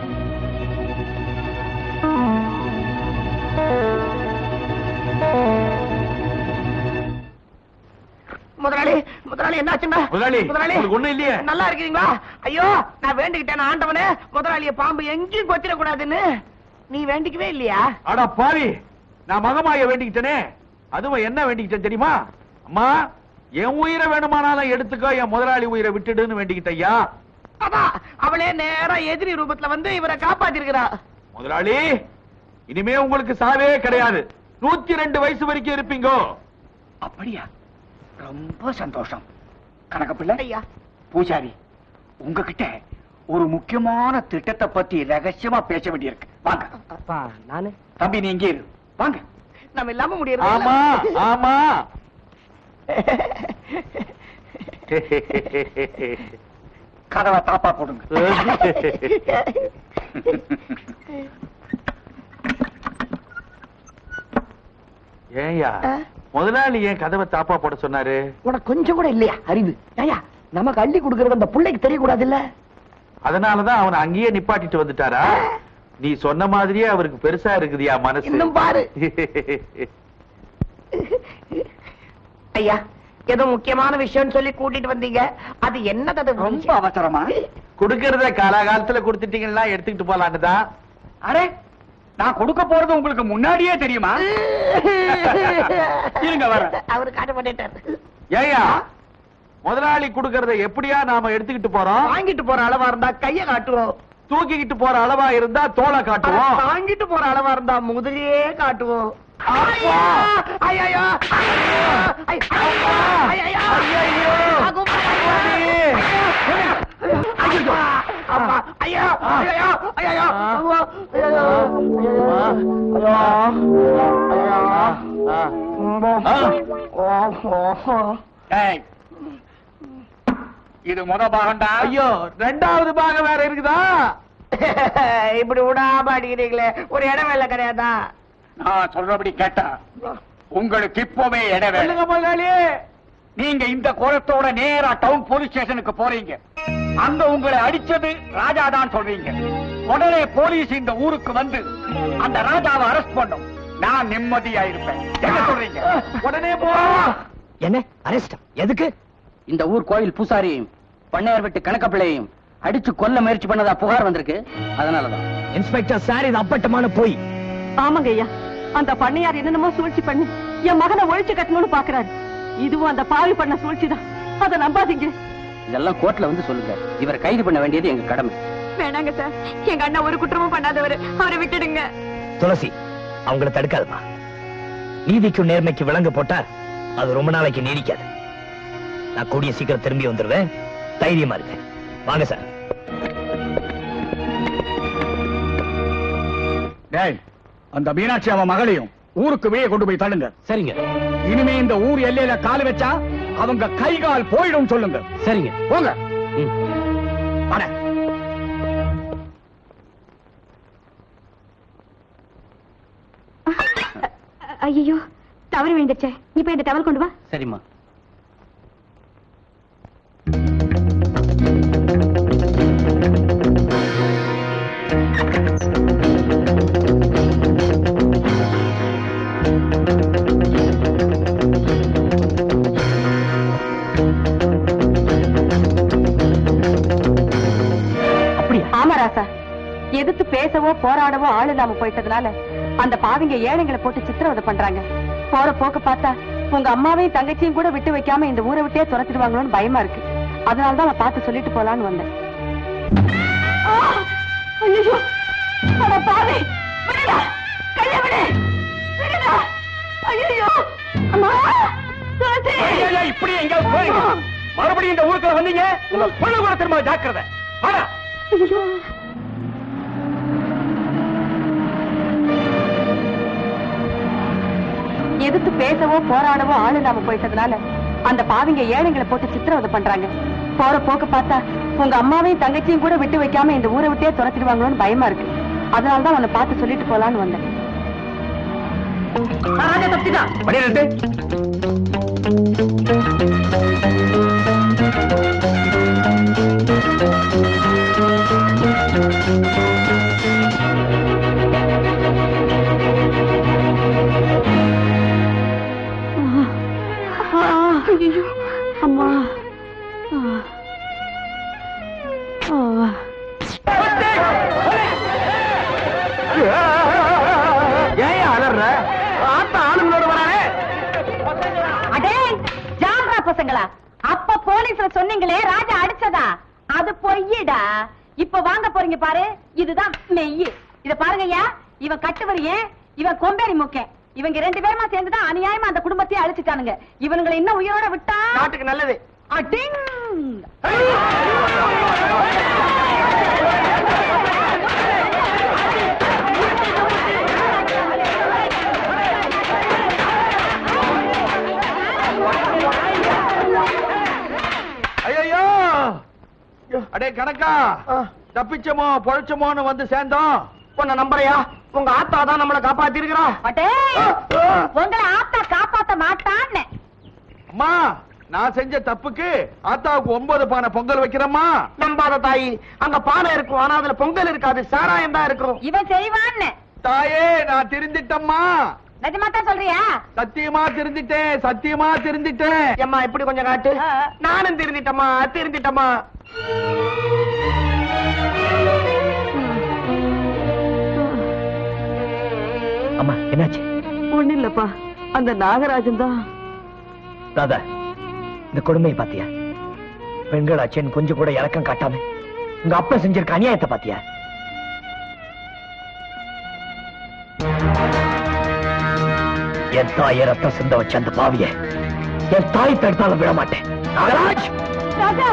Speaker 4: முதலாளி முதலாளி என்னாச்சுங்க
Speaker 5: முதலாளி, உங்களுக்கு ஒண்ணும் இல்லையே?
Speaker 4: நல்லா இருக்கீங்களா ஐயோ நான் வேண்டிக்கிட்டேன் ஆண்டவனே முதலாளிய பாம்பு எங்கேயும் கொத்திர கூடாதுன்னு நீ வேண்டிக்கவே இல்லையா
Speaker 5: அட பாவி நான் மகமாய வேண்டிக்கிட்டேனே அதுவும் என்ன வேண்டிக்கிட்டேன் தெரியுமா அம்மா என் உயிரை வேணுமானாலும் எடுத்துக்கோ என் முதலாளி உயிரை விட்டுடுன்னு வேண்டிக்கிட்டேன் ஐயா
Speaker 4: அதான் அவளே நேரா எதிரி ரூபத்துல வந்து இவரை காப்பாத்திருக்கிறா
Speaker 5: முதலாளி இனிமே உங்களுக்கு சாவே கிடையாது நூத்தி ரெண்டு வயசு வரைக்கும் இருப்பீங்க
Speaker 1: அப்படியா ரொம்ப சந்தோஷம் கனகப்பிள்ளை
Speaker 4: ஐயா
Speaker 1: பூஜாரி உங்ககிட்ட ஒரு முக்கியமான திட்டத்தை பத்தி ரகசியமா பேச வேண்டியிருக்கு வாங்க
Speaker 10: அப்பா நானு
Speaker 1: தம்பி நீ இங்கே இரு வாங்க
Speaker 4: நம்ம இல்லாம முடியறது
Speaker 5: ஆமா ஆமா
Speaker 1: கதவை தாப்பா போடுங்க
Speaker 5: ஏய்யா முதலாளி ஏன் கதவை தாப்பா போட சொன்னாரு
Speaker 4: உனக்கு கொஞ்சம் கூட இல்லையா அறிவு ஐயா நமக்கு அள்ளி கொடுக்கறது அந்த பிள்ளைக்கு தெரியக்கூடாது இல்ல
Speaker 5: அதனாலதான் அவனை அங்கேயே நிப்பாட்டிட்டு வந்துட்டாரா நீ சொன்ன மாதிரியே அவருக்கு பெருசா இருக்குதியா மனசு
Speaker 4: இன்னும் பாரு. ஐயா ஏதோ முக்கியமான விஷயம்னு சொல்லி கூட்டிட்டு வந்தீங்க அது என்னது
Speaker 1: ரொம்ப அவசரமா
Speaker 5: கொடுக்கறத காலாகாலத்துல கொடுத்துட்டீங்கன்னா எடுத்துக்கிட்டு போலான்னு தான்
Speaker 1: அரே நான் கொடுக்க போறது உங்களுக்கு முன்னாடியே தெரியுமா இருங்க வரேன்
Speaker 4: அவரு காட்ட பண்ணிட்டாரு
Speaker 5: ஏய்யா முதலாளி கொடுக்கறத எப்படியா நாம எடுத்துக்கிட்டு போறோம்
Speaker 4: வாங்கிட்டு போற அளவா இருந்தா கைய காட்டுவோம்
Speaker 5: தூக்கிக்கிட்டு போற அளவா இருந்தா தோலை காட்டுவோம்
Speaker 4: வாங்கிட்டு போற அளவா இருந்தா முதுகையே காட்டுவோம் ஐயா! ஐயையோ! ஐயையோ! ஐயையோ! அகும்! ஐயையோ! அம்மா! ஐயோ! ஐயையோ! ஐயையோ! அம்மா! ஐயையோ! ஐயையோ! ஐயையோ!
Speaker 1: ஏய், இது முத பாகம்டா
Speaker 5: ஐயோ ரெண்டாவது பாகம் வேற இருக்குதா
Speaker 4: இப்படி விடாம அடிக்கிறீங்களே ஒரு இடம் வேலை கிடையாதா
Speaker 1: நான் சொல்றபடி கேட்டா உங்களுக்கு இப்பவே இடவே
Speaker 5: சொல்லுங்க முதலாளி
Speaker 1: நீங்க இந்த கோலத்தோட நேரா டவுன் போலீஸ் ஸ்டேஷனுக்கு போறீங்க அங்க உங்களை அடிச்சது ராஜா தான் சொல்றீங்க உடனே போலீஸ் இந்த ஊருக்கு வந்து அந்த ராஜாவை அரெஸ்ட் பண்ணும் நான் நிம்மதியா இருப்பேன் என்ன சொல்றீங்க
Speaker 5: உடனே போ
Speaker 7: என்ன அரெஸ்டா எதுக்கு
Speaker 10: இந்த ஊர் கோயில் பூசாரியும் பண்ணையார் வீட்டு கணக்கப்பிள்ளையும் அடிச்சு கொல்ல முயற்சி பண்ணதா புகார் வந்திருக்கு அதனாலதான்
Speaker 7: இன்ஸ்பெக்டர் சார் இது அப்பட்டமான போய்
Speaker 8: ஆமாங்க ஐயா அந்த பண்ணையார் என்னென்னமோ சூழ்ச்சி பண்ணி என் மகனை ஒழிச்சு கட்டணும்னு பாக்குறாரு இதுவும் அந்த பாவி பண்ண சூழ்ச்சிதான் அதை நம்பாதீங்க
Speaker 10: இதெல்லாம் கோர்ட்ல வந்து சொல்லுங்க இவரை கைது பண்ண வேண்டியது எங்க கடமை
Speaker 6: வேணாங்க சார் எங்க அண்ணா ஒரு குற்றமும் பண்ணாதவர் அவரை விட்டுடுங்க
Speaker 7: துளசி அவங்கள தடுக்காதுமா நீதிக்கும் நேர்மைக்கு விலங்கு போட்டா அது ரொம்ப நாளைக்கு நீடிக்காது நான் கூடிய சீக்கிரம் திரும்பி வந்துருவேன் தைரியமா இருக்கேன் வாங்க சார்
Speaker 1: டேய் அந்த மீனாட்சி அவன் மகளையும் ஊருக்கு வெளியே கொண்டு போய் தள்ளுங்க
Speaker 7: சரிங்க
Speaker 1: இனிமே இந்த ஊர் எல்லையில கால் வச்சா அவங்க கை கால் போயிடும் சொல்லுங்க
Speaker 7: சரிங்க
Speaker 1: போங்க
Speaker 7: ம்.
Speaker 1: வாட.
Speaker 6: ஐயோ தவறு விழுந்துச்சே இப்ப இந்த டவல் கொண்டு வா
Speaker 10: சரிம்மா
Speaker 8: ஆமா ராசா எதிர்த்து பேசவோ போராடவோ ஆள் இல்லாம போயிட்டதுனால அந்த பாவிங்க ஏழைங்களை போட்டு சித்திரவதை பண்றாங்க போற போக்க பார்த்தா உங்க அம்மாவையும் தங்கச்சியும் கூட விட்டு வைக்காம இந்த ஊரை விட்டே துரத்திடுவாங்களோன்னு பயமா இருக்கு அதனாலதான் நான் பார்த்து சொல்லிட்டு போலான்னு வந்தேன் ஐயோ அட பாவி விடுடா கைய விடு விடுடா ஐயோ அம்மா துளசி
Speaker 1: ஐயா, இப்படி எங்கேயாவது போறீங்க மறுபடியும் இந்த ஊருக்குள்ள வந்தீங்க உங்க பொண்ணு கூட திரும்ப ஜாக்கிரதை வாடா
Speaker 6: ஐயோ
Speaker 8: எதிர்த்து பேசவோ போராடவோ ஆள் இல்லாம போயிட்டதுனால அந்த பாவிங்க ஏழைங்களை போட்டு சித்திரவதை பண்றாங்க போற போக்க பார்த்தா உங்க அம்மாவையும் தங்கச்சியும் கூட விட்டு வைக்காம இந்த ஊரை விட்டே துரத்திடுவாங்களோன்னு பயமா இருக்கு அதனாலதான் உன்னை பார்த்து சொல்லிட்டு போலான்னு வந்தேன் ஆ, ராஜா தப்பிதான்
Speaker 7: வழி நிறுத்து
Speaker 8: அம்மா
Speaker 4: ஏன் அலற ஆத்தா ஆளுங்களோட வரானே
Speaker 8: அடே ஜாம்பரா பசங்களா அப்ப போலீஸ்ல சொன்னீங்களே ராஜா அடிச்சதா அது பொய்யடா இப்ப வாங்க போறீங்க பாரு இதுதான் மெய்யு இத பாருங்க ஐயா இவன் கட்டுவரியே இவன் கொம்பேரி முக்கேன் இவங்க ரெண்டு பேருமா சேர்ந்துதான் அநியாயமா அந்த குடும்பத்தையே அழிச்சிட்டானுங்க இவனுங்களை இன்னும் உயிரோட விட்டா
Speaker 4: நாட்டுக்கு நல்லது
Speaker 8: அடிங்
Speaker 5: ஐயோ அடே கணக்கா தப்பிச்சமோ பொழைச்சமோன்னு வந்து சேர்ந்தோம்
Speaker 4: உன்னை நம்புறையா உங்க ஆத்தா தான் நம்மளை காப்பாத்தி இருக்கிறா
Speaker 8: அடே உங்களை ஆத்தா காப்பாத்த மாட்டான்னு
Speaker 5: அம்மா நான் செஞ்ச தப்புக்கு ஆத்தாவுக்கு ஒன்பது பானை பொங்கல் வைக்கிறேம்மா
Speaker 4: நம்பாத தாயி அங்க பானை இருக்கும் ஆனா அதுல பொங்கல் இருக்காது சாராயம் தான் இருக்கும்
Speaker 8: இவன் செய்வான்னு
Speaker 5: தாயே நான் திருந்திட்டம்மா
Speaker 8: நிஜமா தான் சொல்றியா
Speaker 5: சத்தியமா திருந்திட்டேன் சத்தியமா திருந்திட்டேன்
Speaker 4: ஏம்மா இப்படி கொஞ்சம் காட்டு நானும் திருந்திட்டம்மா திருந்திட்டம்மா
Speaker 7: அம்மா என்னாச்சு
Speaker 8: ஒண்ணு இல்லப்பா அந்த நாகராஜன் தான்
Speaker 7: ராதா இந்த கொடுமையை பாத்தியா பெண்கள் அச்சன் கொஞ்சம் கூட இறக்கம் காட்டாம உங்க அப்பா செஞ்சிருக்க அநியாயத்தை பாத்தியா என் தாயை ரத்தம் சிந்த வச்ச அந்த பாவிய என் தாய் தடுத்தாலும் விட மாட்டேன் நாகராஜ்
Speaker 8: ராஜா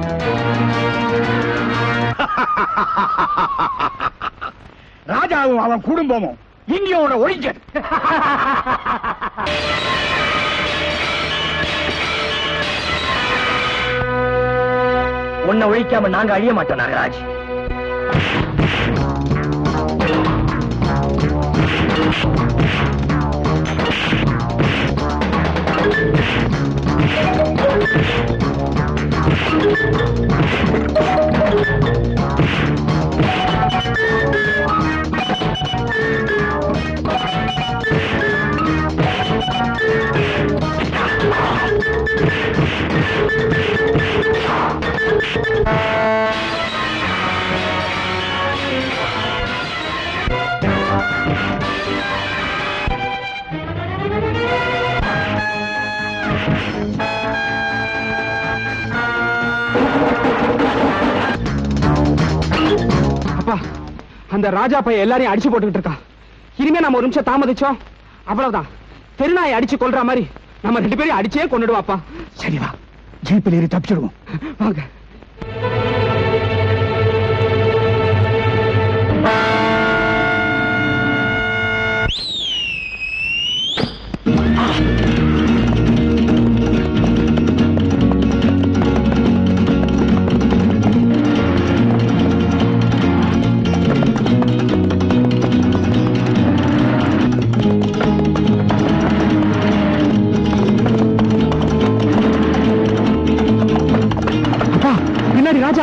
Speaker 1: ராஜாவும் அவன் குடும்பமும் இந்தியோட ஒழிஞ்சது
Speaker 7: உன்னை ஒழிக்காம நாங்க அழிய மாட்டோம் நாகராஜ்
Speaker 4: அப்பா அந்த ராஜா பையன் எல்லாரையும் அடிச்சு போட்டுக்கிட்டு இருக்கான் இனிமே நம்ம ஒரு நிமிஷம் தாமதிச்சோம் அவ்வளவுதான் தெருநாயை அடிச்சு கொல்ற மாதிரி நம்ம ரெண்டு பேரையும் அடிச்சே கொண்டுடுவாப்பா
Speaker 1: சரி வா ஜீப்பில் ஏறி தப்பிச்சிடுவோம்
Speaker 4: வாங்க அப்பா பின்னாடி ராஜா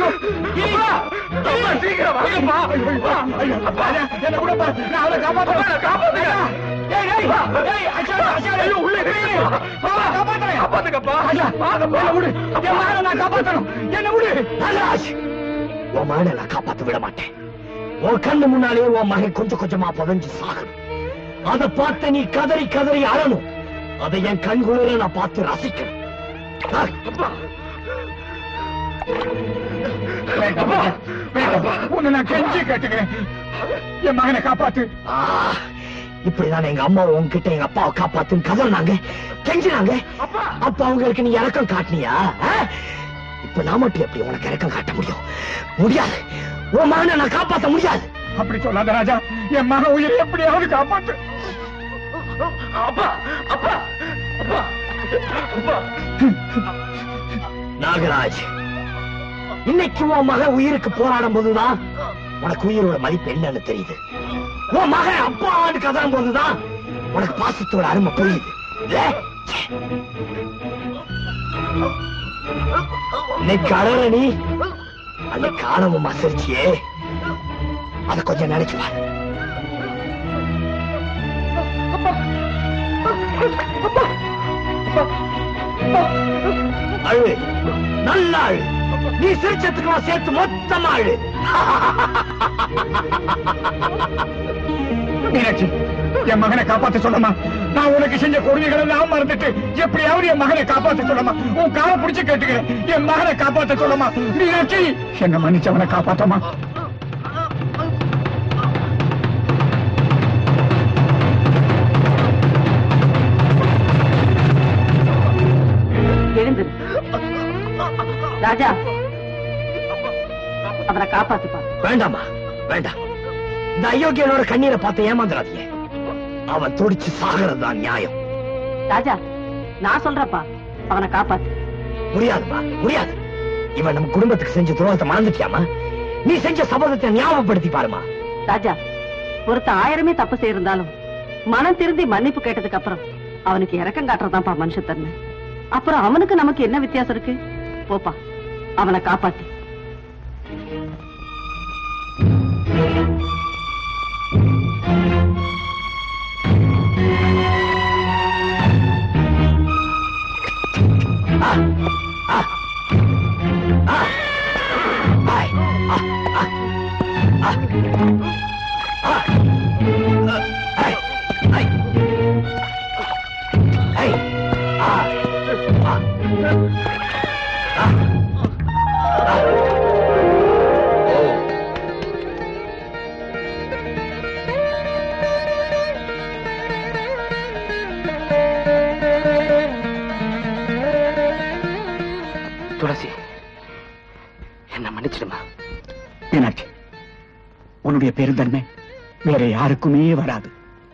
Speaker 1: அப்பா, சீக்கிரம் வாங்கப்பா. ஐயோ, ராஜா, என்னை விடுப்பா. நான் அவளை காப்பாத்துறேன். காப்பாத்துங்க. ஏய், ஏய், ஏய், அச்சாரு, அச்சாரு, ஐயோ, உள்ள போய். அவளை காப்பாத்துறேன். ராஜா, என்னை விடு. என் மகனை நான் காப்பாத்தணும். என்னை விடு.
Speaker 7: ராஜ் உன் மகனை நான் காப்பாத்த விட மாட்டேன் உன் கண்ணு முன்னாலே உன் மகன் கொஞ்சம் கொஞ்சமா புதஞ்சு சாகணும் அதை பார்த்து நீ கதறி கதறி அழணும் அதை என் கண்குளிர நான் பார்த்து ரசிக்கணும் ஆ, அப்பா.
Speaker 1: வேண்டாப்பா, வேண்டாப்பா. உன்னை நான் கெஞ்சி கேட்டுக்கிறேன் என் மகனை காப்பாத்து
Speaker 7: ஆ, இப்படிதான் எங்க அம்மா உன்கிட்ட எங்க அப்பாவை காப்பாத்துன்னு கதறினாங்க கெஞ்சினாங்க அப்ப அவங்களுக்கு நீ இறக்கம் காட்டினியா ஆ? இப்ப நான் மட்டும் எப்படி உனக்கு இறக்கம் காட்ட முடியும் முடியாது உன் மகனை நான் காப்பாத்த முடியாது
Speaker 1: அப்படி சொல்லாத ராஜா என் மகன் உயிரை எப்படியாவது காப்பாத்து
Speaker 2: அப்பா அப்பா அப்பா அப்பா
Speaker 7: நாகராஜ் இன்னைக்கு உன் மகன் உயிருக்கு போராடும் போதுதான் உனக்கு உயிரோட மதிப்பு என்னன்னு தெரியுது உன் மகன் அப்பான்னு கதறும் போதுதான் உனக்கு பாசத்தோட அருமை புரியுது இல்ல? ச்சே. இன்னைக்கு அழற நீ அன்னைக்கு ஆணவம் அசரிச்சியே அத கொஞ்சம் நினைச்சு பாரு அழு நல்லா அழு நீ சிரிச்சதுக்கெல்லாம் சேர்த்து மொத்தமா அழு
Speaker 1: மீனாட்சி என் மகனை காப்பாத்த சொல்லமா நான் உனக்கு செஞ்ச கொடுமைகளை எல்லாம் மறந்துட்டு எப்படியாவது என் மகனை காப்பாத்த சொல்லமா உன் காலை பிடிச்சு கேட்டுக்கிறேன் என் மகனை காப்பாத்த சொல்லமா மீனாட்சி என்ன மன்னிச்சவனை காப்பாத்தமா
Speaker 8: எழுந்துரு ராஜா அவரை காப்பாத்துப்பா
Speaker 7: வேண்டாமா வேண்டாம் இந்த அயோக்கியனோட கண்ணீரை பார்த்து ஏமாந்துடாதீங்க அவன் துடிச்சு சாகிறது தான் நியாயம்
Speaker 8: ராஜா நான் சொல்றப்பா அவனை காப்பாத்து
Speaker 7: முடியாதுமா முடியாது இவன் நம்ம குடும்பத்துக்கு செஞ்ச துரோகத்தை மறந்துட்டியாமா நீ செஞ்ச சபதத்தை ஞாபகப்படுத்தி பாருமா
Speaker 8: ராஜா ஒருத்த ஆயிரமே தப்பு செய்யிருந்தாலும் மனம் திருந்தி மன்னிப்பு கேட்டதுக்கு அப்புறம் அவனுக்கு இறக்கம் காட்டுறதான்ப்பா மனுஷத்தன்மை அப்புறம் அவனுக்கு நமக்கு என்ன வித்தியாசம் இருக்கு போப்பா அவனை காப்பாத்து
Speaker 7: ஆ, ஆ, ஆ, ஆய், ஆ, ஆ, ஆ, ஆ, ஐ, ஐ, ஐ, ஆ, ஆ, ஆ, ஆ. ஓ. துளசி என்ன மன்னிச்சிடுமா
Speaker 1: மீனாட்சி உன்னுடைய பெருந்தன்மை வேற யாருக்குமே வராது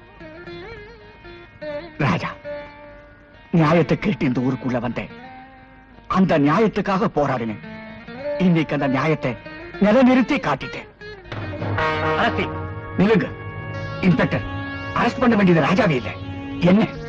Speaker 1: ராஜா நியாயத்தை கேட்டு இந்த ஊருக்குள்ள வந்தேன் அந்த நியாயத்துக்காக போராடினேன் இன்னைக்கு அந்த நியாயத்தை நிலைநிறுத்தி காட்டிட்டேன் அரசே நிலுங்க இன்ஸ்பெக்டர் அரெஸ்ட் பண்ண வேண்டியது ராஜாவே இல்லை என்ன